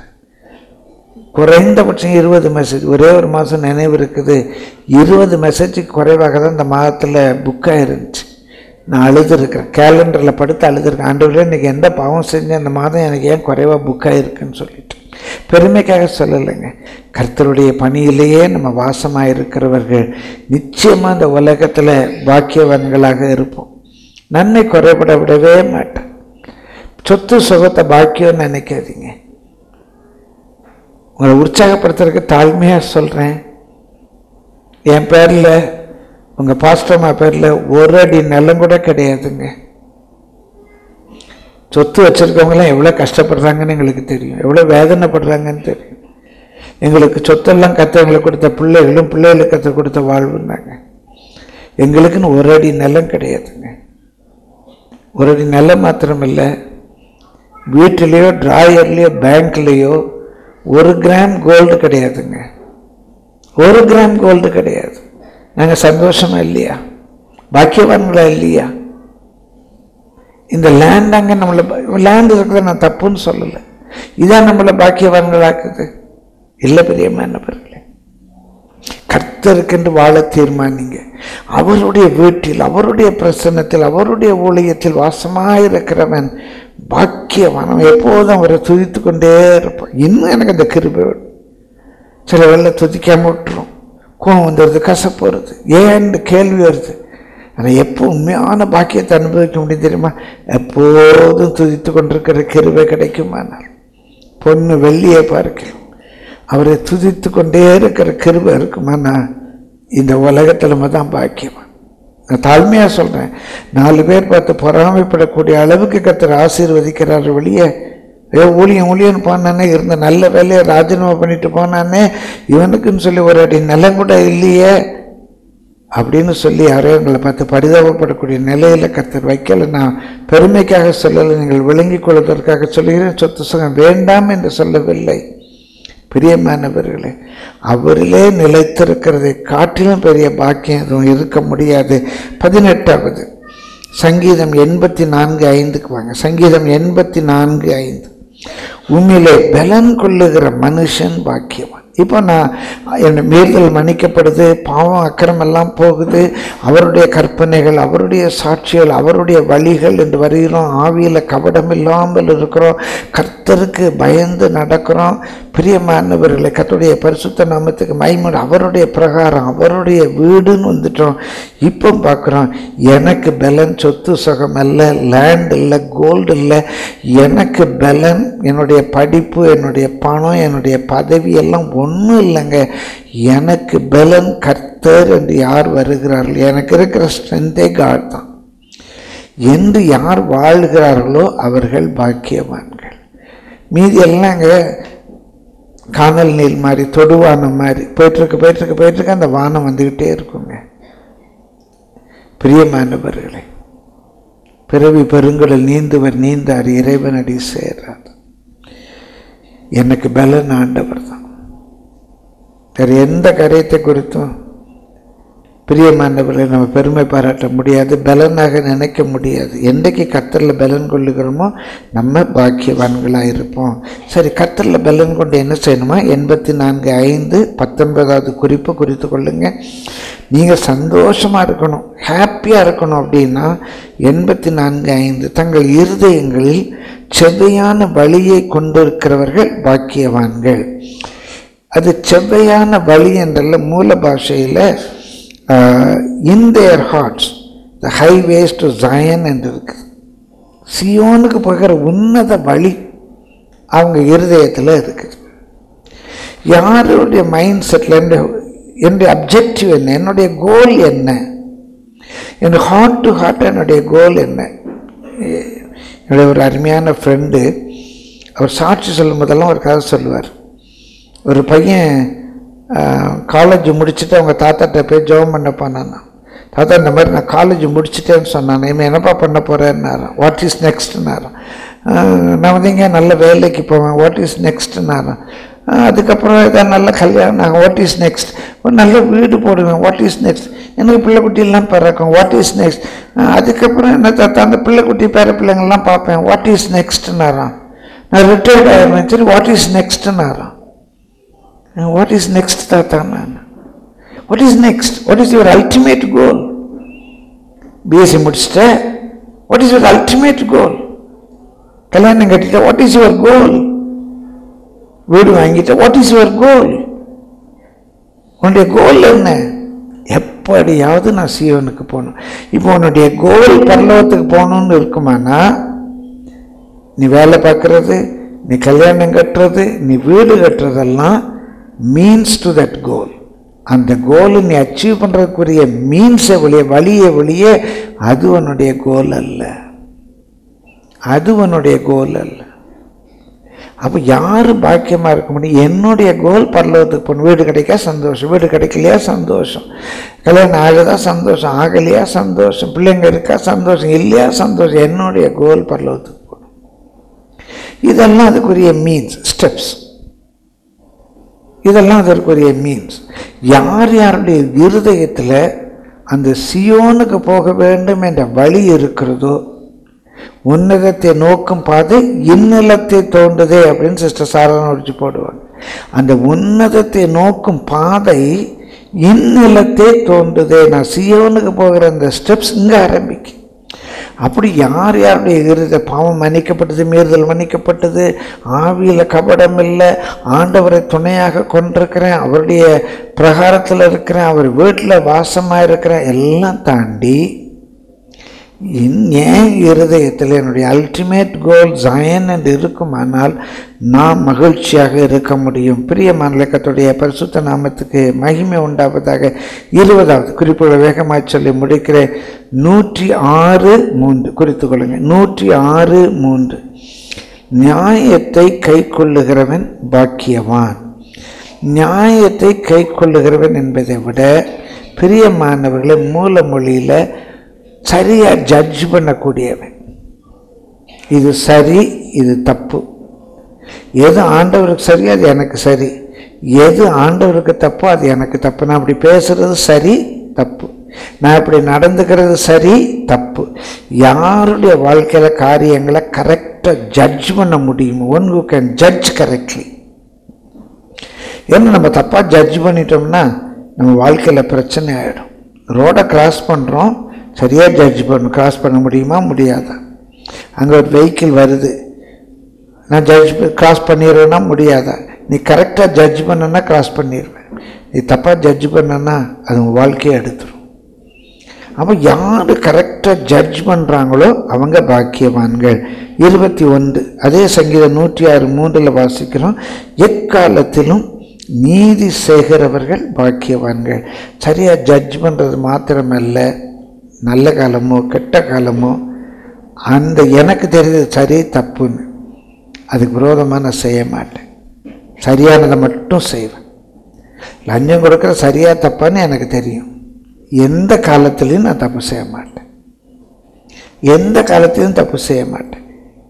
குறைந்தபட்சம் இருபது மெசேஜ் ஒரே ஒரு மாதம் நினைவு இருக்குது இருபது மெசேஜுக்கு குறைவாக தான் இந்த மாதத்தில் புக்காக இருந்துச்சு நான் அழுதுருக்கிறேன் கேலண்டரில் படுத்து அழுதுருக்கேன் ஆண்டவரே இன்றைக்கி எந்த பாவம் செஞ்சேன் இந்த மாதம் எனக்கு ஏன் குறைவாக புக்காக இருக்குன்னு சொல்லிட்டு பெருமைக்காக சொல்லலைங்க கர்த்தருடைய பணியிலேயே நம்ம வாசமாக இருக்கிறவர்கள் நிச்சயமாக இந்த உலகத்தில் பாக்கியவான்களாக இருப்போம் நன்மை குறைபட விடவே மாட்டேன் சொத்து சுகத்தை பாக்கியம்னு நினைக்காதீங்க உங்களை உற்சாகப்படுத்துறதுக்கு தாழ்மையாக சொல்கிறேன் என் பேரில் உங்கள் பாஸ்டர்மா பேரில் ஒரு அடி நிலம் கூட கிடையாதுங்க சொத்து வச்சுருக்கவங்களாம் எவ்வளோ கஷ்டப்படுறாங்கன்னு எங்களுக்கு தெரியும் எவ்வளோ வேதனைப்படுறாங்கன்னு தெரியும் எங்களுக்கு சொத்தெல்லாம் கற்று எங்களுக்கு கொடுத்த பிள்ளைகளும் பிள்ளைகளுக்கு கற்று கொடுத்த வாழ்வுன்னாங்க எங்களுக்குன்னு ஒரு அடி நிலம் கிடையாதுங்க ஒரு அடி நிலம் மாத்திரமில்லை வீட்டிலேயோ ட்ராயர்லேயோ பேங்க்லேயோ ஒரு கிராம் கோல்டு கிடையாதுங்க ஒரு கிராம் கோல்டு கிடையாது நாங்கள் சந்தோஷமா இல்லையா பாக்கியவான்களா இல்லையா இந்த லேண்ட் அங்கே நம்மளை லேண்ட் இருக்கிறத நான் தப்புன்னு சொல்லலை இதான் நம்மளை பாக்கியவான்களாக்குது இல்லை பிரியமானவர்களே கர்த்தருக்கென்று வாழ தீர்மானிங்க அவருடைய வீட்டில் அவருடைய பிரசன்னத்தில் அவருடைய ஊழியத்தில் வாசமாயிருக்கிறவன் பாக்கியவான் அவன் எப்போதும் அவரை துதித்து கொண்டே இருப்பான் இன்னும் எனக்கு அந்த கிருபை வேணும் சில வேலை துதிக்காம விட்டுரும் கோவம் வந்துடுது கசப்பு வருது ஏன்னு கேள்வி வருது ஆனால் எப்போ உண்மையான பாக்கியத்தை அனுபவிக்க முடியும் தெரியுமா எப்போதும் துதித்து கொண்டிருக்கிற கிருபை கிடைக்குமானால் பொண்ணு வெள்ளியை பார்க்கலாம் அவரை துதித்து கொண்டே இருக்கிற கிருபை இருக்குமானா இந்த உலகத்தில் நம்ம தான் பாக்கியமா நான் தாழ்மையாக சொல்கிறேன் நாலு பேர் பார்த்து பொறாமைப்படக்கூடிய அளவுக்கு கத்தர் ஆசீர்வதிக்கிறார் வெளியே ஏ ஊழியம் ஊழியன்னு போனானே இருந்த நல்ல வேலையை ராஜினாமா பண்ணிட்டு போனானே இவனுக்குன்னு சொல்லி ஒரு அடி நிலம் கூட இல்லையே அப்படின்னு சொல்லி யாரோ எங்களை பார்த்து பரிதாபப்படக்கூடிய நிலையில் கர்த்தர் வைக்கல நான் பெருமைக்காக சொல்லலை நீங்கள் விளங்கிக் கொள்வதற்காக சொல்லுகிறேன் சொத்து சுகம் வேண்டாம் என்று சொல்லவில்லை பிரியமானவர்களே அவரிலே நிலைத்திருக்கிறதை காட்டிலும் பெரிய பாக்கியம் எதுவும் இருக்க முடியாது பதினெட்டாவது சங்கீதம் எண்பத்தி நான்கு ஐந்துக்கு வாங்க சங்கீதம் எண்பத்தி நான்கு ஐந்து உண்மையிலே பலன் கொள்ளுகிற மனுஷன் பாக்கியவான் இப்போ நான் என் மீறுதல் மன்னிக்கப்படுது பாவம் அக்கிரம் எல்லாம் போகுது அவருடைய கற்பனைகள் அவருடைய சாட்சிகள் அவருடைய வழிகள் என்று வருகிறோம் ஆவியில் கபடம் இல்லாமல் இருக்கிறோம் கர்த்தருக்கு பயந்து நடக்கிறோம் பிரியமானவர்களை கர்த்தருடைய பரிசுத்த நாமத்துக்கு மைமூடு அவருடைய பிரகாரம் அவருடைய வீடுன்னு வந்துட்டோம் இப்போ பார்க்குறோம் எனக்கு பலன் சொத்து சுகம் இல்லை லேண்ட் இல்லை கோல்டு இல்லை எனக்கு பலன் என்னுடைய படிப்பு என்னுடைய பணம் என்னுடைய பதவி எல்லாம் ஒன்றும் இல்லைங்க எனக்கு பலன் கர்த்தர் என்று யார் வருகிறார்கள் எனக்கு இருக்கிற ஸ்ட்ரென்த்தே காட் தான் என்று யார் வாழ்கிறார்களோ அவர்கள் பாக்கியவான்கள் மீதி எல்லாங்க காணல் நீர் மாதிரி தொடுவானம் மாதிரி போயிட்டுருக்கு போயிட்டுருக்கு போயிட்டுருக்கு அந்த வானம் வந்துக்கிட்டே இருக்குங்க பிரியமானவர்களே பிறவி பெருங்கடல் நீந்துவர் நீந்தார் இறைவனடி சேர்றார் எனக்கு பலன் ஆண்டவர் தான் வேறு எந்த காரியத்தை குறித்தும் பிரியமானவர்களை நம்ம பெருமை பாராட்ட முடியாது பலனாக நினைக்க முடியாது என்றைக்கு கத்தரில் பலன் கொள்ளுகிறோமோ நம்ம பாக்கியவான்களாக இருப்போம் சரி கத்தரில் பலன் கொண்டு என்ன செய்யணுமா எண்பத்தி நான்கு ஐந்து பத்தொன்பதாவது குறிப்பு குறித்து கொள்ளுங்க நீங்கள் சந்தோஷமாக இருக்கணும் ஹாப்பியாக இருக்கணும் அப்படின்னா எண்பத்தி நான்கு ஐந்து தங்கள் இருதயங்களில் செவ்வையான வழியை கொண்டிருக்கிறவர்கள் பாக்கியவான்கள் அது செவ்வையான வழி என்றல்ல மூல பாஷையில் in their hearts the highways to Zion என்று இருக்குது சியோனுக்கு போகிற உன்னத வழி அவங்க இருதயத்தில் இருக்குது யாருடைய மைண்ட் செட்டில் என்ற என்னுடைய அப்ஜெக்டிவ் என்ன என்னுடைய கோல் என்ன என் ஹார்ட் டு ஹார்ட் என்னுடைய கோல் என்ன என்னுடைய ஒரு அருமையான ஃப்ரெண்டு அவர் சாட்சி சொல்லும் போதெல்லாம் ஒரு கதை சொல்லுவார் ஒரு பையன் காலேஜ் முடிச்சுட்டு அவங்க தாத்தாட்ட போய் ஜெபம் பண்ண போனானா தாத்தா இந்த மாதிரி நான் காலேஜ் முடிச்சிட்டேன்னு சொன்னானே இவன் என்னப்பா பண்ண போகிறேன்னாரான் வாட் இஸ் நெக்ஸ்ட்னாரான் நான் வந்து இங்கே நல்ல வேலைக்கு போவேன் வாட் இஸ் நெக்ஸ்ட்னாரான் அதுக்கப்புறம் ஏதாவது நல்ல கல்யாணம் நான் வாட் இஸ் நெக்ஸ்ட் ஒரு நல்ல வீடு போடுவேன் வாட் இஸ் நெக்ஸ்ட் எனக்கு பிள்ளை குட்டியெல்லாம் பிறக்கும் வாட் இஸ் நெக்ஸ்ட் அதுக்கப்புறம் என்ன தாத்தா அந்த பிள்ளை குட்டி பேர பிள்ளைங்கள்லாம் பார்ப்பேன் வாட் இஸ் நெக்ஸ்ட்னாரான் நான் ரிட்டையர்ட் ஆகிடுவேன் சரி வாட் இஸ் நெக்ஸ்ட்னாரான் வாட் இஸ் நெக்ஸ்ட் தாத்தா நான் what is next what is your ultimate goal BSc முடிச்சிட்ட what is your ultimate goal கல்யாணம் கட்டிட்ட வாட் இஸ் யுவர் கோல் வீடு வாங்கிட்ட வாட் இஸ் யுவர் கோல் உன்னுடைய கோல் என்ன எப்படியாவது நான் சியோனுக்கு போகணும் இப்போ உன்னுடைய கோல் பரலோகத்துக்கு போகணும்னு இருக்குமானா நீ வேலை பார்க்கறது நீ கல்யாணம் கட்டுறது நீ வீடு கட்டுறதெல்லாம் மீன்ஸ் டு தட் கோல் அந்த கோலை நீ அச்சீவ் பண்ணுறதுக்குரிய மீன்ஸை வெளியே வழியை வெளியே அது உன்னுடைய கோல் அல்ல அது உன்னுடைய கோல் அல்ல அப்போ யார் பாக்கியமாக இருக்க முடியும் என்னுடைய கோல் பரலோகத்துக்கு போகணும் வீடு கிடைக்கா சந்தோஷம் வீடு கிடைக்கலையா சந்தோஷம் கல்யாணம் ஆகுதா சந்தோஷம் ஆகலையா சந்தோஷம் பிள்ளைங்க இருக்கா சந்தோஷம் இல்லையா சந்தோஷம் என்னுடைய கோல் பரலோகத்துக்கு போகணும் இதெல்லாம் அதுக்குரிய மீன்ஸ் ஸ்டெப்ஸ் இதெல்லாம் அதற்குரிய மீன்ஸ் யார் யாருடைய இருதயத்தில் அந்த சியோனுக்கு போக வேண்டும் என்ற வழி இருக்கிறதோ உன்னதத்தை நோக்கும் பாதை இந்நிலத்தை தோண்டுதே அப்படின்னு சிஸ்டர் சாரணம் அடிச்சு போடுவாங்க அந்த உன்னதத்தை நோக்கும் பாதை இந்நிலத்தை தோண்டுதே நான் சியோனுக்கு போகிற அந்த ஸ்டெப்ஸ் இங்கே ஆரம்பிக்கும் அப்படி யார் யாருடைய இருத பாவம் மன்னிக்கப்பட்டது மீறுதல் மன்னிக்கப்பட்டது ஆவியில் கபடம் இல்லை ஆண்டவரை துணையாக கொண்டிருக்கிறேன் அவருடைய பிரகாரத்தில் இருக்கிறேன் அவர் வீட்டில் வாசமாக இருக்கிறேன் எல்லாம் தாண்டி என் இருதயத்தில் என்னுடைய அல்டிமேட் கோல் ஜயன் என்று இருக்குமானால் நான் மகிழ்ச்சியாக இருக்க முடியும் பிரியமான இலக்கத்துடைய பரிசுத்த நாமத்துக்கு மகிமை உண்டாவதாக இருபதாவது குறிப்புகளை வேகமாக சொல்லி முடிக்கிறேன் நூற்றி ஆறு மூன்று குறித்து கொள்ளுங்கள் நூற்றி ஆறு மூன்று நியாயத்தை கை கொள்ளுகிறவன் பாக்கியவான் நியாயத்தை கை கொள்ளுகிறவன் என்பதை விட பிரியமானவர்களை மூல மொழியில் சரியாக ஜட்ஜ் பண்ணக்கூடியவன் இது சரி இது தப்பு எது ஆண்டவருக்கு சரி அது எனக்கு சரி எது ஆண்டவருக்கு தப்போ அது எனக்கு தப்பு நான் அப்படி பேசுறது சரி தப்பு நான் இப்படி நடந்துக்கிறது சரி தப்பு யாருடைய வாழ்க்கையில் காரியங்களை கரெக்டாக ஜட்ஜ் பண்ண முடியும் one who can judge correctly ஏன்னா நம்ம தப்பாக ஜட்ஜ் பண்ணிட்டோம்னா நம்ம வாழ்க்கையில் பிரச்சனை ஆகிடும் ரோடை கிராஸ் பண்ணுறோம் சரியாக ஜட்ஜ் பண்ணணும் கிராஸ் பண்ண முடியுமா முடியாதா அங்கே ஒரு வெஹிக்கிள் வருது நான் ஜட்ஜ் கிராஸ் பண்ணிடுவேன்னா முடியாதா நீ கரெக்டாக ஜட்ஜ் பண்ணனா கிராஸ் பண்ணிடுவேன் நீ தப்பாக ஜட்ஜ் பண்ணனா அது உங்கள் வாழ்க்கையை எடுத்துரும் அப்போ யார் கரெக்டாக ஜட்ஜ் பண்ணுறாங்களோ அவங்க பாக்கியவான்கள் இருபத்தி ஒன்று அதே சங்கீதம் நூற்றி ஆறு மூன்றில் வாசிக்கிறோம் எக்காலத்திலும் நீதி செய்கிறவர்கள் பாக்கியவான்கள் சரியாக ஜட்ஜ் பண்ணுறது மாத்திரமல்ல நல்ல காலமோ கெட்ட காலமோ அந்த எனக்கு தெரிஞ்சது சரி தப்புன்னு அதுக்கு விரோதமாக நான் செய்ய மாட்டேன் சரியானதை மட்டும் செய்வேன் லஞ்சம் கொடுக்குற சரியா தப்பான்னு எனக்கு தெரியும் எந்த காலத்துலேயும் நான் தப்பு செய்ய மாட்டேன் எந்த காலத்திலும் தப்பு செய்ய மாட்டேன்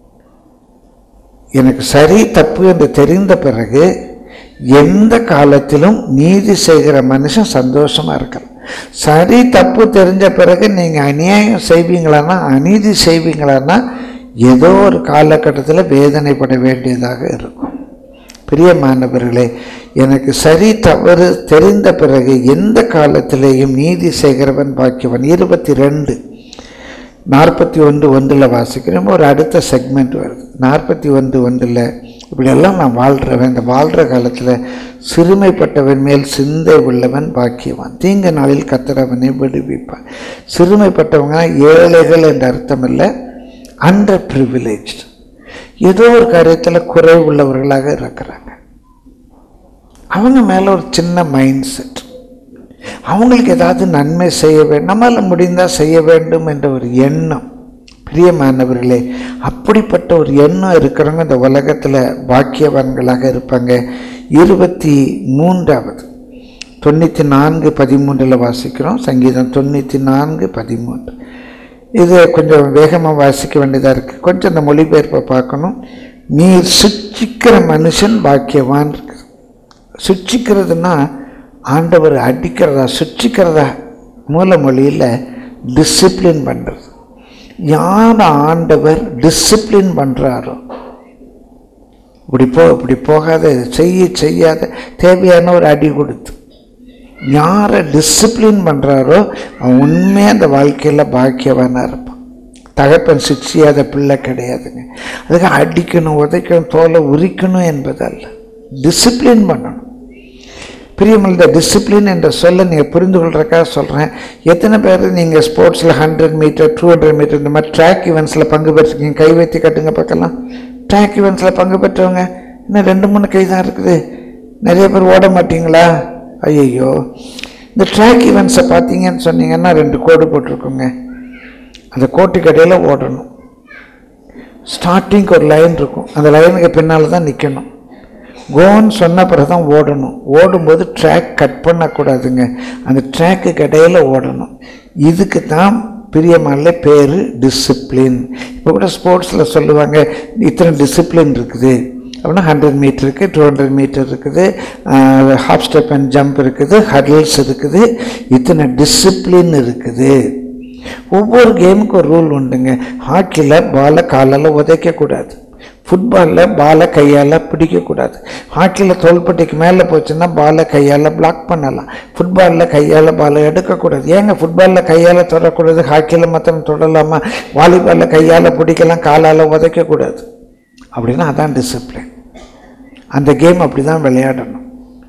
எனக்கு சரி தப்பு என்று தெரிந்த பிறகு எந்த காலத்திலும் நீதி செய்கிற மனுஷன் சந்தோஷமா இருக்கலாம் சரி தப்பு தெரிஞ்ச பிறகு நீங்க அநியாயம் செய்வீங்களான்னா அநீதி செய்வீங்களான்னா ஏதோ ஒரு காலகட்டத்தில் வேதனைப்பட வேண்டியதாக இருக்கும் பிரியமானவர்களே எனக்கு சரி தவறு தெரிந்த பிறகு எந்த காலத்திலேயும் நீதி செய்கிறவன் பாக்கியவன் இருபத்தி ரெண்டு நாற்பத்தி ஒன்று ஒன்றில் வாசிக்கிறோம் ஒரு அடுத்த செக்மெண்ட் வருது நாற்பத்தி ஒன்று ஒன்றில் இப்படியெல்லாம் நான் வாழ்கிறவன் இந்த வாழ்கிற காலத்தில் சிறுமைப்பட்டவன் மேல் சிந்தை உள்ளவன் பாக்கியவான் தீங்க நாளில் கத்துறவனை விடுவிப்பான் சிறுமைப்பட்டவங்க ஏழைகள் என்ற அர்த்தம் இல்லை அண்டர் ப்ரிவிலேஜ் ஏதோ ஒரு காரியத்தில் குறை உள்ளவர்களாக இருக்கிறாங்க அவங்க மேலே ஒரு சின்ன மைண்ட் செட் அவங்களுக்கு ஏதாவது நன்மை செய்ய வேண்டும் நம்மளால் முடிந்தால் செய்ய வேண்டும் என்ற ஒரு எண்ணம் பிரியமானவர்களே அப்படிப்பட்ட ஒரு எண்ணம் இருக்கிறவங்க இந்த உலகத்தில் பாக்கியவான்களாக இருப்பாங்க இருபத்தி மூன்றாவது தொண்ணூற்றி நான்கு பதிமூன்றில் வாசிக்கிறோம் சங்கீதம் தொண்ணூற்றி நான்கு பதிமூன்று இது கொஞ்சம் வேகமாக வாசிக்க வேண்டியதாக இருக்குது கொஞ்சம் இந்த மொழிபெயர்ப்பை பார்க்கணும் நீர் சுச்சிக்கிற மனுஷன் பாக்கியவான் இருக்கு சுச்சிக்கிறதுனா ஆண்டவர் அடிக்கிறதா சுச்சிக்கிறதா மூல மொழியில் டிசிப்ளின் பண்ணுறது யார் ஆண்டவர் டிசிப்ளின் பண்ணுறாரோ இப்படி போ இப்படி போகாத இதை செய்ய செய்யாத தேவையான ஒரு அடி கொடுத்து யாரை டிசிப்ளின் பண்ணுறாரோ அவன் உண்மையாக அந்த வாழ்க்கையில் பாக்கியவானாக இருப்பான் தகப்பன் சிக்ஷியாத பிள்ளை கிடையாதுங்க அதுக்கு அடிக்கணும் உதைக்கணும் தோலை உரிக்கணும் என்பதல்ல டிசிப்ளின் பண்ணணும் பிரியமல் இந்த டிசிப்ளின் என்ற சொல்ல நீங்கள் புரிந்து கொள்றதுக்காக சொல்கிறேன் எத்தனை பேர் நீங்கள் ஸ்போர்ட்ஸில் hundred meter two hundred meter இந்த மாதிரி ட்ராக் ஈவெண்ட்ஸில் பங்கு பெற்றிருக்கீங்க கை வைத்து கட்டுங்க பார்க்கலாம் ட்ராக் ஈவெண்ட்ஸில் பங்கு பெற்றவங்க இன்னும் ரெண்டு மூணு கை தான் இருக்குது நிறைய பேர் ஓட மாட்டீங்களா ஐயையோ இந்த ட்ராக் ஈவெண்ட்ஸை பார்த்தீங்கன்னு சொன்னீங்கன்னா ரெண்டு கோடு போட்டிருக்கோங்க அந்த கோட்டுக்கு இடையில ஓடணும் ஸ்டார்டிங்க்கு ஒரு லைன் இருக்கும் அந்த லைனுக்கு பின்னால் தான் நிற்கணும் கோன்னு சொன்ன பிறகு தான் ஓடணும் ஓடும்போது ட்ராக் கட் பண்ணக்கூடாதுங்க அந்த ட்ராக்குக்கு இடையில ஓடணும் இதுக்கு தான் பிரியமான பேர் டிசிப்ளின் இப்போ கூட ஸ்போர்ட்ஸில் சொல்லுவாங்க இத்தனை டிசிப்ளின் இருக்குது அப்படின்னா ஹண்ட்ரட் மீட்டர் இருக்குது டூ ஹண்ட்ரட் மீட்டர் இருக்குது ஹாப் ஸ்டெப் அண்ட் ஜம்ப் இருக்குது ஹர்டில்ஸ் இருக்குது இத்தனை டிசிப்ளின் இருக்குது ஒவ்வொரு கேமுக்கு ஒரு ரூல் உண்டுங்க ஹாக்கியில் பாலை காலால் உதைக்கக்கூடாது ஃபுட்பாலில் பாலை கையால் பிடிக்கக்கூடாது ஹாக்கியில் தோள்பட்டைக்கு மேலே போச்சுன்னா பாலை கையால் பிளாக் பண்ணலாம் ஃபுட்பாலில் கையால் பாலை எடுக்கக்கூடாது ஏங்க ஃபுட்பாலில் கையால் தொடக்கூடாது ஹாக்கியில் மாத்திரம் தொடலாமா வாலிபாலில் கையால் பிடிக்கலாம் காலால் உதைக்கக்கூடாது அப்படின்னா அதான் டிசிப்ளின் அந்த கேம் அப்படி தான் விளையாடணும்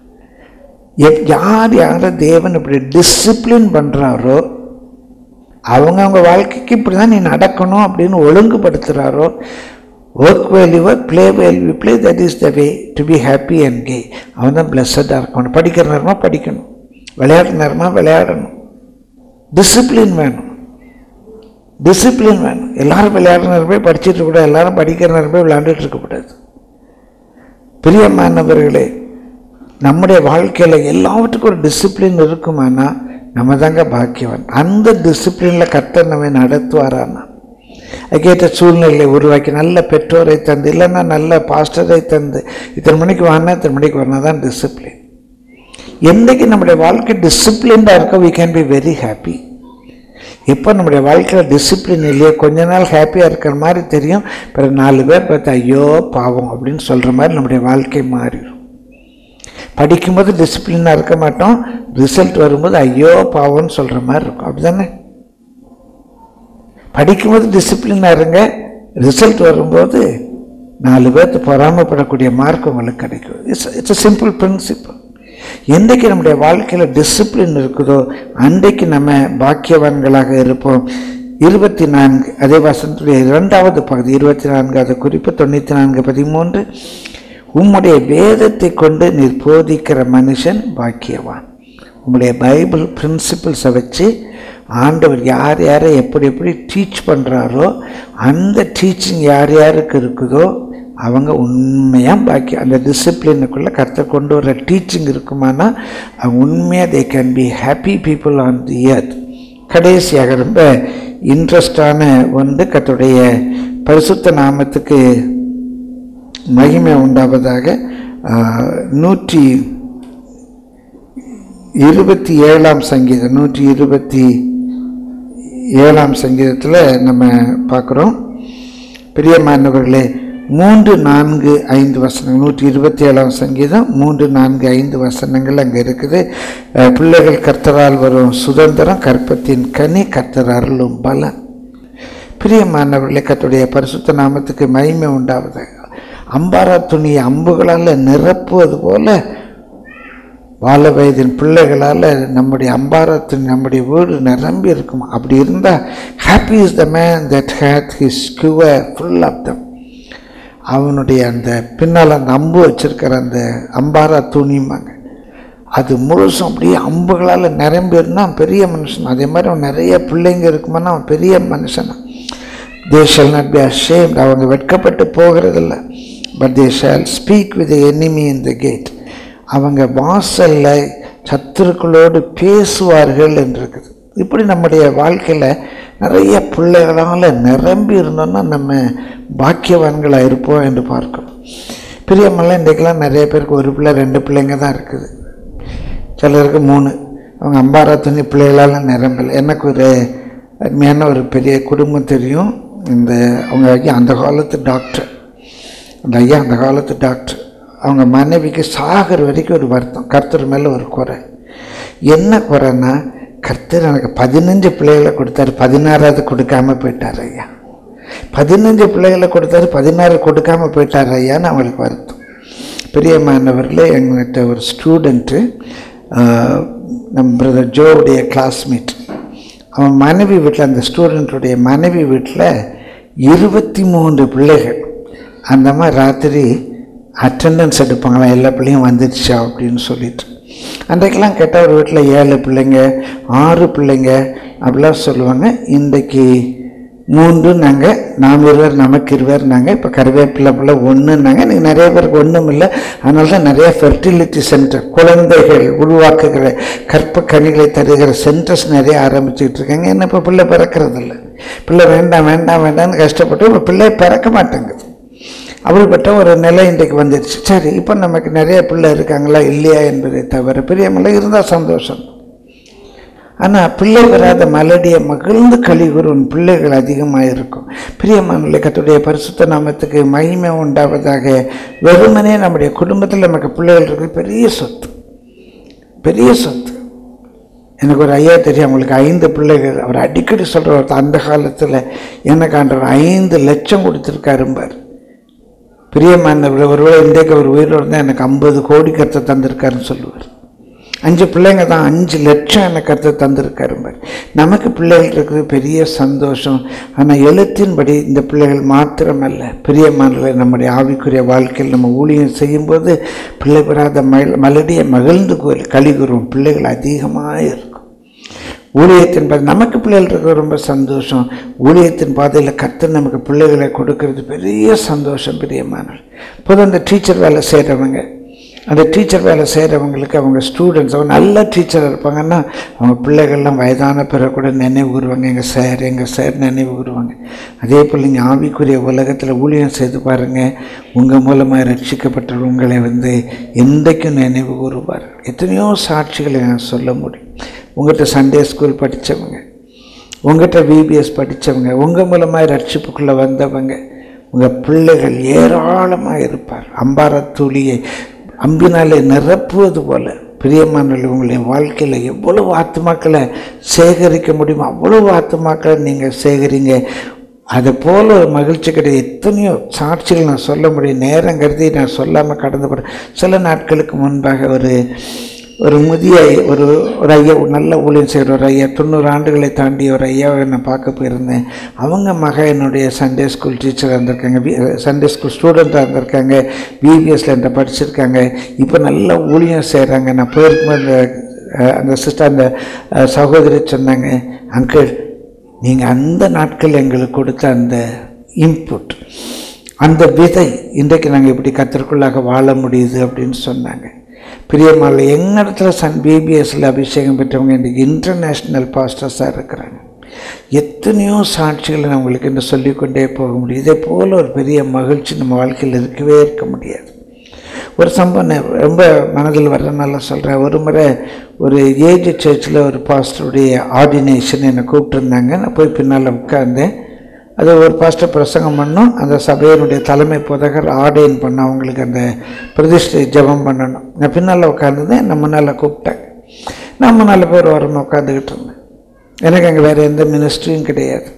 எப் யார் யாரை தேவன் இப்படி டிசிப்ளின் பண்ணுறாரோ அவங்க அவங்க வாழ்க்கைக்கு இப்படி தான் நீ நடக்கணும் அப்படின்னு ஒழுங்குபடுத்துகிறாரோ work while you work play while you play that is the way to be happy and gay அவன் தான் பிளஸடாக இருக்கணும் படிக்கிற நேரமாக படிக்கணும் விளையாடுற நேரமாக விளையாடணும் டிசிப்ளின் வேணும் டிசிப்ளின் வேணும் எல்லாரும் விளையாடுற நேரம் போய் படிச்சுட்டு கூட எல்லாரும் படிக்கிற நேரம் போய் விளையாண்டுட்டு இருக்கக்கூடாது பிரியமானவர்களே நம்முடைய வாழ்க்கையில் எல்லாவற்றுக்கும் ஒரு டிசிப்ளின் இருக்குமானா நம்ம தாங்க பாக்கியவன் அந்த டிசிப்ளினில் கர்த்தர் நம்மை நடத்துவாரானா அதுக்கேற்ற சூழ்நிலையை உருவாக்கி நல்ல பெற்றோரை தந்து இல்லைன்னா நல்ல பாஸ்டரை தந்து இத்தனை மணிக்கு வாங்கினா இத்தனை மணிக்கு வரணும் தான் டிசிப்ளின் என்றைக்கு நம்முடைய வாழ்க்கை டிசிப்ளின்டாக இருக்கோ we can be very happy எப்போ நம்முடைய வாழ்க்கையில் டிசிப்ளின் இல்லையே கொஞ்ச நாள் ஹாப்பியாக இருக்கிற மாதிரி தெரியும் பிறகு நாலு பேர் பார்த்து ஐயோ பாவம் அப்படின்னு சொல்கிற மாதிரி நம்முடைய வாழ்க்கை மாறிடும் படிக்கும்போது டிசிப்ளினாக இருக்க மாட்டோம் ரிசல்ட் வரும்போது ஐயோ பாவம்னு சொல்கிற மாதிரி இருக்கும் அப்படி தானே படிக்கும்போது டிசிப்ளினாக இருங்க ரிசல்ட் வரும்போது நாலு பேர்த்து பொறாமப்படக்கூடிய மார்க் உங்களுக்கு கிடைக்கும் it's it's a simple principle என்றைக்கு நம்முடைய வாழ்க்கையில் டிசிப்ளின் இருக்குதோ அன்றைக்கு நம்ம பாக்கியவான்களாக இருப்போம் இருபத்தி நான்கு அதே வசனத்துடைய இரண்டாவது பகுதி இருபத்தி நான்காவது குறிப்பு தொண்ணூற்றி நான்கு பதிமூன்று உம்முடைய வேதத்தை கொண்டு நீர் போதிக்கிற மனுஷன் பாக்கியவான் உங்களுடைய பைபிள் பிரின்சிபிள்ஸை வச்சு ஆண்டவர் யார் யாரை எப்படி எப்படி டீச் பண்ணுறாரோ அந்த டீச்சிங் யார் யாருக்கு இருக்குதோ அவங்க உண்மையாக பாக்கி அந்த டிசிப்ளினுக்குள்ளே கருத்தை கொண்டு வர டீச்சிங் இருக்குமானா அவங்க உண்மையாக they can be happy people on the earth கடைசியாக ரொம்ப இன்ட்ரெஸ்டான ஒன்று கத்துடைய பரிசுத்த நாமத்துக்கு மகிமை உண்டாவதாக ஆஹ், நூற்றி இருபத்தி ஏழாம் சங்கீதம் நூற்றி இருபத்தி ஏழாம் சங்கீதத்தில் நம்ம பார்க்குறோம் பிரியமானவர்களே மூன்று நான்கு ஐந்து வசனங்கள் நூற்றி இருபத்தி ஏழாம் சங்கீதம் மூன்று நான்கு ஐந்து வசனங்கள் அங்கே இருக்குது அஹ், பிள்ளைகள் கர்த்தரால் வரும் சுதந்திரம் கற்பத்தின் கனி கர்த்தர் அருளும் பலன் பிரியமானவர்களே கர்த்தருடைய பரிசுத்த நாமத்துக்கு மகிமை உண்டாவது அம்பாரா துணியை அம்புகளால் நிரப்புவது போல வாழ வயதின் பிள்ளைகளால் நம்முடைய அம்பாரத்தின் நம்முடைய வீடு நிரம்பி இருக்கும் அப்படி இருந்தால் happy is the man that hath his quiver full of them அவனுடைய அந்த பின்னால் அந்த அம்பு வச்சிருக்கிற அந்த அம்பாரா துணிமாங்க அது முழுசும் அப்படியே அம்புகளால் நிரம்பி இருந்தால் பெரிய மனுஷன் அதே மாதிரி அவன் நிறைய பிள்ளைங்க இருக்குமானா அவன் பெரிய மனுஷனா they shall not be ashamed அவங்க வெட்கப்பட்டு போகிறதில்ல but they shall speak with enemy in the gate அவங்க வாசல்ல சத்துருக்களோடு பேசுவார்கள் என்று இருக்குது இப்படி நம்முடைய வாழ்க்கையில் நிறைய பிள்ளைகளால் நிரம்பி இருந்தோம்னா நம்ம பாக்கியவான்களாக இருப்போம் என்று பார்க்கிறோம் பிரியமெல்லாம் இன்றைக்கெல்லாம் நிறைய பேருக்கு ஒரு பிள்ளை ரெண்டு பிள்ளைங்க தான் இருக்குது சிலருக்கு மூணு அவங்க அம்பாரா துணி பிள்ளைகளால் நிரம்பல எனக்கு ஒரு அருமையான ஒரு பெரிய குடும்பம் தெரியும் இந்த அவங்க ஐயா அந்த காலத்து டாக்டர் அந்த ஐயா அந்த காலத்து டாக்டர் அவங்க மனைவிக்கு சாகிற வரைக்கும் ஒரு வருத்தம் கர்த்தர் மேலே ஒரு குறை என்ன குறைன்னா கர்த்தர் எனக்கு பதினஞ்சு பிள்ளைகளை கொடுத்தாரு பதினாறாவது கொடுக்காம போயிட்டார் ஐயா பதினஞ்சு பிள்ளைகளை கொடுத்தாரு பதினாறு கொடுக்காம போயிட்டார் ஐயான்னு அவங்களுக்கு வருத்தம் பிரியமானவர்களே எங்கள்கிட்ட ஒரு ஸ்டூடெண்ட்டு நம்ம பிரதர் ஜோவுடைய கிளாஸ்மேட் அவன் மனைவி வீட்டில் அந்த ஸ்டூடெண்ட்டுடைய மனைவி வீட்டில் இருபத்தி மூன்று பிள்ளைகள் அந்த மாதிரி ராத்திரி அட்டெண்டன்ஸ் எடுப்பாங்களாம் எல்லா பிள்ளையும் வந்துடுச்சா அப்படின்னு சொல்லிட்டு அன்றைக்கெல்லாம் கேட்டால் ஒரு வீட்டில் ஏழு பிள்ளைங்க ஆறு பிள்ளைங்க அப்படிலாம் சொல்லுவாங்க இன்றைக்கு மூன்று நாங்கள் நாம் இருவர் நமக்கு இருவர் நாங்கள் இப்போ கருவேப்பிலை பிள்ளை ஒன்றுனாங்க இன்றைக்கி நிறைய பேருக்கு ஒன்றும் இல்லை அதனால தான் நிறைய ஃபெர்டிலிட்டி சென்டர் குழந்தைகள் உருவாக்குகிற கற்ப கனிகளை தருகிற சென்டர்ஸ் நிறைய ஆரம்பிச்சுக்கிட்டு இருக்காங்க என்ன இப்போ பிள்ளை பிறக்கிறதில்ல பிள்ளை வேண்டாம் வேண்டாம் வேண்டாம்னு கஷ்டப்பட்டு இப்போ பிள்ளை பிறக்க மாட்டேங்குது அப்படிப்பட்ட ஒரு நிலை இன்றைக்கு வந்துடுச்சு சரி இப்போ நமக்கு நிறைய பிள்ளை இருக்காங்களா இல்லையா என்பதை தவிர பிரியமில்லை இருந்தால் சந்தோஷம் ஆனால் பிள்ளை வராத மலடியை மகிழ்ந்து கழிவுறும் பிள்ளைகள் அதிகமாக இருக்கும் பிரியமானவர்களே கத்துடைய பரிசுத்த நாமத்துக்கு மகிமை உண்டாவதாக வெறுமனே நம்முடைய குடும்பத்தில் நமக்கு பிள்ளைகள் இருக்குது பெரிய சொத்து பெரிய சொத்து எனக்கு ஒரு ஐயா தெரியும் அவங்களுக்கு ஐந்து பிள்ளைகள் அவர் அடிக்கடி சொல்கிறவர் அந்த காலத்தில் எனக்கு ஆண்டவர் ஐந்து லட்சம் கொடுத்துருக்காரும்பார் பிரியமானவர் ஒருவேளை இன்றைக்கு அவர் உயிரோடு இருந்தால் எனக்கு ஐம்பது கோடி கருத்தை தந்திருக்காருன்னு சொல்லுவார் அஞ்சு பிள்ளைங்க தான் அஞ்சு லட்சம் எனக்கு கருத்தை தந்திருக்காரும்பார் நமக்கு பிள்ளைகள் இருக்குது பெரிய சந்தோஷம் ஆனால் எழுத்தின்படி இந்த பிள்ளைகள் மாத்திரமல்ல பிரியமானவர் நம்முடைய ஆவிக்குரிய வாழ்க்கையில் நம்ம ஊழியம் செய்யும்போது பிள்ளை பெறாத மல மலடியை மகிழ்ந்து கழிகுறோம் பிள்ளைகள் அதிகமாக இருக்கும் ஊழியத்தின் பாதை நமக்கு பிள்ளைகள் இருக்க ரொம்ப சந்தோஷம் ஊழியத்தின் பாதையில் கர்த்தர் நமக்கு பிள்ளைகளை கொடுக்கறது பெரிய சந்தோஷம் பிரியமானவர் பொதுவாக அந்த டீச்சர் வேலை செய்கிறவங்க அந்த டீச்சர் வேலை செய்கிறவங்களுக்கு அவங்க ஸ்டூடெண்ட்ஸ் அவங்க நல்ல டீச்சராக இருப்பாங்கன்னா அவங்க பிள்ளைகள்லாம் வயதான பிறகு கூட நினைவு கூறுவாங்க எங்கள் சார் எங்கள் சார் நினைவு கூறுவாங்க அதே போல் நீங்கள் ஆவிக்குரிய உலகத்தில் ஊழியம் செய்து பாருங்கள் உங்கள் மூலமாக ரட்சிக்கப்பட்ட உங்களை வந்து என்றைக்கும் நினைவு கூறுவார் எத்தனையோ சாட்சிகளை நான் சொல்ல முடியும் உங்கள்கிட்ட சண்டே ஸ்கூல் படித்தவங்க உங்கள்கிட்ட விபிஎஸ் படித்தவங்க உங்கள் மூலமாக ரட்சிப்புக்குள்ளே வந்தவங்க உங்கள் பிள்ளைகள் ஏராளமாக இருப்பார் அம்பாரத்தூளியை அம்பினாலே நிரப்புவது போல பிரியமானவர்கள் உங்களுடைய வாழ்க்கையில் எவ்வளவு ஆத்மாக்களை சேகரிக்க முடியுமோ அவ்வளவு ஆத்மாக்களை நீங்கள் சேகரிங்க அதை போல் ஒரு மகிழ்ச்சி கிடையாது எத்தனையோ சாட்சிகள் நான் சொல்ல முடியும் நேரம் கருதி நான் சொல்லாமல் கடந்து போகிறேன் சில நாட்களுக்கு முன்பாக ஒரு ஒரு முதிய ஒரு ஒரு ஐயா ஒரு நல்ல ஊழியம் செய்கிற ஒரு ஐயா தொண்ணூறு ஆண்டுகளை தாண்டி ஒரு ஐயாவை நான் பார்க்க போயிருந்தேன் அவங்க மக என்னுடைய சண்டே ஸ்கூல் டீச்சராக இருந்திருக்காங்க வி சண்டே ஸ்கூல் ஸ்டூடெண்ட்டாக இருந்திருக்காங்க பிபிஎஸ்ல என்கிட்ட படிச்சிருக்காங்க இப்போ நல்ல ஊழியம் செய்கிறாங்க நான் போயிருக்கும்போது அந்த அஹ், அந்த சிஸ்டர் அந்த அஹ், சகோதரி சொன்னாங்க அங்கிள் நீங்கள் அந்த நாட்கள் எங்களுக்கு கொடுத்த அந்த இன்புட் அந்த விதை இன்றைக்கு நாங்கள் இப்படி கத்திற்குள்ளாக வாழ முடியுது அப்படின்னு சொன்னாங்க பிரியமால எங்கள் இடத்துல சன் பிபிஎஸ்ல அபிஷேகம் பெற்றவங்க இன்றைக்கு இன்டர்நேஷ்னல் பாஸ்டர்ஸாக இருக்கிறாங்க எத்தனையோ சாட்சிகளை நான் உங்களுக்கு இன்னும் சொல்லிக்கொண்டே போக முடியும் இதே போல் ஒரு பெரிய மகிழ்ச்சி நம்ம வாழ்க்கையில் இருக்கவே இருக்க முடியாது ஒரு சம்பவம் நான் ரொம்ப மனதில் வர்றதுனால சொல்கிறேன் ஒரு முறை ஒரு ஏஜ் சர்ச்சில் ஒரு பாஸ்டருடைய ஆர்டினேஷன் என்னை கூப்பிட்டுருந்தாங்க நான் போய் பின்னால் உட்கார்ந்தேன் அது ஒரு பாஸ்டர் பிரசங்கம் பண்ணோம் அந்த சபையினுடைய தலைமை போதகர் ஆர்டைன் பண்ண அவங்களுக்கு அந்த பிரதிஷ்டை ஜெபம் பண்ணணும் நான் பின்னால் உட்காந்துருந்தேன் நான் முன்னால் கூப்பிட்டேன் நான் முன்னால் பேர் வரணும் உட்காந்துக்கிட்டு இருந்தேன் எனக்கு அங்கே வேறு எந்த மினிஸ்ட்ரியும் கிடையாது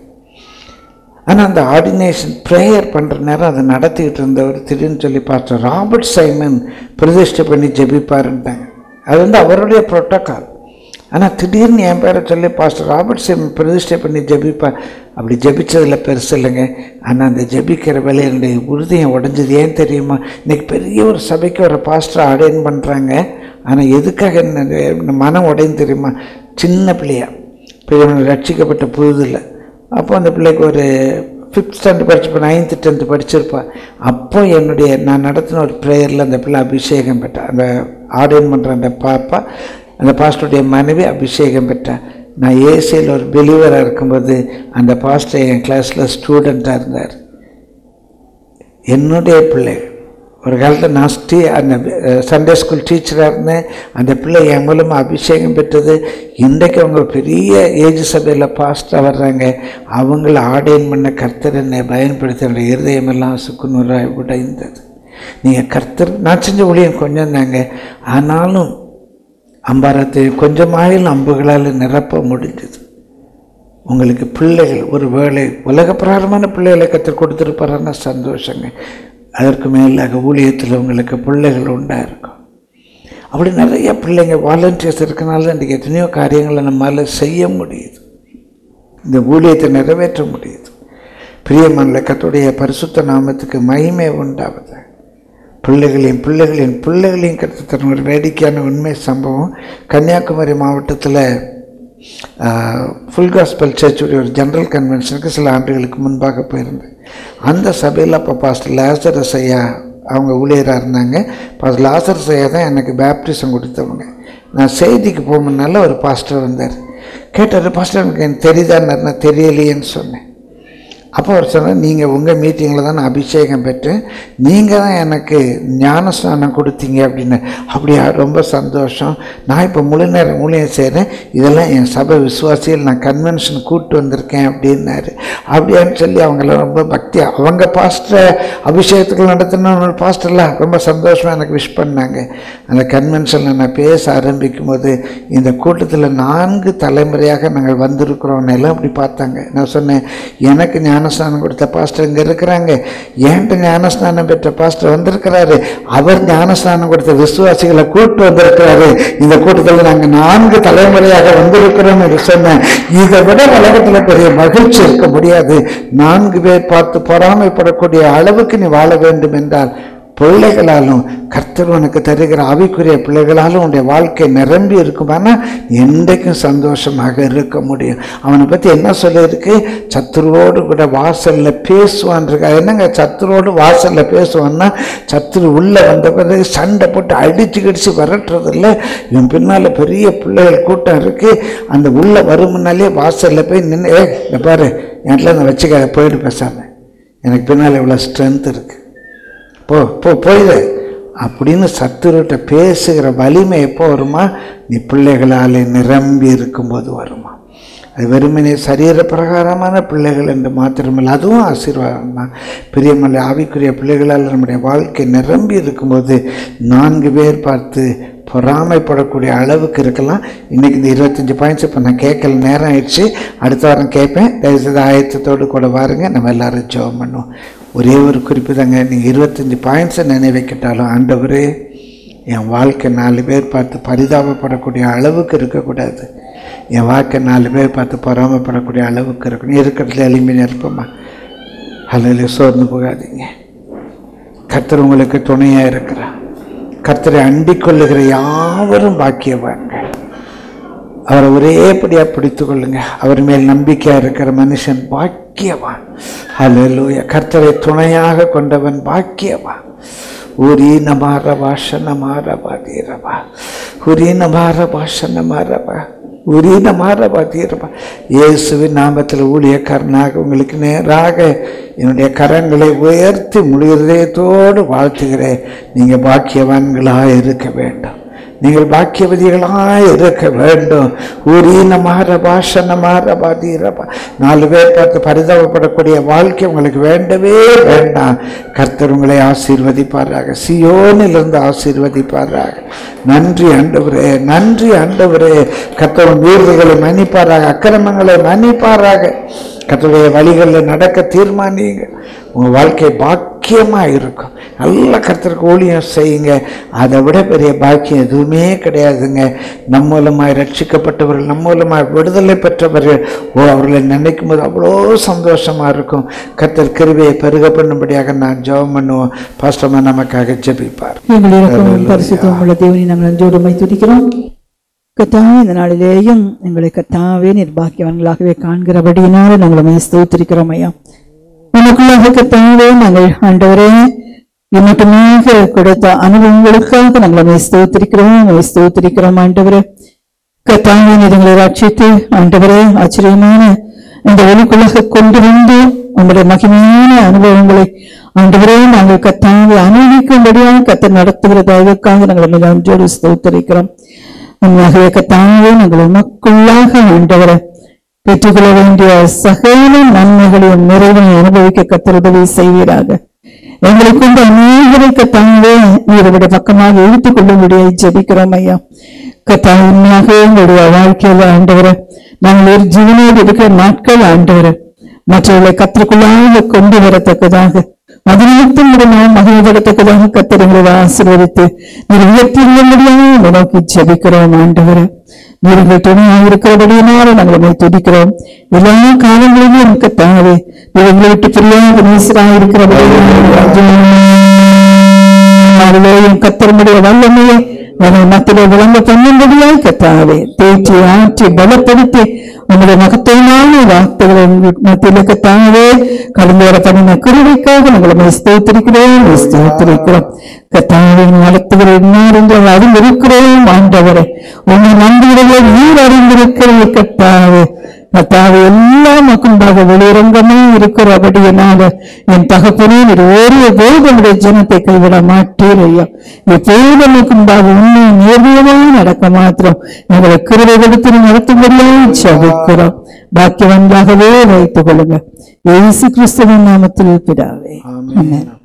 ஆனால் அந்த ஆர்டினேஷன் ப்ரேயர் பண்ணுற நேரம் அதை நடத்திக்கிட்டு இருந்தவர் திடீர்னு சொல்லி பாஸ்டர் ராபர்ட் சைமன் பிரதிஷ்டை பண்ணி ஜெபிப்பாருன்ட்டாங்க அது வந்து அவருடைய புரோட்டோக்கால் ஆனால் திடீர்னு என் பேரை சொல்லி பாஸ்டர் ராபர்ட் சைமன் பிரதிஷ்டை பண்ணி ஜெபிப்பார் அப்படி ஜெபிச்சதில் பெருசு இல்லைங்க ஆனால் அந்த ஜெபிக்கிற வேலை என்னுடைய உறுதியம் உடஞ்சது ஏன் தெரியுமா இன்னைக்கு பெரிய ஒரு சபைக்கு ஒரு பாஸ்டர் அடைன் பண்ணுறாங்க ஆனால் எதுக்காக என்ன இந்த மனம் உடையும் தெரியுமா சின்ன பிள்ளையா பெரிய ரட்சிக்கப்பட்ட புதுதில்லை அப்போ அந்த பிள்ளைக்கு ஒரு ஃபிஃப்த் ஸ்டாண்டர்ட் படிச்சுப்போ நைன்த்து டென்த்து படிச்சிருப்பா அப்போ என்னுடைய நான் நடத்தின ஒரு ப்ரேயரில் அந்த பிள்ளை அபிஷேகம் பெற்றா அந்த ஆர்டைன் பண்ணுற அந்த பாப்பா அந்த பாஸ்டருடைய மனைவி அபிஷேகம் பெற்றா நான் ஏசியில் ஒரு பிலீவராக இருக்கும்போது அந்த பாஸ்டர் என் கிளாஸில் ஸ்டூடெண்ட்டாக இருந்தார் என்னுடைய பிள்ளை ஒரு காலத்தில் நான் ஸ்டீ அந்த சண்டே ஸ்கூல் டீச்சராக இருந்தேன் அந்த பிள்ளை என் மூலமாக அபிஷேகம் பெற்றது இன்றைக்கு அவங்க பெரிய ஏஜ் சபையில் பாஸ்டாக வர்றாங்க அவங்கள ஆடைன் பண்ண கர்த்தர் என்னை பயன்படுத்தி என்னுடைய இருதயமெல்லாம் சுக்குநூறாக உடைந்தது நீங்கள் கர்த்தர் நான் செஞ்ச ஊழியம் கொஞ்சம் தாங்க ஆனாலும் அம்பாரத்தை கொஞ்சமாயில் அம்புகளால் நிரப்ப முடிஞ்சது உங்களுக்கு பிள்ளைகள் ஒரு வேளை உலக பிரகாரமான பிள்ளைகளை கற்றுக் கொடுத்துருப்பாருன்னா சந்தோஷங்க அதற்கு மேலாக ஊழியத்தில் உங்களுக்கு பிள்ளைகள் உண்டாக இருக்கும் அப்படி நிறைய பிள்ளைங்க வாலண்டியர்ஸ் இருக்கனால இன்றைக்கி எத்தனையோ காரியங்களை நம்மளால் செய்ய முடியுது இந்த ஊழியத்தை நிறைவேற்ற முடியுது பிரியமான கத்துடைய பரிசுத்த நாமத்துக்கு மகிமை உண்டாவது பிள்ளைகளையும் பிள்ளைகளையும் பிள்ளைகளையும் கற்று தரும் ஒரு வேடிக்கையான உண்மை சம்பவம் கன்னியாகுமரி மாவட்டத்தில் ஃபுல் காஸ்பல் சர்ச்சுடைய ஒரு ஜெனரல் கன்வென்ஷனுக்கு சில ஆண்டுகளுக்கு முன்பாக போயிருந்தேன் அந்த சபையில் அப்போ பாஸ்டர் லாசரஸ் ஐயா அவங்க ஊழியராக இருந்தாங்க பாஸ்டர் லாசரஸ் ஐயா தான் எனக்கு பேப்டிசம் கொடுத்தவங்க நான் செய்திக்கு போகும்போதுனால ஒரு பாஸ்டர் வந்தார் கேட்டார் பாஸ்டர் எனக்கு எனக்கு தெரியுதான்னு நான் தெரியலையேன்னு சொன்னேன் அப்போ அவர் சொன்னார் நீங்கள் உங்கள் மீட்டிங்கில் தான் நான் அபிஷேகம் பெற்றேன் நீங்கள் தான் எனக்கு ஞானஸ்நானம் கொடுத்தீங்க அப்படின்னு அப்படியா ரொம்ப சந்தோஷம் நான் இப்போ முழு நேரம் ஊழியம் செய்கிறேன் இதெல்லாம் என் சபை விசுவாசிகள் நான் கன்வென்ஷன் கூப்பிட்டு வந்திருக்கேன் அப்படின்னாரு அப்படியான்னு சொல்லி அவங்களாம் ரொம்ப பக்தி அவங்க பாஸ்டர் அபிஷேகத்துக்கு நடத்தின ஒரு பாஸ்டர்லாம் ரொம்ப சந்தோஷமாக எனக்கு விஷ் பண்ணாங்க அந்த கன்வென்ஷனில் நான் பேச ஆரம்பிக்கும் போது இந்த கூட்டத்தில் நான்கு தலைமுறையாக நாங்கள் வந்திருக்கிறோம் எல்லாம் அப்படி பார்த்தாங்க நான் சொன்னேன் எனக்கு ஞானஸ்நானம் கொடுத்த பாஸ்டர் இங்கே இருக்கிறாங்க ஏன்ட்டு ஞானஸ்நானம் பெற்ற பாஸ்டர் வந்திருக்கிறாரு அவர் ஞானஸ்நானம் கொடுத்த விசுவாசிகளை கூட்டு வந்திருக்கிறாரு இந்த கூட்டத்தில் நாங்கள் நான்கு தலைமுறையாக வந்திருக்கிறோம் என்று சொன்னேன் இதை விட உலகத்தில் பெரிய மகிழ்ச்சி இருக்க முடியாது நான்கு பேர் பார்த்து பொறாமைப்படக்கூடிய அளவுக்கு நீ வாழ வேண்டும் என்றால் பிள்ளைகளாலும் கர்த்தர் உனக்கு தருகிற ஆவிக்குரிய பிள்ளைகளாலும் உன்னுடைய வாழ்க்கை நிரம்பி இருக்குமானா என்றைக்கும் சந்தோஷமாக இருக்க முடியும் அவனை பற்றி என்ன சொல்லியிருக்கு சத்துருவோடு கூட வாசலில் பேசுவான் இருக்கா என்னங்க சத்துருவோடு வாசலில் பேசுவான்னா சத்துரு உள்ளே வந்த பிறகு சண்டை போட்டு அடிச்சு கடிச்சு விரட்டுறதில்ல இவன் பின்னால் பெரிய பிள்ளைகள் கூட்டம் இருக்குது அந்த உள்ளே வரும் முன்னாலே வாசலில் போய் நின்று ஏ இந்த பாரு என்கிட்ட நான் வச்சுக்க போயிட்டு பேசாம எனக்கு பின்னால் இவ்வளோ ஸ்ட்ரென்த் இருக்குது போ போ போயிடு அப்படின்னு சத்துருட்ட பேசுகிற வலிமை எப்போ வருமா நீ பிள்ளைகளால் நிரம்பி இருக்கும்போது வருமா அது வெறுமனே சரீர பிரகாரமான பிள்ளைகள் என்று மாத்திரமில்லை அதுவும் ஆசீர்வாதம் தான் பிரியமல்ல ஆவிக்குரிய பிள்ளைகளால் நம்முடைய வாழ்க்கை நிரம்பி இருக்கும்போது நான்கு பேர் பார்த்து பொறாமைப்படக்கூடிய அளவுக்கு இருக்கலாம் இன்றைக்கி இந்த இருபத்தஞ்சி பாயிண்ட்ஸ் இப்போ நான் கேட்கல நேரம் ஆயிடுச்சு அடுத்த வாரம் கேட்பேன் தயவுசெய்து ஆயத்தத்தோடு கூட பாருங்க நம்ம எல்லாரும் ஜெபம் பண்ணுவோம் ஒரே ஒரு குறிப்பு தாங்க நீங்கள் இருபத்தஞ்சி பாயிண்ட்ஸை நினைவைக்கிட்டாலும் ஆண்டவரே என் வாழ்க்கை நாலு பேர் பார்த்து பரிதாபப்படக்கூடிய அளவுக்கு இருக்கக்கூடாது என் வாழ்க்கை நாலு பேர் பார்த்து பொறாமப்படக்கூடிய அளவுக்கு இருக்கணும் இருக்கிறதுல எளிமையாக இருப்போமா அதில் சோர்ந்து போகாதீங்க கர்த்தர் உங்களுக்கு துணையாக இருக்கிறார் கர்த்தரை அண்டிக் கொள்ளுகிற யாவரும் பாக்கியவான்கள் அவரை ஒரேபடியாக பிடித்து கொள்ளுங்க அவர் மேல் நம்பிக்கையாக இருக்கிற மனுஷன் பாக்கியவான் ஹalleluya கர்த்தரை துணையாக கொண்டவன் பாக்கியவான் உரி நமார பாஷ நமார பாதீரவா உரி நமார பாஷ நமாரவா உரி நமார பாதீரவா இயேசுவின் நாமத்தில் ஊழியக்காரனாக உங்களுக்கு நேராக என்னுடைய கரங்களை உயர்த்தி முழு இதயத்தோடு வாழ்த்துகிறேன் நீங்கள் பாக்கியவான்களாக இருக்க வேண்டும் நீங்கள் பாக்கியவதிகளாய் இருக்க வேண்டும் ஊரீன மாற பாஷன மாற பாதீரபா நாலு பேர் பார்த்து பரிதாபப்படக்கூடிய வாழ்க்கை உங்களுக்கு வேண்டவே வேண்டாம் கர்த்தர் உங்களை ஆசீர்வதிப்பாராக சியோனிலிருந்து ஆசீர்வதிப்பாராக நன்றி ஆண்டவரே நன்றி ஆண்டவரே கர்த்தர் வீரர்களை மன்னிப்பாராக அக்கிரமங்களை மன்னிப்பாராக கர்த்தருடைய வழிகளில் நடக்க தீர்மானிங்க உங்கள் வாழ்க்கை பாக்கியமாக இருக்கும் நல்ல கர்த்தருக்கு ஊழியம் செய்யுங்க அதை விட பெரிய பாக்கியம் எதுவுமே கிடையாதுங்க நம் மூலமாய் ரட்சிக்கப்பட்டவர்கள் நம் மூலமாய் விடுதலை பெற்றவர்கள் ஓ அவர்களை நினைக்கும் போது அவ்வளோ சந்தோஷமாக இருக்கும் கர்த்தர் கிருவியை பெருக பண்ணும்படியாக நான் ஜெபம் பண்ணுவோம் பாஸ்டமாக நமக்காக ஜெபிப்பார் எங்கள் இறக்கம் பரிசுத்தம் உள்ள தேவனை நாங்கள் நன்றோடுமை துதிக்கிறோம் கத்தாவே இந்த நாளிலேயும் எங்களை கத்தாவே நிர்பாக்கியவன்களாகவே காண்கிறபடியினால நாங்கள் உண்மை ஸ்தோத்திரிக்கிறோம் ஐயா உனக்குள்ளாக கத்தாவே நாங்கள் ஆண்டவரே இன்னட்டுமாக கொடுத்த அனுபவங்களுக்காக நாங்கள் உண்மை ஸ்தோத்திரிக்கிறோம் உண்மை ஸ்தோத்திரிக்கிறோம் ஆண்டவரே கத்தாவே எங்களை ரட்சித்து ஆண்டவரே ஆச்சரியமான இந்த ஒளிக்குள்ளாக கொண்டு வந்து உங்களுடைய மகிமையான அனுபவங்களை ஆண்டவரே நாங்கள் கத்தாவை அனுபவிக்கும்படியாக கத்த நடத்துகிறதா இதற்காக நாங்கள் மிக அன்றோடு ஸ்தோத்தரிக்கிறோம் உண்மையாகவே கத்தாவே நாங்கள் உமக்குள்ளாக ஆண்டவரை பெற்றுக்கொள்ள வேண்டிய சகல நன்மைகளையும் நிறைவினை அனுபவிக்க கத்துறுதலை செய்வீராக எங்களை கொண்டு அநேகரை கத்தாவே நீருடைய பக்கமாக இழுத்துக் கொள்ளும்படியை ஜெபிக்கிறோம் ஐயா கத்தா உண்மையாக எங்களுடைய வாழ்க்கையில ஆண்டவரை நாங்கள் ஒரு ஜீவனோடு இருக்கிற நாட்கள் ஆண்டவரை மற்றவர்களை கத்திற்குள்ளாக கொண்டு வரத்தக்கதாக அதிநிமித்தம் நாம் மகிழ்வதற்கதாக கத்திரங்களை ஆசீர்வதித்து நீர் உயர்த்தியுள்ளபடியாக நோக்கி ஜெபிக்கிறோம் ஆண்டவரை நீர்கள் துணையாக இருக்கிறபடியினால நாங்கள் உண்மை துதிக்கிறோம் எல்லா காலங்களிலும் இருக்க தாவே நீர் எங்களை விட்டு பிரியாக நேசராக இருக்கிறபடியும் கத்தரமுடைய வல்லமையை எங்கள் மத்தியிலே விளங்க பண்ணும்படியாய் கத்தாவே தேற்றி ஆற்றி பலப்படுத்தி உங்களுடைய மகத்துவமான வார்த்தைகளை எங்கள் மத்தியிலே கத்தாவே கடந்து வர பண்ணின குருவிக்காக நாங்கள் ஸ்தோத்திரிக்கிறோம் ஸ்தோத்திரிக்கிறோம் கத்தாவே நடத்துகிற இன்னார் அறிந்து இருக்கிறோம் ஆண்டவரை உன்னை நம்புகிறவர்கள் நீர் அறிந்திருக்கிறது கத்தாவே கத்தாவே எல்லா மக்களுமாக வெளிரங்கமே இருக்கிறபடியினால என் தகப்பனே நீர் ஒரு போதனுடைய ஜனத்தை கைவிட மாட்டீர் ஐயா எப்போதனுக்குண்டாக உண்மை நேர்மையாக நடக்க மாத்திரம் எங்களை கிருவை கொடுத்து நடத்தும்படியாக ஜபிக்கிறோம் பாக்கியவன்களாகவே வைத்துக் கொள்ளுங்க இயேசு கிறிஸ்துவின் நாமத்தில் பிதாவே ஆமென்